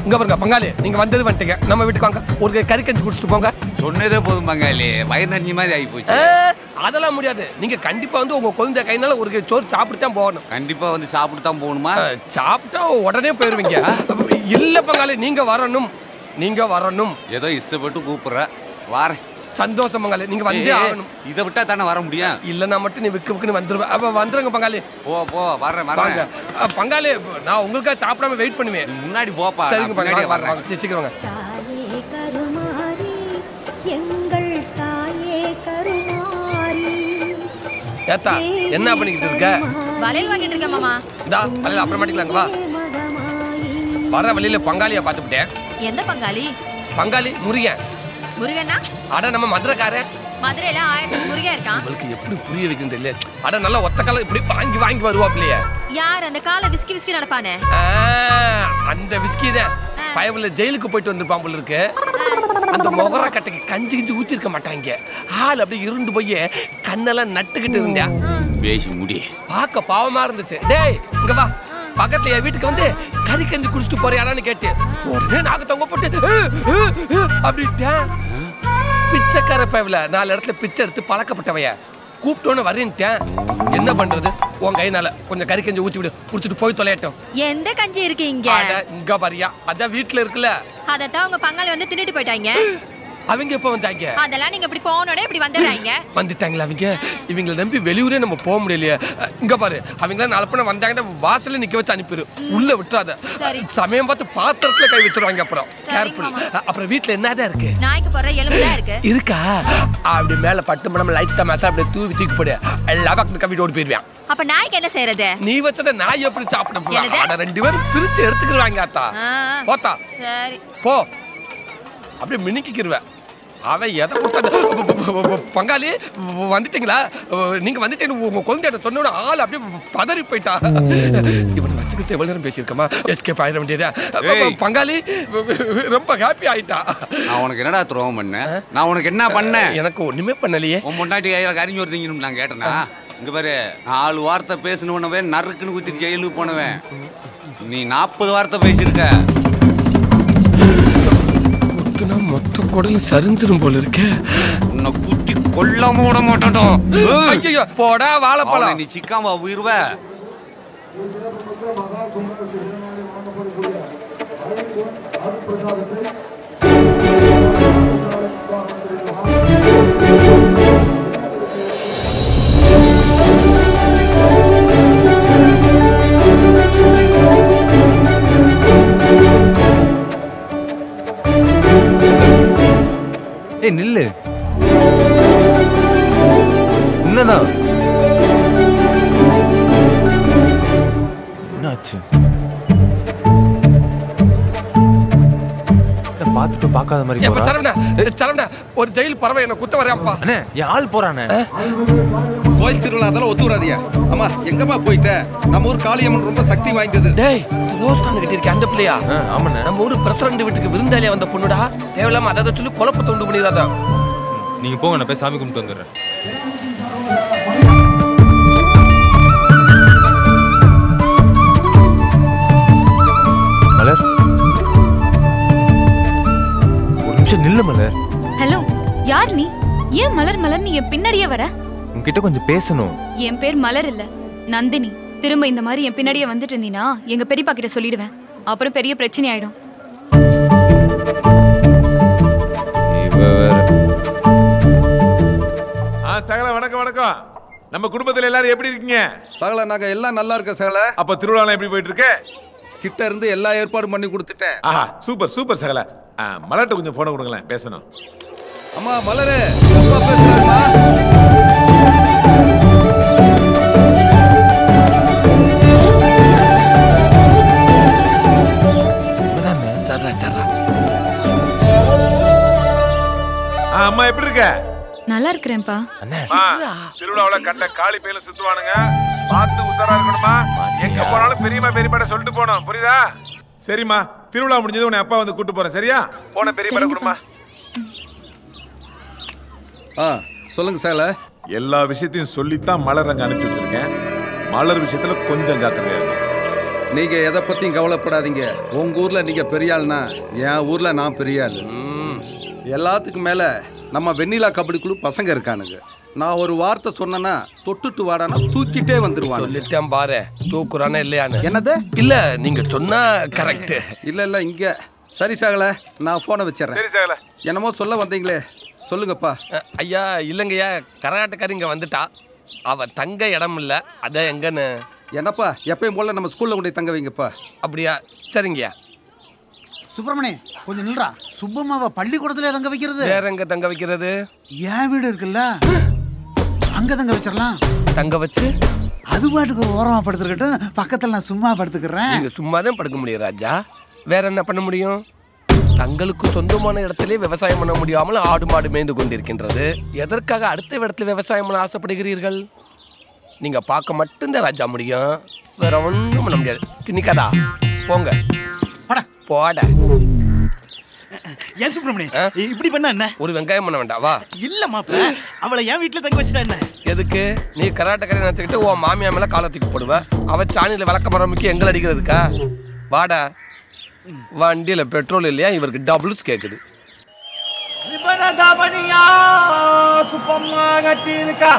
Speaker 7: இங்க பாருங்க பங்காளி நீங்க வந்தது வந்துட்டீங்க நம்ம வீட்டுக்கு வாங்க ஒரு கறி கஞ்சி குடிச்சிட்டு போங்க
Speaker 3: சொன்னதே போதும் பங்காளி வயிறு நஞ்சு மாதிரி ஆகி போச்சு
Speaker 7: ஏ, அதெல்லாம் முடியாது நீங்க கண்டிப்பா வந்து உங்க குழந்தை கைனால ஒரு சோறு சாப்பிட்டு தான் போகணும்
Speaker 3: கண்டிப்பா வந்து சாப்பிட்டு தான் போகணுமா
Speaker 7: சாப்பிட்டா உடனே போயிருவீங்க இல்ல பங்காளி நீங்க வரணும் நீங்க வரணும்
Speaker 3: ஏதோ இஷ்டப்பட்டு கூப்பிடுற வாரேன்
Speaker 7: சந்தோஷம் பங்காளி நீங்க வந்தே
Speaker 3: ஏய்,
Speaker 7: ஆகணும்
Speaker 3: இதை விட்டா தானே வர முடியும்
Speaker 7: இல்லைன்னா மட்டும் நீ விக்கு விக்குன்னு வந்துருவ அப்ப வந்துருங்க பங்காளி
Speaker 3: போ போ வர்றேன்
Speaker 7: வாங்க
Speaker 3: வர்றேன்
Speaker 7: அ, பங்காளி நான் உங்களுக்காக சாப்பிடாம வெயிட் பண்ணுவேன்
Speaker 3: முன்னாடி போப்பா
Speaker 7: சரிங்க
Speaker 3: நான்
Speaker 7: பங்காளி
Speaker 3: பின்னாடியே
Speaker 7: வாங்க, வாங்க,
Speaker 3: வர்றேன்
Speaker 7: சீ- சீக்கிரம் வாங்க
Speaker 15: தாயே கருமாரி எங்கள் தாயே கருமாரி
Speaker 7: ஏத்தா என்ன பண்ணிக்கிட்டு இருக்க
Speaker 1: வளையல் வாங்கிட்டு இருக்கேன் மாமா
Speaker 7: இந்தா வலையில அப்புறமாட்டிக்கலாங்க வா வர வழியில பங்காளியை பார்த்துக்கிட்டேன்
Speaker 1: எந்த பங்காளி
Speaker 7: பங்காளி முருகன்
Speaker 1: முருகனா
Speaker 7: அட நம்ம மதுரைக்காரன்
Speaker 1: மதுரையில ஆயிரத்தி முருகன் இருக்கான்
Speaker 7: உங்களுக்கு எப்படி புரிய வைக்கிறது தெரியல அட நல்லா ஒத்த காலம் இப்படி வாங்கி வாங்கி வருவாப்லையே
Speaker 1: யார் அந்த காலை விஸ்கி விஸ்கி நடப்பானே
Speaker 7: ஆ, அந்த விஸ்கி தான் பயவுல ஜெயிலுக்கு போயிட்டு வந்திருப்பான் போல இருக்கு அந்த முகர கட்டைக்கு கஞ்சி கிஞ்சி ஊத்தி இருக்க மாட்டாங்க ஆள் அப்படியே இருண்டு போய் கண்ணெல்லாம் நட்டுக்கிட்டு இருந்தேன்
Speaker 3: பேசி முடி
Speaker 7: பார்க்க பாவமா இருந்துச்சு டேய் இங்க வா பக்கத்துல என் வீட்டுக்கு வந்து கறி கஞ்சி குடிச்சிட்டு போறியாடான்னு கேட்டு உடனே நாக்கு தொங்க போட்டு "அ, அ, அ" அப்படின்ட்டேன் பிச்சைக்கார பயவுல நாலு இடத்துல பிச்சை எடுத்து பழக்கப்பட்டவைய கூப்பிட்டோன்னு வரேன்ட்டேன் என்ன பண்றது உன் கைனால கொஞ்சம் கறி கஞ்சி ஊத்தி விடு குடிச்சிட்டு போய் தொலையட்டும்
Speaker 1: எந்த கஞ்சி இருக்கு இங்க
Speaker 7: அட, இங்க பாரியா அதான் வீட்டுல இருக்குல்ல
Speaker 1: அதத்தான் உங்க பங்காளி வந்து தின்னுட்டு போயிட்டாங்க
Speaker 7: அவங்க எப்ப வந்தாங்க
Speaker 1: அதெல்லாம் நீங்க இப்படி போனோட இப்படி வந்துடுறாங்க
Speaker 7: வந்துட்டாங்களா அவங்க இவங்களை நம்பி வெளியூரே நம்ம போக முடியலையே அஹ், இங்க பாரு அவங்க நாலு பண்ண வந்தாங்கன்னா வாசல்ல நிக்க வச்சு அனுப்பிடு உள்ள விட்டுறாத சமயம் பார்த்து பாத்திரத்துல கை வச்சிருவாங்க அப்புறம் கேர்ஃபுல் அப்புறம் வீட்டுல என்னதான் இருக்கு
Speaker 1: நாய்க்கு போற எலும்பு தான் இருக்கு
Speaker 7: இருக்கா அப்படி மேல பட்டு மணம் லைட்டா மேசா அப்படியே தூவி தூக்கி போடு லவக்கு கவிட்டு ஓடி போயிருவேன்
Speaker 1: அப்ப நாய்க்கு என்ன செய்யறது
Speaker 7: நீ வச்சத நாய் எப்படி சாப்பிட போறா?
Speaker 1: என்னது?
Speaker 7: அட, ரெண்டு பேரும் பிரிச்சு எடுத்துக்கிடுவாங்க அத்தா
Speaker 1: ஆ,
Speaker 7: போத்தா
Speaker 1: சரி
Speaker 7: போ அப்படியே மினுக்கிக்கிருவேன் அவன் எதை கொடுத்தா பங்காளி வந்துட்டீங்களா நீங்க வந்துட்டீங்க உங்க குழந்தையோட சொன்ன ஆள் அப்படியே பதறி போயிட்டா இவனை வச்சுக்கிட்டு எவ்வளவு நேரம் பேசியிருக்கமா எஸ்கேப் ஆயிட வேண்டியதா
Speaker 3: ஏய்.
Speaker 7: பங்காளி ரொம்ப ஹாப்பி ஆயிட்டா
Speaker 3: நான் உனக்கு என்னடா துரோகம் பண்ணேன் நான் உனக்கு என்ன பண்ணேன்
Speaker 7: எனக்கு ஒண்ணுமே பண்ணலையே
Speaker 3: உன் முன்னாடி கையில கரிஞ்சு வருதீங்கன்னு நான் கேட்டேனா இங்க பாரு நாலு வார்த்தை பேசணுவனவன் நறுக்குன்னு குத்தி ஜெயிலுக்கு போனவன் நீ நாற்பது வார்த்தை பேசியிருக்க
Speaker 7: குத்துனா மொத்த குடல் சரிஞ்சிரும் போல இருக்கே
Speaker 3: உன்னை குத்தி கொல்லாம விட மாட்டோம்
Speaker 7: ஐயோ போடா வாழைப்பழம்
Speaker 3: நீ சிக்காம உயிர்வ
Speaker 22: ஏய் நில்லு உன்னதான் என்னாச்சு என்ன பார்த்துட்டு பார்க்காத மாதிரி
Speaker 7: எப்ப
Speaker 22: போறா
Speaker 7: சரவணா சரவணா ஒரு ஜெயில் பறவை என்ன குத்த வரையாப்பா
Speaker 22: அண்ணே என் ஆள் போறானே
Speaker 21: கோயில் திருவிழா அதெல்லாம் ஒத்து வராதியா அம்மா எங்கம்மா போயிட்ட நம்ம ஊர் காளியம்மன் ரொம்ப சக்தி வாய்ந்தது
Speaker 7: டேய் ரோஸ் தான் கட்டியிருக்க அந்த பிள்ளையா
Speaker 22: ஆமாண்ணே
Speaker 7: நம்ம ஊர் பிரசிடண்ட் வீட்டுக்கு விருந்தாளியா வந்த பொண்ணுடா தேவையில்லாம அதை சொல்லி குழப்பத்தை உண்டு பண்ணிடாத
Speaker 22: நீங்க போங்க நான் போய் சாமி கும்பிட்டு வந்துடுறேன் மலர் ஒரு நிமிஷம் நில்லு மலர்
Speaker 23: ஹலோ யார் நீ ஏன் மலர் மலர் நீ என் பின்னாடியே வர
Speaker 22: உன்கிட்ட கொஞ்சம் பேசணும்
Speaker 23: என் பேர் மலர் இல்ல நந்தினி திரும்ப இந்த மாதிரி என் பின்னாடியே வந்துட்டு இருந்தீனா எங்க பெரியப்பா கிட்ட சொல்லிடுவேன் அப்புறம் பெரிய பிரச்சனை ஆயிடும்
Speaker 22: இவ வேற
Speaker 25: ஆ சகல வணக்கம் வணக்கம் நம்ம குடும்பத்துல எல்லாரும் எப்படி இருக்கீங்க
Speaker 21: சகல நாங்க எல்லாம் நல்லா இருக்க சகல
Speaker 25: அப்ப திருவிழா எப்படி போயிட்டு இருக்கு
Speaker 21: கிட்ட இருந்து எல்லா ஏற்பாடும் பண்ணி கொடுத்துட்டேன்
Speaker 25: ஆஹா சூப்பர் சூப்பர் சகல ஆ, மலர்ட்ட கொஞ்சம் போன கொடுங்களேன் பேசணும்
Speaker 21: அம்மா மலரு அப்பா பேசுறாருமா
Speaker 7: சர்ரா சர்ரா
Speaker 25: ஆ, அம்மா எப்படி இருக்க
Speaker 23: நல்லா இருக்கிறேன்ப்பா
Speaker 25: அம்மா, திருவிழாவுல கண்ட காளி பேல சுத்துவானுங்க பார்த்து உசாரா இருக்கணுமா எங்க போனாலும் பெரியம்மா பெரியப்பாட்ட சொல்லிட்டு போனோம் புரியுதா சரிம்மா திருவிழா முடிஞ்சது உன்னை அப்பா வந்து கூட்டு போறேன் சரியா போன பெரியப்பாட்ட கொடுமா
Speaker 21: ஆ சொல்லுங்க சகல
Speaker 25: எல்லா விஷயத்தையும் சொல்லித்தான் மலர் அங்க அனுப்பிச்சு வச்சிருக்கேன் மலர் விஷயத்துல கொஞ்சம் ஜாக்கிரதையா இருங்க
Speaker 21: நீங்க எதை பத்தியும் கவலைப்படாதீங்க உங்க ஊர்ல நீங்க பெரிய ஆள்னா என் ஊர்ல நான் பெரிய ஆள் எல்லாத்துக்கும் மேல நம்ம வெண்ணிலா கபடி குழு பசங்க இருக்கானுங்க நான் ஒரு வார்த்தை சொன்னேன்னா தொட்டுட்டு வாடானா தூக்கிட்டே வந்துருவாங்க
Speaker 7: சொல்லிட்டேன் பாரு தூக்குறானே இல்லையான்னு
Speaker 21: என்னது
Speaker 7: இல்ல நீங்க சொன்னா கரெக்ட்
Speaker 21: இல்ல இல்ல இங்க சரி சாகல நான் போனை வச்சிடறேன்
Speaker 25: சரி சாகல
Speaker 21: என்னமோ சொல்ல வந்தீங்களே சொல்லுங்கப்பா
Speaker 7: ஐயா இல்லைங்கய்யா கரகாட்டக்காரி இங்க வந்துட்டா அவ தங்க இடம் இல்ல அதான் எங்கன்னு
Speaker 21: என்னப்பா எப்பயும் போல நம்ம ஸ்கூல்ல கொண்டு போய் தங்க வைங்கப்பா
Speaker 7: அப்படியா சரிங்கய்யா
Speaker 2: சுப்பிரமணி கொஞ்சம் நில்றா சுப்பம்மாவை பள்ளிக்கூடத்துல தங்க வைக்கிறது
Speaker 7: வேற எங்க தங்க வைக்கிறது
Speaker 2: என் வீடு இருக்குல்ல அங்க தங்க வச்சிடலாம்
Speaker 7: தங்க வச்சு
Speaker 2: அது பாட்டுக்கு ஒரு ஓரமா படுத்துருக்கட்டும் பக்கத்துல நான் சும்மா படுத்துக்கிறேன்
Speaker 7: நீங்க சும்மா தான் படுக்க முடியும் ராஜா வேற என்ன பண்ண முடியும் தங்களுக்கு சொந்தமான இடத்திலே விவசாயம் பண்ண முடியாமல் ஆடு மாடு மேய்ந்து கொண்டிருக்கின்றது எதற்காக அடுத்த இடத்துல விவசாயம் பண்ண ஆசைப்படுகிறீர்கள் நீங்க பார்க்க மட்டும்தான் ராஜா முடியும் வேற ஒண்ணும் பண்ண முடியாது கிணிக்காதா போங்க போட
Speaker 9: ஏன் சுப்பிரமணி இப்படி பண்ண என்ன
Speaker 7: ஒரு வெங்காயம் பண்ண வேண்டாம் வா
Speaker 9: இல்ல மாப்பிள்ள அவளை என் வீட்டுல தங்க வச்சுட்டா என்ன
Speaker 7: எதுக்கு நீ கராட்டக்காரி நினைச்சுக்கிட்டு உன் மாமியா மேல காலை தூக்கி போடுவ அவ சாணியில விளக்க மரம் முக்கி எங்களை அடிக்கிறதுக்கா வாடா வண்டியில பெட்ரோல் இல்லையா இவருக்கு டபுள்ஸ் கேக்குது
Speaker 5: தாவணியா சுப்பம்மா கட்டி இருக்கா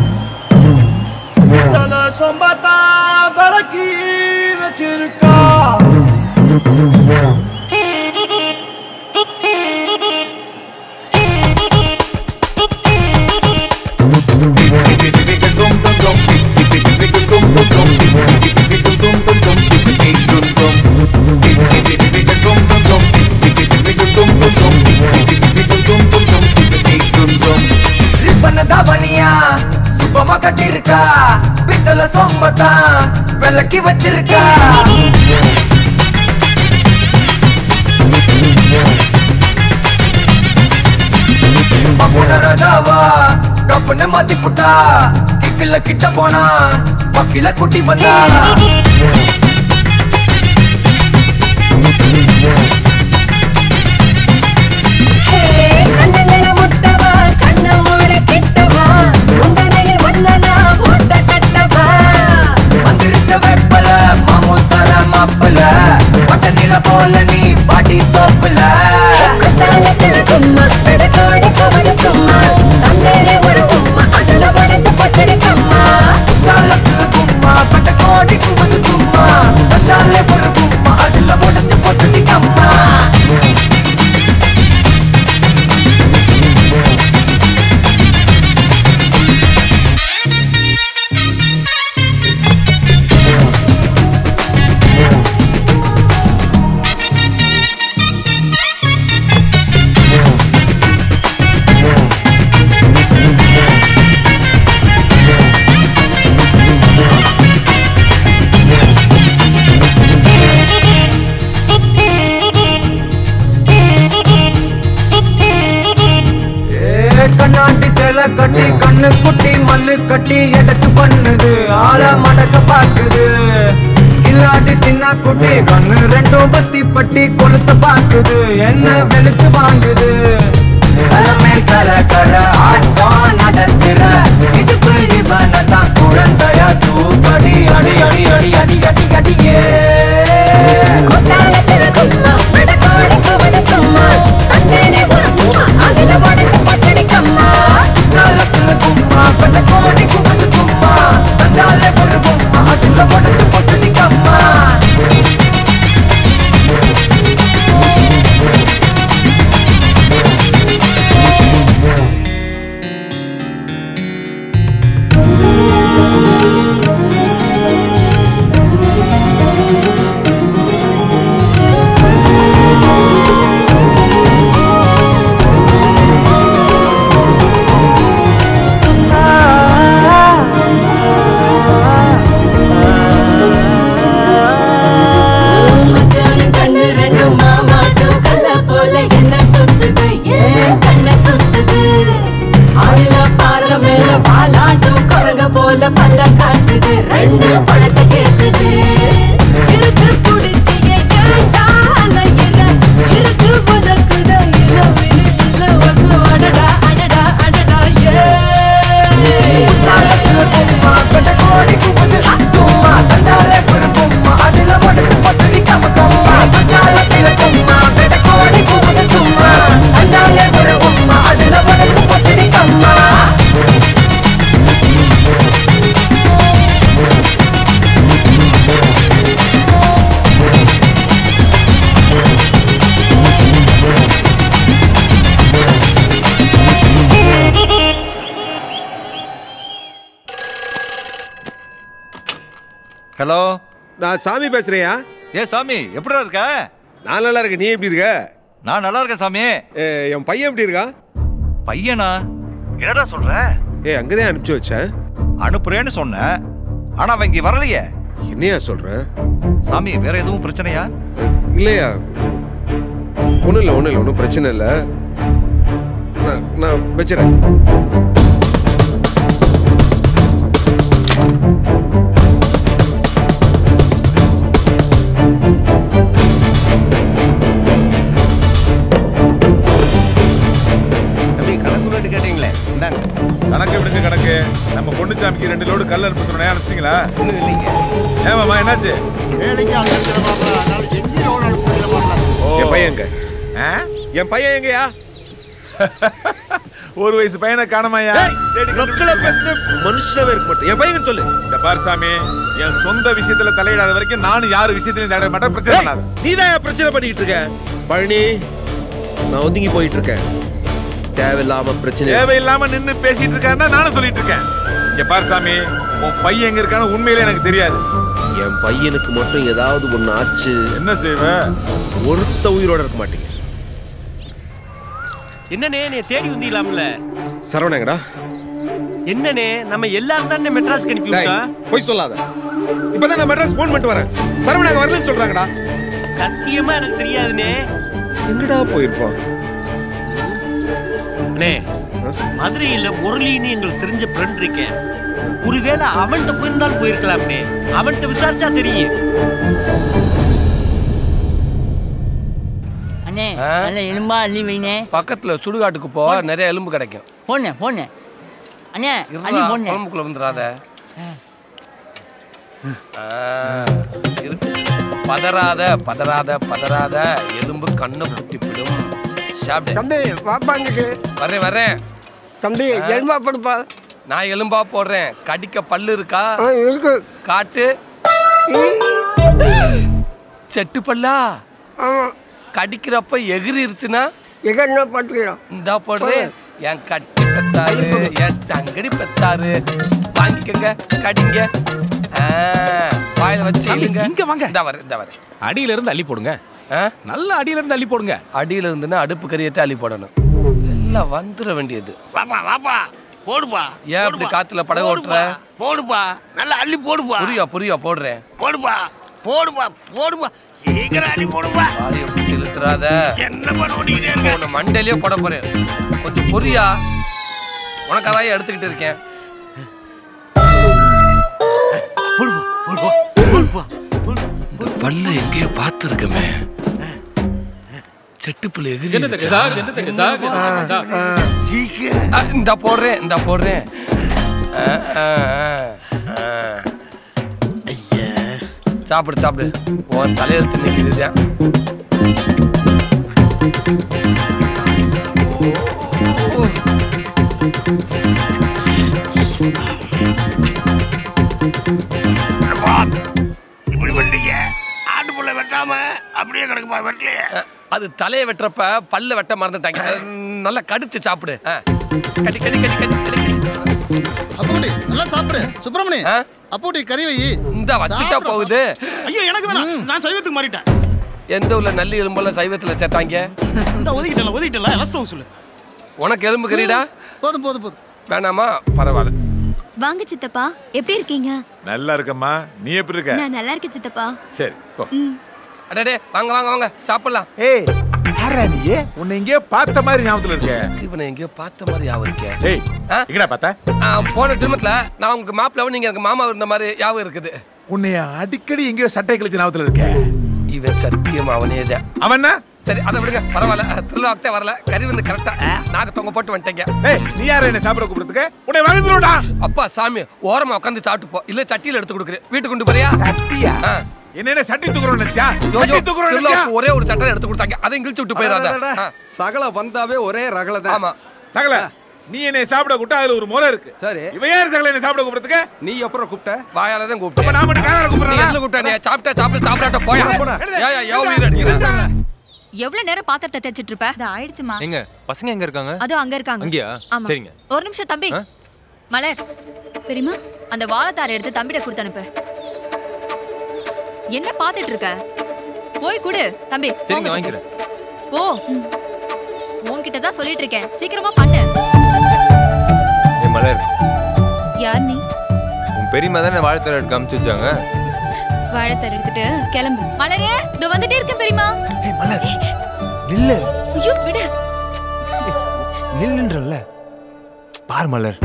Speaker 5: தல சொம்பத்தா விளக்கி வச்சிருக்கா ரிப்பன தாவணியா சுப்பமா கட்டிருக்கா பித்தல சொம்பத்தா விளக்கி வச்சிருக்கா ராஜாவா கப்புன்னு மாத்தி புட்டா கிக்கில கிட்ட போனா பக்கில குட்டி வந்தா
Speaker 15: கண்ணங்கள முட்டவா கண்ணமோட கிட்டவா உந்தனையில் வண்ணனா முட்ட கட்டவா
Speaker 5: மந்திரிச்ச வெப்பல மாமூத்தர மாப்பல பட்ட நில போல நீ பாட்டி தோப்புல
Speaker 15: குத்தாலத்துல கும்மா பெடக்கோட கவரு சும்மா தந்தேரே ஒரு உம்மா அதுல உடஞ்ச பச்சடி கம்மா
Speaker 5: குத்தாலத்துல கும்மா பட்ட கோடி குவது சும்மா தந்தாலே ஒரு கும்மா அதுல உடஞ்ச பொட்டடி கம்மா ஏ, கண்ணாடி சேலை கட்டி கண்ணு குட்டி மல்லு கட்டி எடுத்து பண்ணுது ஆள மடக்க பாக்குது இல்லாட்டி சின்ன குட்டி கண்ணு ரெண்டும் பத்தி பட்டி கொளுத்து பாக்குது என்ன வெளுத்து வாங்குது மேல் கர கர ஆட்டம் நடத்துற இதுக்கு இவனை தான் குழந்தையா தூக்கடி அடி அடி அடி அடி அடி அடியே
Speaker 15: குத்தாலத்துல கும்மா பெடக்கோட கவரு சும்மா தந்தேரே ஒரு உம்மா அதுல உடஞ்ச பச்சடி கம்மா
Speaker 5: குத்தாலத்துல கும்மா பட்ட கோடி குவது சும்மா தந்தாலே ஒரு கும்மா அதுல உடஞ்ச பொட்டடி கம்மா
Speaker 15: மச்சான் கண்ணு ரெண்டும் மாமாட்டும் கல்ல போல என்ன சுத்துது ஏன் கண்ண குத்துது ஆளுல பாற மேல வாலாட்டும் குரங்க போல பல்ல காட்டுது ரெண்டு பழத்தை கேக்குது இருக்கு துடிச்சிய ஏண்டா அலையிற இருக்கு உனக்குத இனவினு இல்ல வசு அடடா அடடா அடடா ஏ
Speaker 5: குத்தாலத்துல கும்மா பட்ட கோடி குவது சும்மா தந்தாலே ஒரு கும்மா அதுல
Speaker 4: ஹலோ
Speaker 8: நான் சாமி பேசுறேயா
Speaker 4: ஏ சாமி எப்படிடா இருக்க
Speaker 8: நான் நல்லா இருக்கேன் நீ எப்படி இருக்க
Speaker 4: நான் நல்லா இருக்கேன் சாமி
Speaker 8: என் பையன் எப்படி இருக்கான்
Speaker 4: பையனா என்னடா சொல்ற
Speaker 8: ஏ அங்கதான் அனுப்பிச்சு வச்சேன்
Speaker 4: அனுப்புறேன்னு சொன்னேன் ஆனா அவன் இங்க வரலையே
Speaker 8: என்னையா சொல்ற
Speaker 4: சாமி வேற எதுவும் பிரச்சனையா
Speaker 8: இல்லையா ஒன்றும் இல்லை ஒன்றும் இல்லை ஒன்றும் பிரச்சனை இல்லை நான் நான் வச்சுறேன்
Speaker 25: தம்பி கணக்கு நோட்டு கேட்டீங்களே இந்தாங்க கணக்கு விடுங்க கணக்கு நம்ம பொண்ணுச்சாமிக்கு ரெண்டு லோடு கல் அனுப்ப சொன்னேன் அனுப்பிச்சிங்களா ஒன்றும் இல்லைங்க ஏமாம்மா என்னாச்சு
Speaker 8: என் பையன் எங்க என் பையன் எங்கயா
Speaker 25: ஒரு வயசு பையனை காணமாயா
Speaker 8: மக்களை பேசின மனுஷனாவே இருக்க மாட்டேன் என் பையன் சொல்லு
Speaker 25: இந்த பார் சாமி என் சொந்த விஷயத்துல தலையிடாத வரைக்கும் நானும் யாரு விஷயத்திலையும் தலையிட மாட்டேன் பிரச்சனை பண்ணாத
Speaker 8: நீ தான் பிரச்சனை பண்ணிக்கிட்டு இருக்க பழனி நான் ஒதுங்கி போயிட்டு இருக்கேன் தேவையில்லாம பிரச்சனை
Speaker 25: தேவையில்லாம நின்னு பேசிட்டு இருக்காருன்னா நானும் சொல்லிட்டு இருக்கேன் இங்க பார் சாமி உன் பையன் எங்க இருக்கான்னு உண்மையிலே எனக்கு தெரியாது
Speaker 8: என் பையனுக்கு மட்டும் ஏதாவது ஒண்ணு ஆச்சு
Speaker 25: என்ன செய்வ
Speaker 8: ஒருத்த உயிரோட இருக்க மாட்டீங்க
Speaker 11: என்னண்ணே நீ தேடி வந்தீங்களாம்ல
Speaker 8: சரவணங்கடா
Speaker 11: என்னண்ணே நம்ம எல்லாரும் தானே மெட்ராஸ்க்கு அனுப்பி விட்டோம்
Speaker 8: போய் சொல்லாத இப்பதான் நான் மெட்ராஸ் ஃபோன் பண்ணிட்டு வரேன் சரவணாங்க வரலன்னு சொல்றாங்கடா
Speaker 11: சத்தியமா எனக்கு தெரியாதுண்ணே
Speaker 8: எங்கடா போயிருப்பான்
Speaker 11: அண்ணே மதுரையில முரளின்னு எங்களுக்கு தெரிஞ்ச ஃப்ரெண்ட் இருக்கேன் ஒருவேளை அவன்கிட்ட போயிருந்தாலும் போயிருக்கலாம்னே அவன்கிட்ட விசாரிச்சா தெரியும்
Speaker 14: அண்ணே நல்ல எலும்பா அள்ளி வைனே
Speaker 7: பக்கத்துல சுடுகாட்டுக்கு போ நிறைய எலும்பு கிடைக்கும்
Speaker 14: போனே போனே அண்ணே அள்ளி
Speaker 7: இருடா,
Speaker 14: போனே
Speaker 7: குழம்புக்குள்ள வந்துடாத ஆ, இருக்கு பதறாத பதறாத பதறாத எலும்பு கண்ணை குட்டிப்பிடும் சாப்பிடு
Speaker 16: தம்பி வாப்பா இங்கிட்டு
Speaker 7: வரேன் வரேன்
Speaker 16: தம்பி எலும்பா படுப்பா
Speaker 7: நான் எலும்பா போடுறேன் கடிக்க பல்லு இருக்கா
Speaker 16: இருக்கு
Speaker 7: காட்டு செட்டு பல்லா கடிக்கிறப்ப எகிரிருச்சுன்னா
Speaker 16: எகன்னா பார்த்துக்கலாம்
Speaker 7: இந்தா போடுறேன் என் கட்டி பெத்தாரு என் டங்கடி பெத்தாரு வாங்கிக்கங்க கடிங்க ஆ, வாயில வச்சு இழுங்க இங்க வாங்க இந்த வரேன் இந்த வரேன்
Speaker 20: அடியில இருந்து அள்ளி போடுங்க நல்ல அடியில இருந்து அள்ளி போடுங்க
Speaker 7: அடியில இருந்துன்னா அடுப்பு கரியத்தை அள்ளி போடணும் எல்லாம் வந்துட வேண்டியது
Speaker 14: வாப்பா வாப்பா போடுப்பா
Speaker 7: ஏன் இப்படி காத்துல படகு ஓட்டுற
Speaker 14: போடுப்பா நல்லா அள்ளி போடுப்பா
Speaker 7: புரியா புரியா போடுறேன்
Speaker 14: போடுப்பா போடுப்பா போடுப்பா சீக்கிரம் அள்ளி போடுப்பா
Speaker 7: வாலிய பிடிச்சி இழுத்துறாத
Speaker 14: என்ன பண்ணுவீங்க
Speaker 7: இப்போ உன்னை மண்டையிலேயே போட போறேன் கொஞ்சம் பொரியா உனக்கு அதான் எடுத்துக்கிட்டு இருக்கேன் இந்த பல்ல எங்கேயோ பார்த்துருக்கமே செட்டுப்புல எகிரி
Speaker 20: என்னது கதா, என்னது கதா, கதா, கதா.
Speaker 7: ஆ, இந்தா போடுறேன் இந்தா போடுறேன் ஆ, ஆ, ஆ, ஆ. சாப்பிடு சாப்பிடு உன் தலையெழுத்து நிற்கிதுதான்
Speaker 14: இப்படி பண்ணீங்க ஆட்டு புள்ள வெட்டாம அப்படியே கிடக்குப்பா வெட்டலையே
Speaker 7: அது தலையை வெட்டுறப்ப பல்ல வெட்ட மறந்துட்டாங்க அது நல்லா கடிச்சு சாப்பிடு ஆ. கடி கடி கடி கடி கடி
Speaker 2: அப்போடி நல்லா சாப்பிடு சுப்பிரமணி அப்போடி கறி வை
Speaker 7: இந்த வச்சுட்டா போகுது
Speaker 9: ஐயோ எனக்கு வேணாம் நான் சைவத்துக்கு மாறிட்டேன்
Speaker 7: எந்த ஊர்ல நல்லி எலும்பெல்லாம் சைவத்துல சேர்த்தாங்க
Speaker 9: இந்த ஒதுக்கிட்டல ஒதுக்கிட்டல எலஸ்தவ சொல்லு
Speaker 7: உனக்கு எலும்பு கறிடா
Speaker 2: போதும் போதும் போதும்
Speaker 7: வேணாமா பரவாயில்ல
Speaker 17: வாங்க சித்தப்பா எப்படி இருக்கீங்க
Speaker 25: நல்லா இருக்கம்மா நீ எப்படி இருக்க
Speaker 17: நான் நல்லா இருக்கேன் சித்தப்பா
Speaker 25: சரி போ
Speaker 7: அடடே வாங்க வாங்க வாங்க சாப்பிடலாம்
Speaker 25: ஏய் யாரா நீ உன்னை எங்கேயோ பார்த்த மாதிரி ஞாபகத்துல இருக்க
Speaker 7: இவனை எங்கேயோ பார்த்த மாதிரி ஞாபகம் இருக்கேன்
Speaker 25: ஏய் எங்கடா பார்த்த
Speaker 7: ஆ, போன திருமணத்துல நான் உங்களுக்கு மாப்பிள்ளை நீங்க எனக்கு மாமா இருந்த மாதிரி ஞாபகம் இருக்குது
Speaker 25: உன்னைய அடிக்கடி எங்கேயோ சட்டை கிழிச்ச ஞாபகத்துல இருக்க
Speaker 7: இவன் சத்தியம் அவனே தான்
Speaker 25: அவன்
Speaker 7: சரி அதை விடுங்க பரவாயில்ல திருவிழாக்கே வரல கறி வந்து கரெக்டா நாங்க தொங்க போட்டு வந்துட்டீங்க
Speaker 25: ஏய் நீ யார என்ன சாப்பிட கூப்பிடுறதுக்கு உன்னை வாங்கிடுடா
Speaker 7: அப்பா சாமி ஓரமா உட்காந்து சாப்பிட்டு போ இல்ல சட்டியில எடுத்து கொடுக்குறேன் வீட்டுக்கு கொண்டு போறியா
Speaker 25: சட்டியா என்ன சட்டி தூக்குறோம் நினைச்சா
Speaker 7: ஐயோ,
Speaker 25: சட்டி தூக்குறோம் நினைச்சா
Speaker 7: திருவிழாவுக்கு ஒரே ஒரு சட்டை எடுத்து கொடுத்தாங்க அதை கிழிச்சு விட்டு போயிடாத
Speaker 21: சகல வந்தாவே ஒரே ரகல தான்
Speaker 7: ஆமா
Speaker 25: சகல நீ என்னை சாப்பிட கூப்பிட்டா அதுல ஒரு முறை இருக்கு
Speaker 21: சரி
Speaker 25: இவன் யார் சகல என்ன சாப்பிட கூப்பிடுறதுக்கு
Speaker 21: நீ எப்பறம் கூப்பிட்ட
Speaker 7: வாயால தான் கூப்பிட்டேன்
Speaker 25: நான் மட்டும் காலால கூப்பிடுறேனா?
Speaker 7: நீ எதுல கூப்பிட்ட நீ சாப்பிட்டா சாப்பிட்டு சாப்பிடாட்ட போயா ஏய் ஏய் யோ வீரடி
Speaker 1: எவ்வளவு நேரம் பாத்திரத்தை தேய்ச்சிட்டு இருப்ப அது ஆயிடுச்சுமா
Speaker 22: எங்க பசங்க எங்க இருக்காங்க
Speaker 1: அது அங்க இருக்காங்க
Speaker 22: அங்கேயா
Speaker 1: ஆமா
Speaker 22: சரிங்க
Speaker 1: ஒரு நிமிஷம் தம்பி மலர்
Speaker 17: பெரியமா
Speaker 1: அந்த வாழைத்தாரை எடுத்து தம்பிட கொடுத்து அனுப்பு என்ன பாத்துட்டு இருக்க போய் குடு தம்பி
Speaker 22: சரிங்க
Speaker 1: போங்க.
Speaker 22: வாங்கிக்கிறேன்
Speaker 1: போ உன்கிட்ட தான் சொல்லிட்டு இருக்கேன் சீக்கிரமா பண்ணு
Speaker 22: ஏ மலர்
Speaker 23: யார் நீ
Speaker 22: உன் பெரியம்மா தானே வாழைத்தர எடுக்க அமுச்சு வச்சாங்க
Speaker 23: வாழைத்தர எடுத்துட்டு கிளம்பு
Speaker 1: மலரே
Speaker 23: இதோ வந்துட்டே இருக்கேன் பெரியமா
Speaker 22: நில்லு
Speaker 23: ஐயோ விடு
Speaker 22: நில்லுன்றல்ல பார் மலர்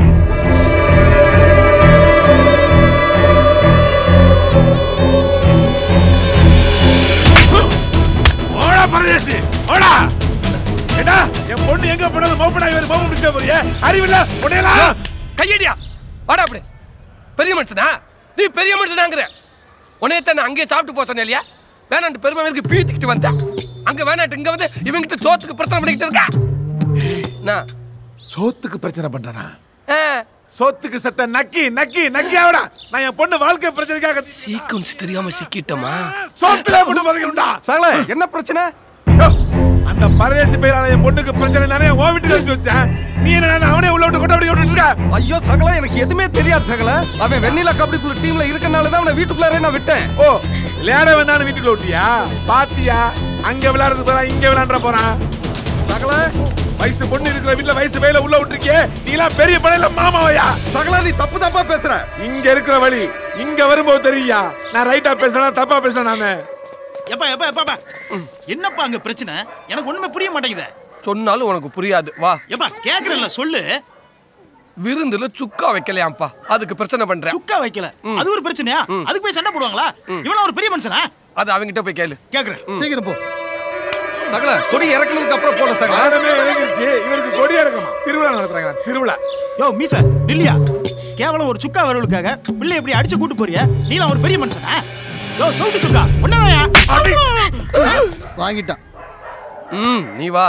Speaker 25: ஓடா பரதேசி ஓடா ஏடா என் பொண்ணு எங்க போனது மோப்படா இவர் மோப்ப பிடிச்ச போறிய அறிவில்ல உடையலாம்
Speaker 7: கையடியா வாடா அப்படி பெரிய மனுஷனா நீ பெரிய மனுஷனாங்கிற உன்னையத்தான் நான் அங்கேயே சாப்பிட்டு போக சொன்னேன் இல்லையா வேணாண்டு பெருமை இருக்கு பீத்திக்கிட்டு வந்தேன் அங்க வேணாட்டு இங்க வந்து இவங்கிட்ட சோத்துக்கு பிரச்சனை பண்ணிக்கிட்டு இருக்கா நான்
Speaker 25: சோத்துக்கு பிரச்சனை பண்றானா சோத்துக்கு செத்த நக்கி நக்கி நக்கி ஆவடா நான் என் பொண்ணு வாழ்க்கை பிரச்சனைக்காக
Speaker 7: சீக்வன்ஸ் தெரியாம சிக்கிட்டோமா
Speaker 25: சோத்துல கொண்டு பதக்கணும்டா
Speaker 21: சகல என்ன பிரச்சனை
Speaker 25: அந்த பரதேசி பையனால என் பொண்ணுக்கு பிரச்சனை நானே உன் வீட்டுக்கு எடுத்து வச்சேன் நீ என்ன அவனே உள்ள விட்டு கொட்ட விட்டு விட்டுட்டு இருக்க
Speaker 21: ஐயோ சகல எனக்கு எதுவுமே தெரியாது சகல அவன் வெண்ணிலா கபடிக்குள்ள டீம்ல இருக்கனால தான் அவனை வீட்டுக்குள்ளாரே நான் விட்டேன்
Speaker 25: ஓ விளையாட வேண்டாம்னு வீட்டுக்குள்ள விட்டியா பாத்தியா அங்க விளையாடுறது போறா இங்க விளையாடுற போறான் சகல வயசு பொண்ணு இருக்கிற வீட்டுல வயசு பையில உள்ள விட்டுருக்கியே நீ எல்லாம் பெரிய படையில மாமாவையா
Speaker 21: சகல நீ தப்பு தப்பா பேசுற
Speaker 25: இங்க இருக்கிற வழி இங்க வரும்போது தெரியா நான் ரைட்டா பேசுறேன் தப்பா பேசுறேன் நானு
Speaker 9: எப்பா எப்பா எப்பா எப்பா. என்னப்பா அங்க பிரச்சனை எனக்கு ஒண்ணுமே புரிய மாட்டேங்குதே
Speaker 7: சொன்னாலும் உனக்கு புரியாது வா
Speaker 9: எப்பா கேக்குறேன்ல சொல்லு
Speaker 7: விருந்துல சுக்கா வைக்கலையாம்ப்பா அதுக்கு பிரச்சனை பண்றேன்
Speaker 9: சுக்கா வைக்கல அது ஒரு பிரச்சனையா அதுக்கு போய் சண்டை போடுவாங்களா இவனா ஒரு பெரிய மனுஷனா
Speaker 7: அது அவங்கிட்ட போய் கேளு
Speaker 9: கேக்குறேன்
Speaker 21: சீக்கிரம் போ சகல கொடி இறக்குனதுக்கு அப்புறம் போல சகல
Speaker 25: ஆடமே இறங்கிருச்சு இவருக்கு கொடி இறக்கமா திருவிழா நடத்துறாங்க திருவிழா
Speaker 9: யோ மீச நில்லியா கேவலம் ஒரு சுக்கா வரவளுக்காக பிள்ளை எப்படி அடிச்சு கூட்டு போறிய நீலாம் ஒரு பெரிய மனுஷனா யோ சவுட்டு சுக்கா ஒன்னாயா
Speaker 2: வாங்கிட்டான்
Speaker 7: ம் நீ வா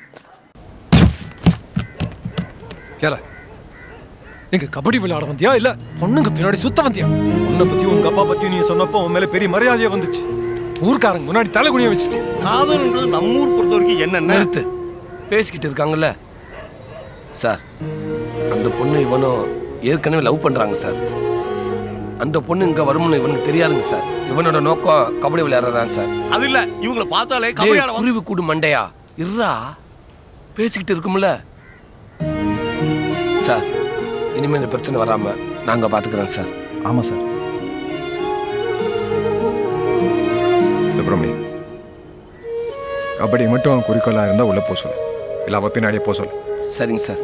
Speaker 21: கேள நீங்க கபடி விளையாட வந்தியா இல்ல பொண்ணுங்க பின்னாடி சுத்த வந்தியா உன்னை பத்தியும் உங்க அப்பா பத்தியும் நீ சொன்னப்போ உன் மேல பெரிய மரியாதையா வந்துச்சு ஊர்க்காரங்க முன்னாடி தலைகுனிய வச்சுட்டு
Speaker 7: காதல்ன்றது நம்ம ஊர் பொறுத்த வரைக்கும் என்ன நிறுத்து பேசிக்கிட்டு இருக்காங்கல்ல சார் அந்த பொண்ணு இவனும் ஏற்கனவே லவ் பண்றாங்க சார் அந்த பொண்ணு இங்க வரும்னு இவனுக்கு தெரியாதுங்க சார் இவனோட நோக்கம் கபடி விளையாடுறதான் சார்
Speaker 14: அது இல்ல இவங்கள பார்த்தாலே
Speaker 7: டேய்,
Speaker 14: கபடியால
Speaker 7: குருவி கூடு மண்டையா இருறா பேசிக்கிட்டு இருக்கும்ல சார் இனிமே இந்த பிரச்சனை வராம நாங்க பாத்துக்கிறோம் சார்
Speaker 21: ஆமா சார்
Speaker 6: சுப்பிரமணி கபடி மட்டும் குறிக்கோளா இருந்தா உள்ள போக சொல்லு இல்ல அவ பின்னாடியே போக சொல்லு
Speaker 7: சரிங்க சார்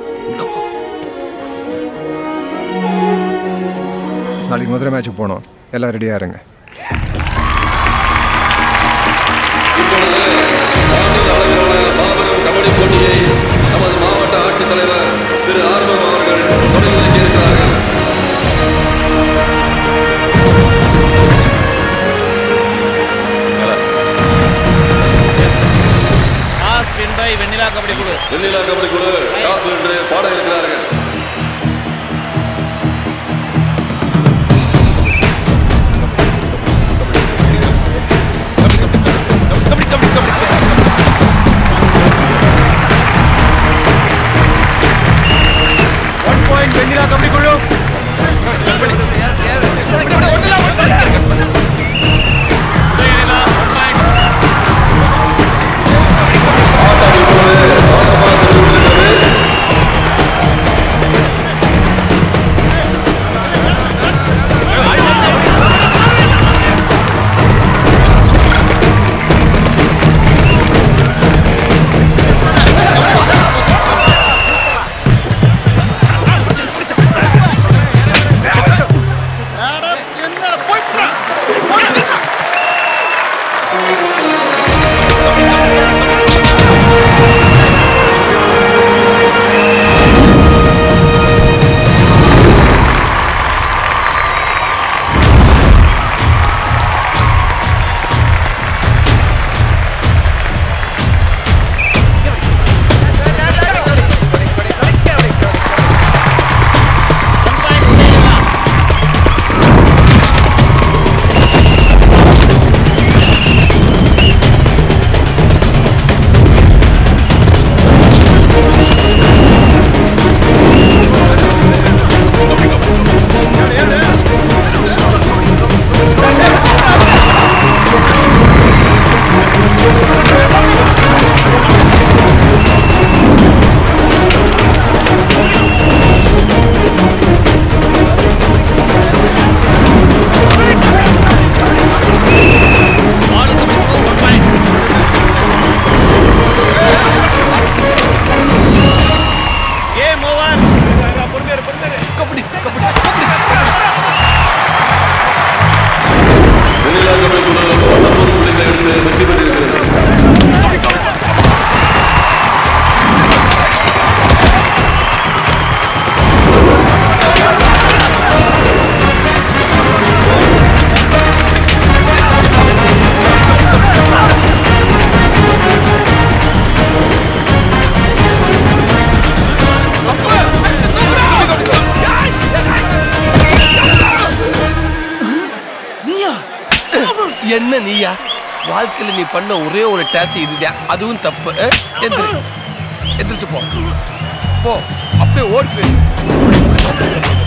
Speaker 6: நாளைக்கு மதுரை மேட்சுக்கு போனோம் எல்லாம் ரெடியா இருங்க
Speaker 20: கபடி போட்டியை நமது மாவட்ட ஆட்சித்தலைவர் திரு ஆர்வம் அவர்கள் தொடங்கி வைத்திருக்கிறார்கள்
Speaker 12: toss win by Vennila kabaddi குழு
Speaker 20: வெண்ணிலா கபடி குழு டாஸ் வென்று பாட இருக்கிறார்கள்
Speaker 12: ஒன் பாயிண்ட் வெண்ணிலா கபடி குழு
Speaker 7: என்ன நீயா வாழ்க்கையில நீ பண்ண ஒரே ஒரு டேச் இதுதான் அதுவும் தப்பு அஹ்? எந்திரு எந்திரிச்சு போ போ அப்படியே ஓடி போயிரு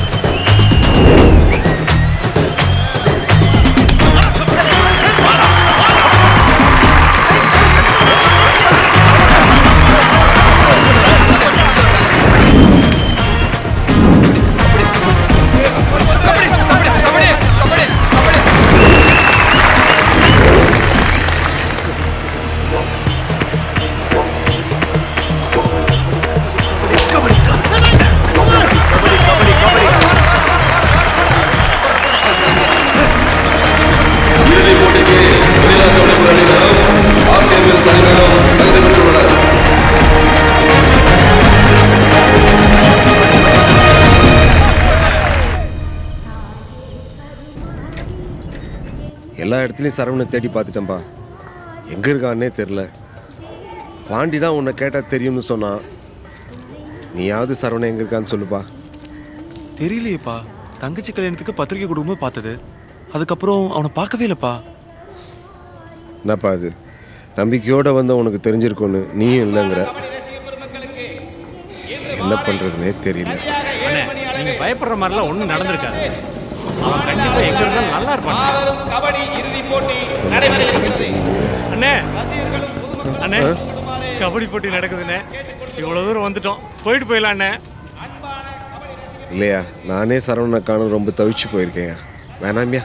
Speaker 8: எல்லா இடத்துலையும் சரவணை தேடி பார்த்துட்டேன்பா எங்கே இருக்கான்னே தெரில பாண்டி தான் உன்னை கேட்டால் தெரியும்னு சொன்னான் நீயாவது சரவணன் எங்கே இருக்கான்னு சொல்லுப்பா
Speaker 10: தெரியலையேப்பா தங்கச்சி கல்யாணத்துக்கு பத்திரிக்கை கொடுக்கும்போது பார்த்தது அதுக்கப்புறம் அவனை பார்க்கவே இல்லைப்பா
Speaker 8: என்னப்பா அது நம்பிக்கையோடு வந்து உனக்கு தெரிஞ்சிருக்கும்னு நீயும் இல்லைங்கிற என்ன பண்ணுறதுனே தெரியல
Speaker 9: அண்ணே நீங்க பயப்படுற மாதிரிலாம் ஒண்ணும் நடந்திருக்காது அவன் கண்டிப்பா எங்க இருந்தாலும் நல்லா இருப்பான்
Speaker 20: கபடி இறுதி போட்டி
Speaker 9: அண்ணே அண்ணே கபடி போட்டி நடக்குதுண்ணே இவ்வளவு தூரம் வந்துட்டோம் போயிட்டு போயிடலாம் அண்ணே
Speaker 8: இல்லையா நானே சரவணனை காணும் ரொம்ப தவிச்சு போயிருக்கேன் வேணாமியா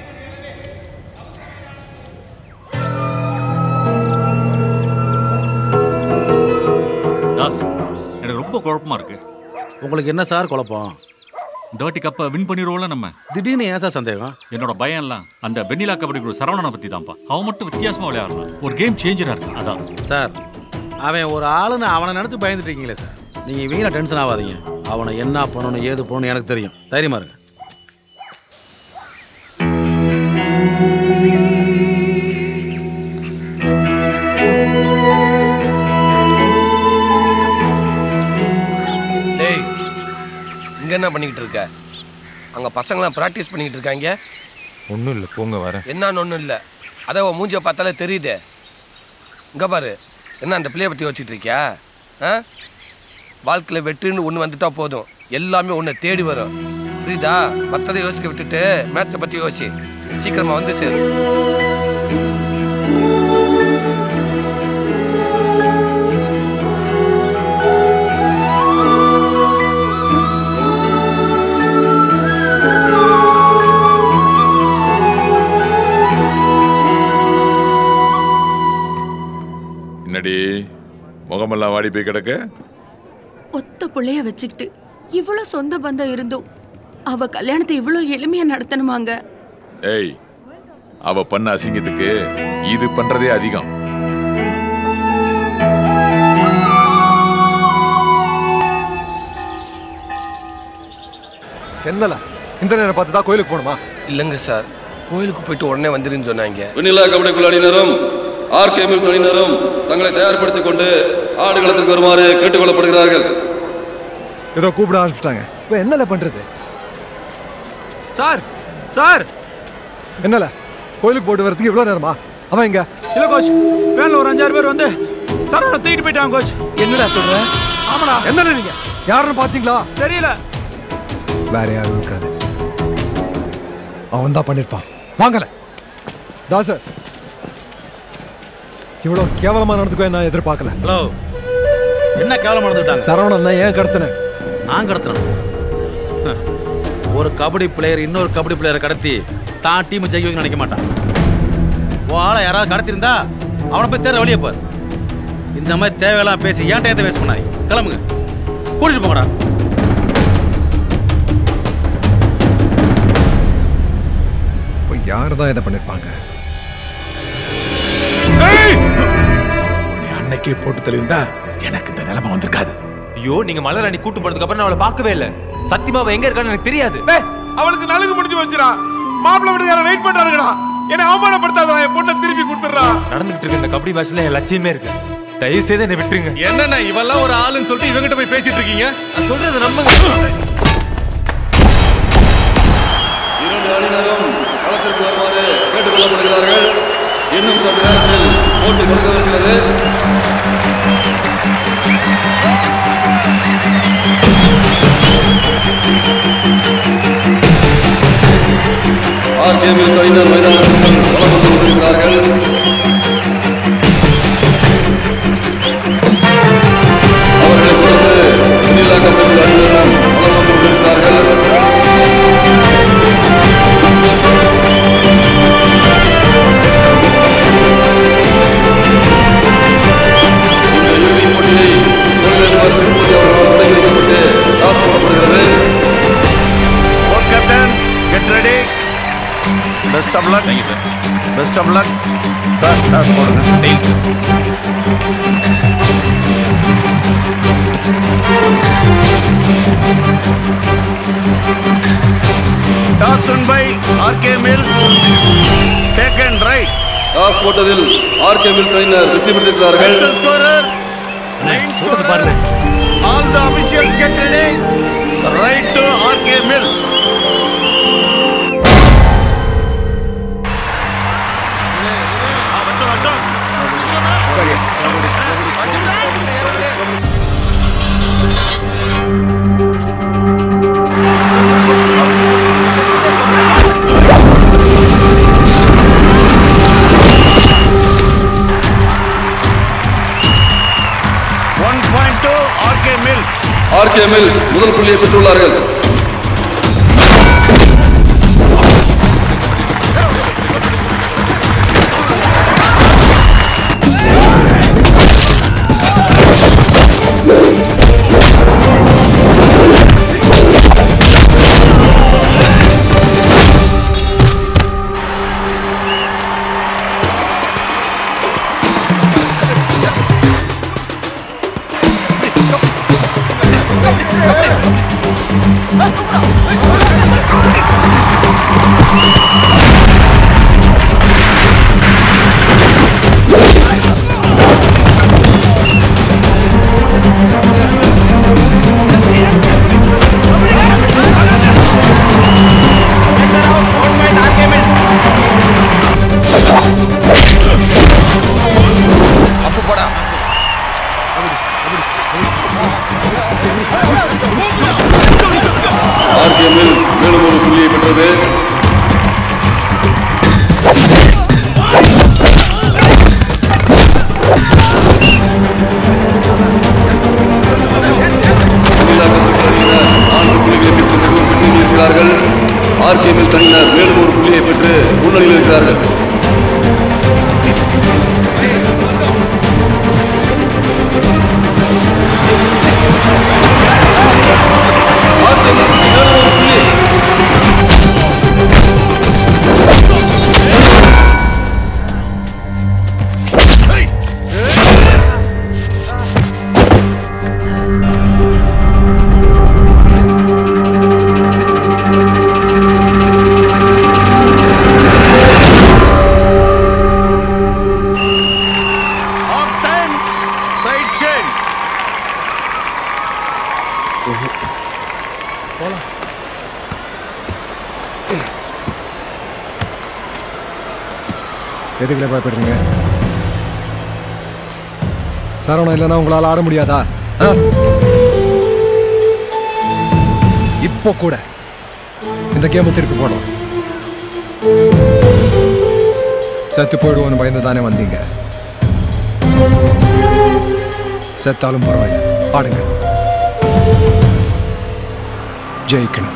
Speaker 13: தாஸ் எனக்கு ரொம்ப குழப்பமா இருக்கு
Speaker 18: உங்களுக்கு என்ன சார் குழப்பம்
Speaker 13: இந்த வாட்டி கப்பை வின் பண்ணிடுவோம்ல நம்ம
Speaker 18: திடீர்னு ஏன் சார் சந்தேகம்
Speaker 13: என்னோட பயம் எல்லாம் அந்த வெண்ணிலா கபடி குழு சரவணனை பத்தி தான்ப்பா அவன் மட்டும் வித்தியாசமா விளையாடுறான் ஒரு கேம் சேஞ்சரா இருக்கு அதான்
Speaker 18: சார் அவன் ஒரு ஆளுன்னு அவனை நினச்சி பயந்துட்டீங்களே சார் நீங்கள் வீணா டென்ஷன் ஆகாதீங்க அவனை என்ன பண்ணணும் ஏது பண்ணணும் எனக்கு தெரியும் தைரியமா இருங்க
Speaker 7: டேய் இங்க என்ன பண்ணிக்கிட்டு இருக்க அங்க பசங்களாம் ப்ராக்டிஸ் பண்ணிக்கிட்டு இருக்காங்க
Speaker 22: ஒன்றும் இல்லை போங்க வரேன்
Speaker 7: என்னன்னு ஒன்றும் இல்லை அதை உன் மூஞ்சியை பார்த்தாலே தெரியுதே இங்க பாரு என்ன அந்த பிள்ளைய பற்றி யோசிச்சுட்டு இருக்கியா ஆ வாழ்க்கையில் வெற்றின்னு ஒன்று வந்துட்டா போதும் எல்லாமே உன்னை தேடி வரும் புரியுதா மற்றதை யோசிக்க விட்டுட்டு மேட்சை பற்றி யோசி சீக்கிரமா வந்து சேரு
Speaker 25: என்னடி முகமெல்லாம் வாடி போய் கிடக்க
Speaker 19: ஒத்த புள்ளைய வச்சுக்கிட்டு இவ்வளோ சொந்த பந்தம் இருந்தும் அவ கல்யாணத்தை இவ்வளோ எளிமையா நடத்தணுமாங்க
Speaker 25: ஏய் அவ பண்ண அசிங்கத்துக்கு இது பண்றதே அதிகம்
Speaker 6: என்னல இந்த நேரம் பார்த்து தான் கோயிலுக்கு போகணுமா
Speaker 7: இல்லைங்க சார் கோயிலுக்கு போயிட்டு உடனே வந்துருன்னு சொன்னாங்க
Speaker 24: வெண்ணிலா கபடி குழு அணியினரும் ஆர்கே மில்ஸ் அணியினரும் தங்களை தயார்படுத்திக் கொண்டு ஆடுகளத்திற்கு வருமாறு கேட்டுக்கொள்ளப்படுகிறார்கள்
Speaker 6: ஏதோ கூப்பிட ஆரம்பிச்சிட்டாங்க இப்போ என்னல பண்றது
Speaker 9: சார் சார்
Speaker 6: என்னல கோயிலுக்கு போட்டு வரதுக்கு இவ்வளோ நேரமா அவன் எங்க
Speaker 9: இல்ல கோச் வேன்ல ஒரு அஞ்சாறு பேர் வந்து சரவண தூக்கிட்டு போயிட்டாங்க கோச்
Speaker 7: என்னடா சொல்ற
Speaker 9: ஆமாடா
Speaker 6: என்னல நீங்க யாருன்னு பாத்தீங்களா
Speaker 9: தெரியல
Speaker 6: வேற யாரும் இருக்காது அவன் தான் பண்ணிருப்பான் வாங்கல தாசர் இவ்வளோ கேவலமா நடந்துக்கோ நான் எதிர்பார்க்கல
Speaker 18: ஹலோ என்ன கேவலம் நடந்துட்டாங்க
Speaker 6: சரவணன் தான் ஏன் கடத்தினேன்
Speaker 18: நான் கடத்துறேன் ஒரு கபடி பிளேயர் இன்னொரு கபடி பிளேயரை கடத்தி தான் டீம் ஜெயிக்க வைக்க நினைக்க மாட்டான் உன் ஆளை யாராவது கடத்திருந்தா அவனை போய் தேர வழியை பாரு இந்த மாதிரி தேவையெல்லாம் பேசி ஏன் டயத்தை வேஸ்ட் பண்ணாய் கிளம்புங்க கூட்டிட்டு போங்கடா
Speaker 6: இப்போ யார் தான் இதை பண்ணிருப்பாங்க
Speaker 25: உன்னை அன்னைக்கே போட்டு தெளிந்தா எனக்கு இந்த நிலைமை வந்திருக்காது
Speaker 12: ஐயோ நீங்க மலராணி கூட்டு போனதுக்கு அப்புறம் நான் அவளை பார்க்கவே இல்லை சத்தியமா அவ எங்க இருக்கான்னு எனக்கு தெரியாது
Speaker 25: அவளுக்கு நலுங்கு முடிஞ்சு வந்துடா மாப்பிள்ளை வீட்டுக்காரன் வெயிட் பண்றாருடா என்ன அவமானப்படுத்தாதடா என் பொண்ணை திருப்பி கொடுத்துடுறா
Speaker 12: நடந்துகிட்டு இருக்க இந்த கபடி மேட்ச்ல என் லட்சியமே இருக்கு தயவு செய்து என்னை விட்டுருங்க
Speaker 20: என்னண்ணா இவெல்லாம் ஒரு ஆளுன்னு சொல்லிட்டு இவங்கிட்ட போய் பேசிட்டு இருக்கீங்க
Speaker 12: நான் சொல்றது நம்புங்க
Speaker 24: இரண்டு அணியினரும் களத்திற்கு வருமாறு கேட்டுக்கொள்ளப்படுகிறார்கள் இன்னும் சற்று நேரத்தில் போட்டி தொடங்கவிருக்கிறது ஆர்கேமில் கலைஞர் மைதானத்தில் வலம் வந்து கொண்டிருக்கிறார்கள் அவர்களை தொடர்ந்து வெண்ணிலா கம்பெனி அணியினரும் வலம் வந்து கொண்டிருக்கிறார்கள் இந்த இறுதிப் போட்டியை தொழிலதிபர் திருப்பதி அவர்களால் தொடங்கி வைக்கப்பட்டு டாஸ் போடப்படுகிறது
Speaker 18: captain get ready best of luck best of luck sir toss போடுங்க tail toss won by RK mills take and right
Speaker 24: toss போட்டதில் ஆர்கே மில்ஸ் அணியினர் வெற்றி பெற்றிருக்கிறார்கள்
Speaker 18: scorer nine scorer all the officials get ready right to RK mills one point to RK mills
Speaker 24: RK mill முதல் புள்ளியை பெற்றுள்ளார்கள்
Speaker 7: அப்பு போடா
Speaker 24: RK mill மேலும் ஒரு புள்ளியை பெற்றது நான்கு புள்ளிகளை பெற்று மிகவும் பின்னணியில் இருக்கிறார்கள் ஆர்கே மில் அணியினர் மேலும் ஒரு புள்ளியை பெற்று முன்னணியில் இருக்கிறார்கள் ஆர்கே மில் மேலும் ஒரு புள்ளி
Speaker 18: ஆஃப் டைம் சைட் சேஞ்ச்
Speaker 6: எதுக்குல பயப்படுறீங்க சரவணம் இல்லைன்னா உங்களால் ஆட முடியாதா ஆ? இப்போ கூட இந்த கேமை திருப்பி போடலாம் செத்து போயிடுவோன்னு பயந்து தானே வந்தீங்க செத்தாலும் பரவாயில்ல ஆடுங்க ஜெயிக்கணும்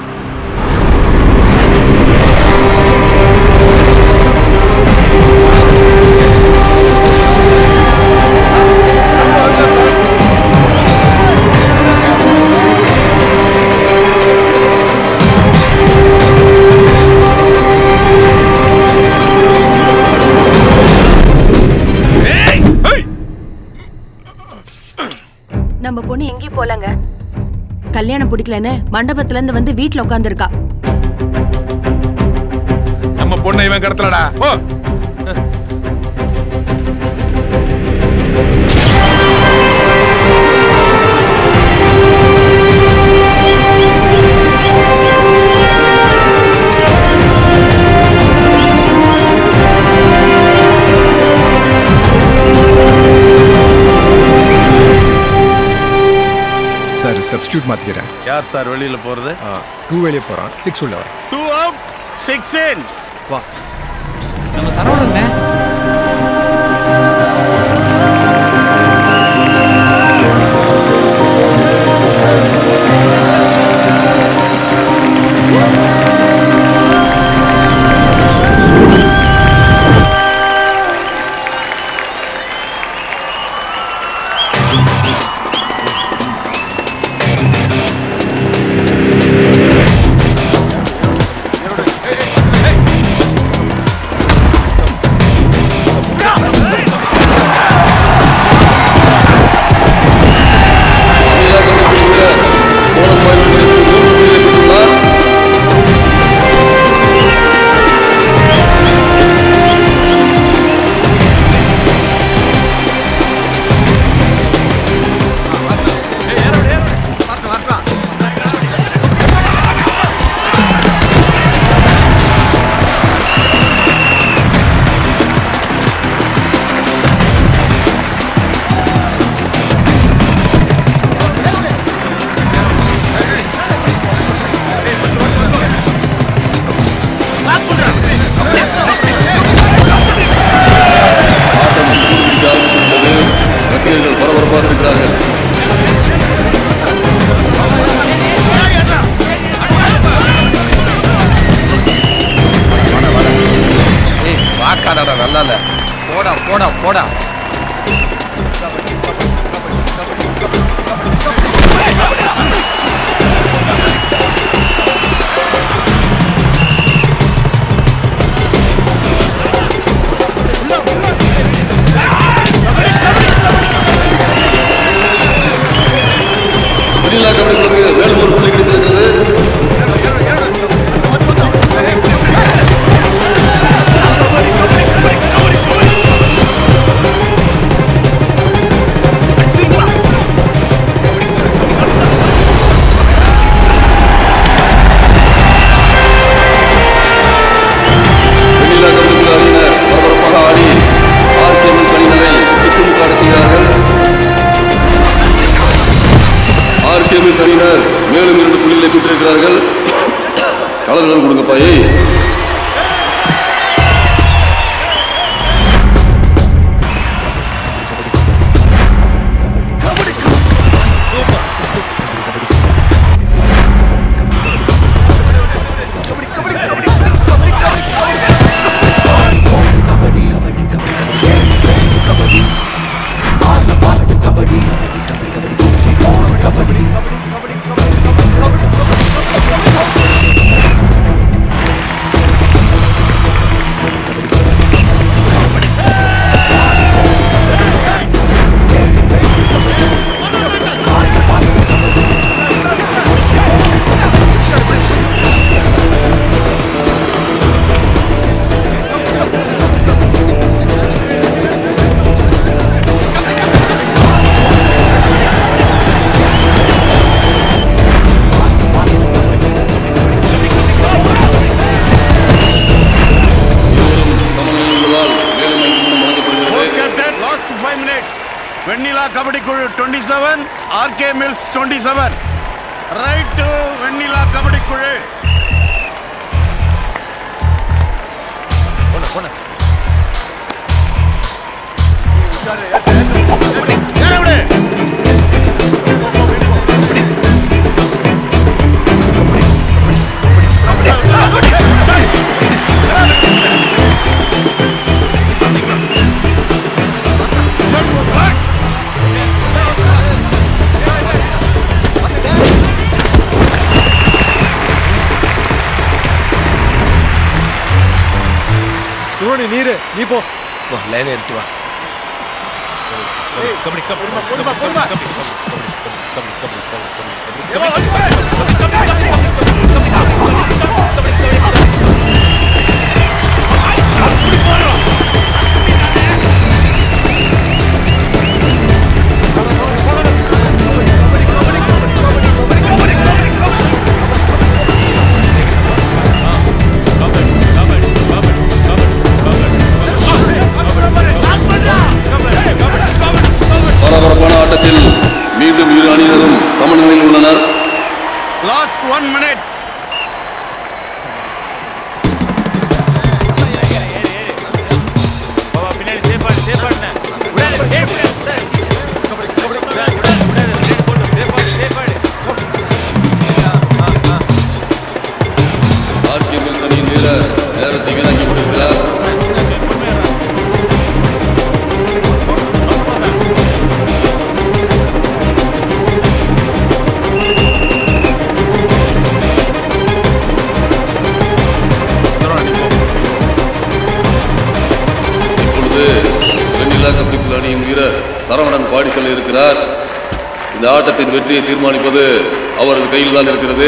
Speaker 19: நம்ம பொண்ணு எங்கேயும் போலங்க கல்யாணம் பிடிக்கலன்னு மண்டபத்துல இருந்து வந்து வீட்ல உட்காந்துருக்கா
Speaker 25: நம்ம பொண்ணை இவன் கடத்தலடா போ
Speaker 6: சப்ஸ்டியூட் மாற்றிக்கிறேன்
Speaker 18: யார் சார் வெளியில போறது
Speaker 6: டூ வெளியே போகிறான் சிக்ஸ் உள்ள வரேன்
Speaker 18: டூ அவுட் சிக்ஸ் இன்
Speaker 6: வா
Speaker 12: நம்ம சரவணன்
Speaker 24: ரசிகர்கள் பரபரப்பாக இருக்கிறார்கள்
Speaker 7: ஏய் வாக்காடா நல்லா இல்ல போடா போடா போடா
Speaker 24: வெண்ணிலா கபடி குழுவுக்கு மேலும் ஒரு புள்ளி கிடைத்திருக்கிறது வெண்ணிலா கபடி குழு அணியினர் பரபரப்பாக ஆடி ஆர்சிஎம்எல் அணியினரை திக்குமுக்க அடைச் செய்கிறார்கள் ஆர்கேமிஸ் அணியினர் மேலும் இரண்டு புள்ளிகளை பெற்றிருக்கிறார்கள் கலர்கள் கொடுங்கப்பா ஏய்
Speaker 18: captain last five minutes Vennila kabaddi குழு twenty seven RK mills twenty seven right to Vennila kabaddi குழு போன போன
Speaker 6: சுவனி நீரு நீ போ
Speaker 7: லைன் எடுத்து வா
Speaker 12: கபடி கபடி
Speaker 24: பரபரப்பான ஆட்டத்தில் மீண்டும் இரு அணியினரும் சமநிலையில் உள்ளனர்
Speaker 14: லாஸ்ட் ஒன் மினிட்
Speaker 12: பின்னாடி சேஃபாடு சேஃபாடுண்ணே விடாது ஏய் விடாது விடாது விடாது விடாது விடாது போட்டு சேஃபாடு சேஃபாடு
Speaker 24: ஆர்கே மில்ஸ் அணியின் வீரர் நேரத்தை வீணாக்கி கொண்டிருக்கிறார் இப்பொழுது வெண்ணிலா கப்பிக்குள் அணியின் வீரர் சரவணன் பாடி செல்ல இருக்கிறார் இந்த ஆட்டத்தின் வெற்றியை தீர்மானிப்பது அவரது கையில் தான் இருக்கிறது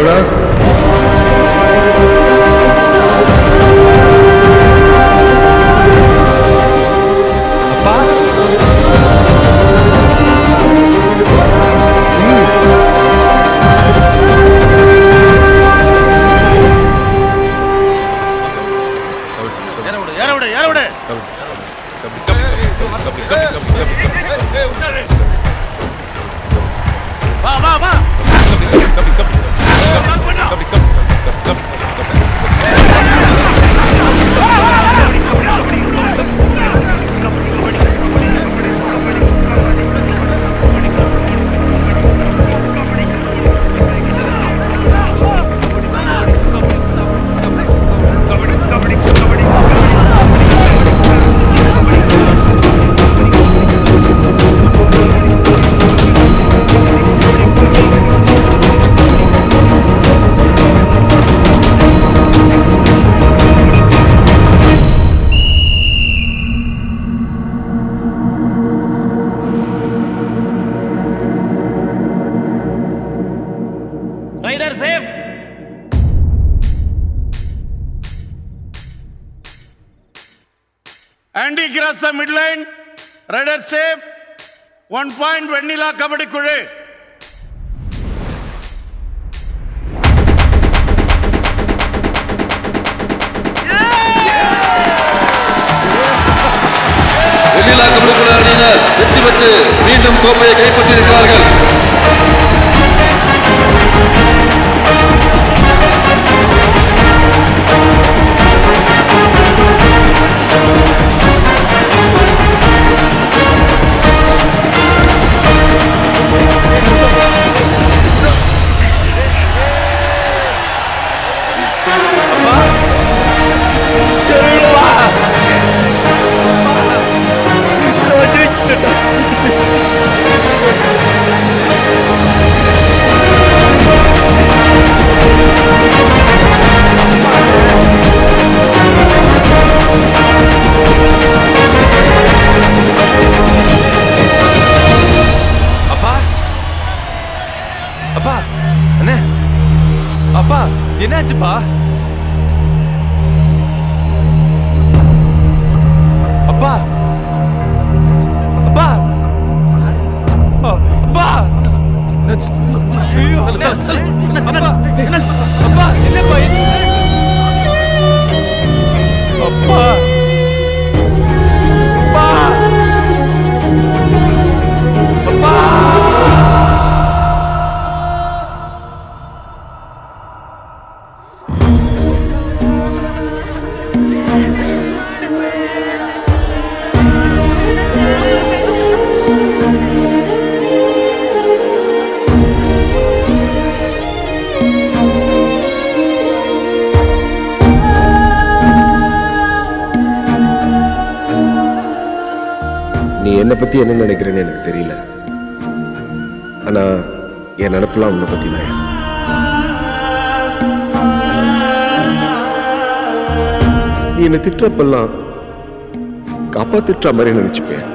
Speaker 14: ஏற விடு ஏற விடு ஏற விடு வா வா வா ரைடர் சேஃப் ஆண்டி cross the mid line raider safe one point Vennila kabaddi குழு
Speaker 24: வெண்ணிலா கபடி குழு அணியினர் வெற்றி பெற்று மீண்டும் கோப்பையை கைப்பற்றியிருக்கிறார்கள்
Speaker 12: அப்பா அப்பா அண்ணே அப்பா என்னாச்சுப்பா அப்பா அப்பா அ- அப்பா என்னாச்சு? ஐயோ, அண்ணே, அப்பா, அப்பா, என்னப்பா இது? அப்பா அப்பா அப்பா
Speaker 8: நீ என்னை பற்றி என்ன நினைக்கிறேன்னு எனக்கு தெரியல ஆனால் என் நினப்பெல்லாம் உன்னை பற்றி தான் நீ என்னை திட்டுறப்பெல்லாம் காப்பா திட்டுற மாதிரி நினச்சிப்பேன்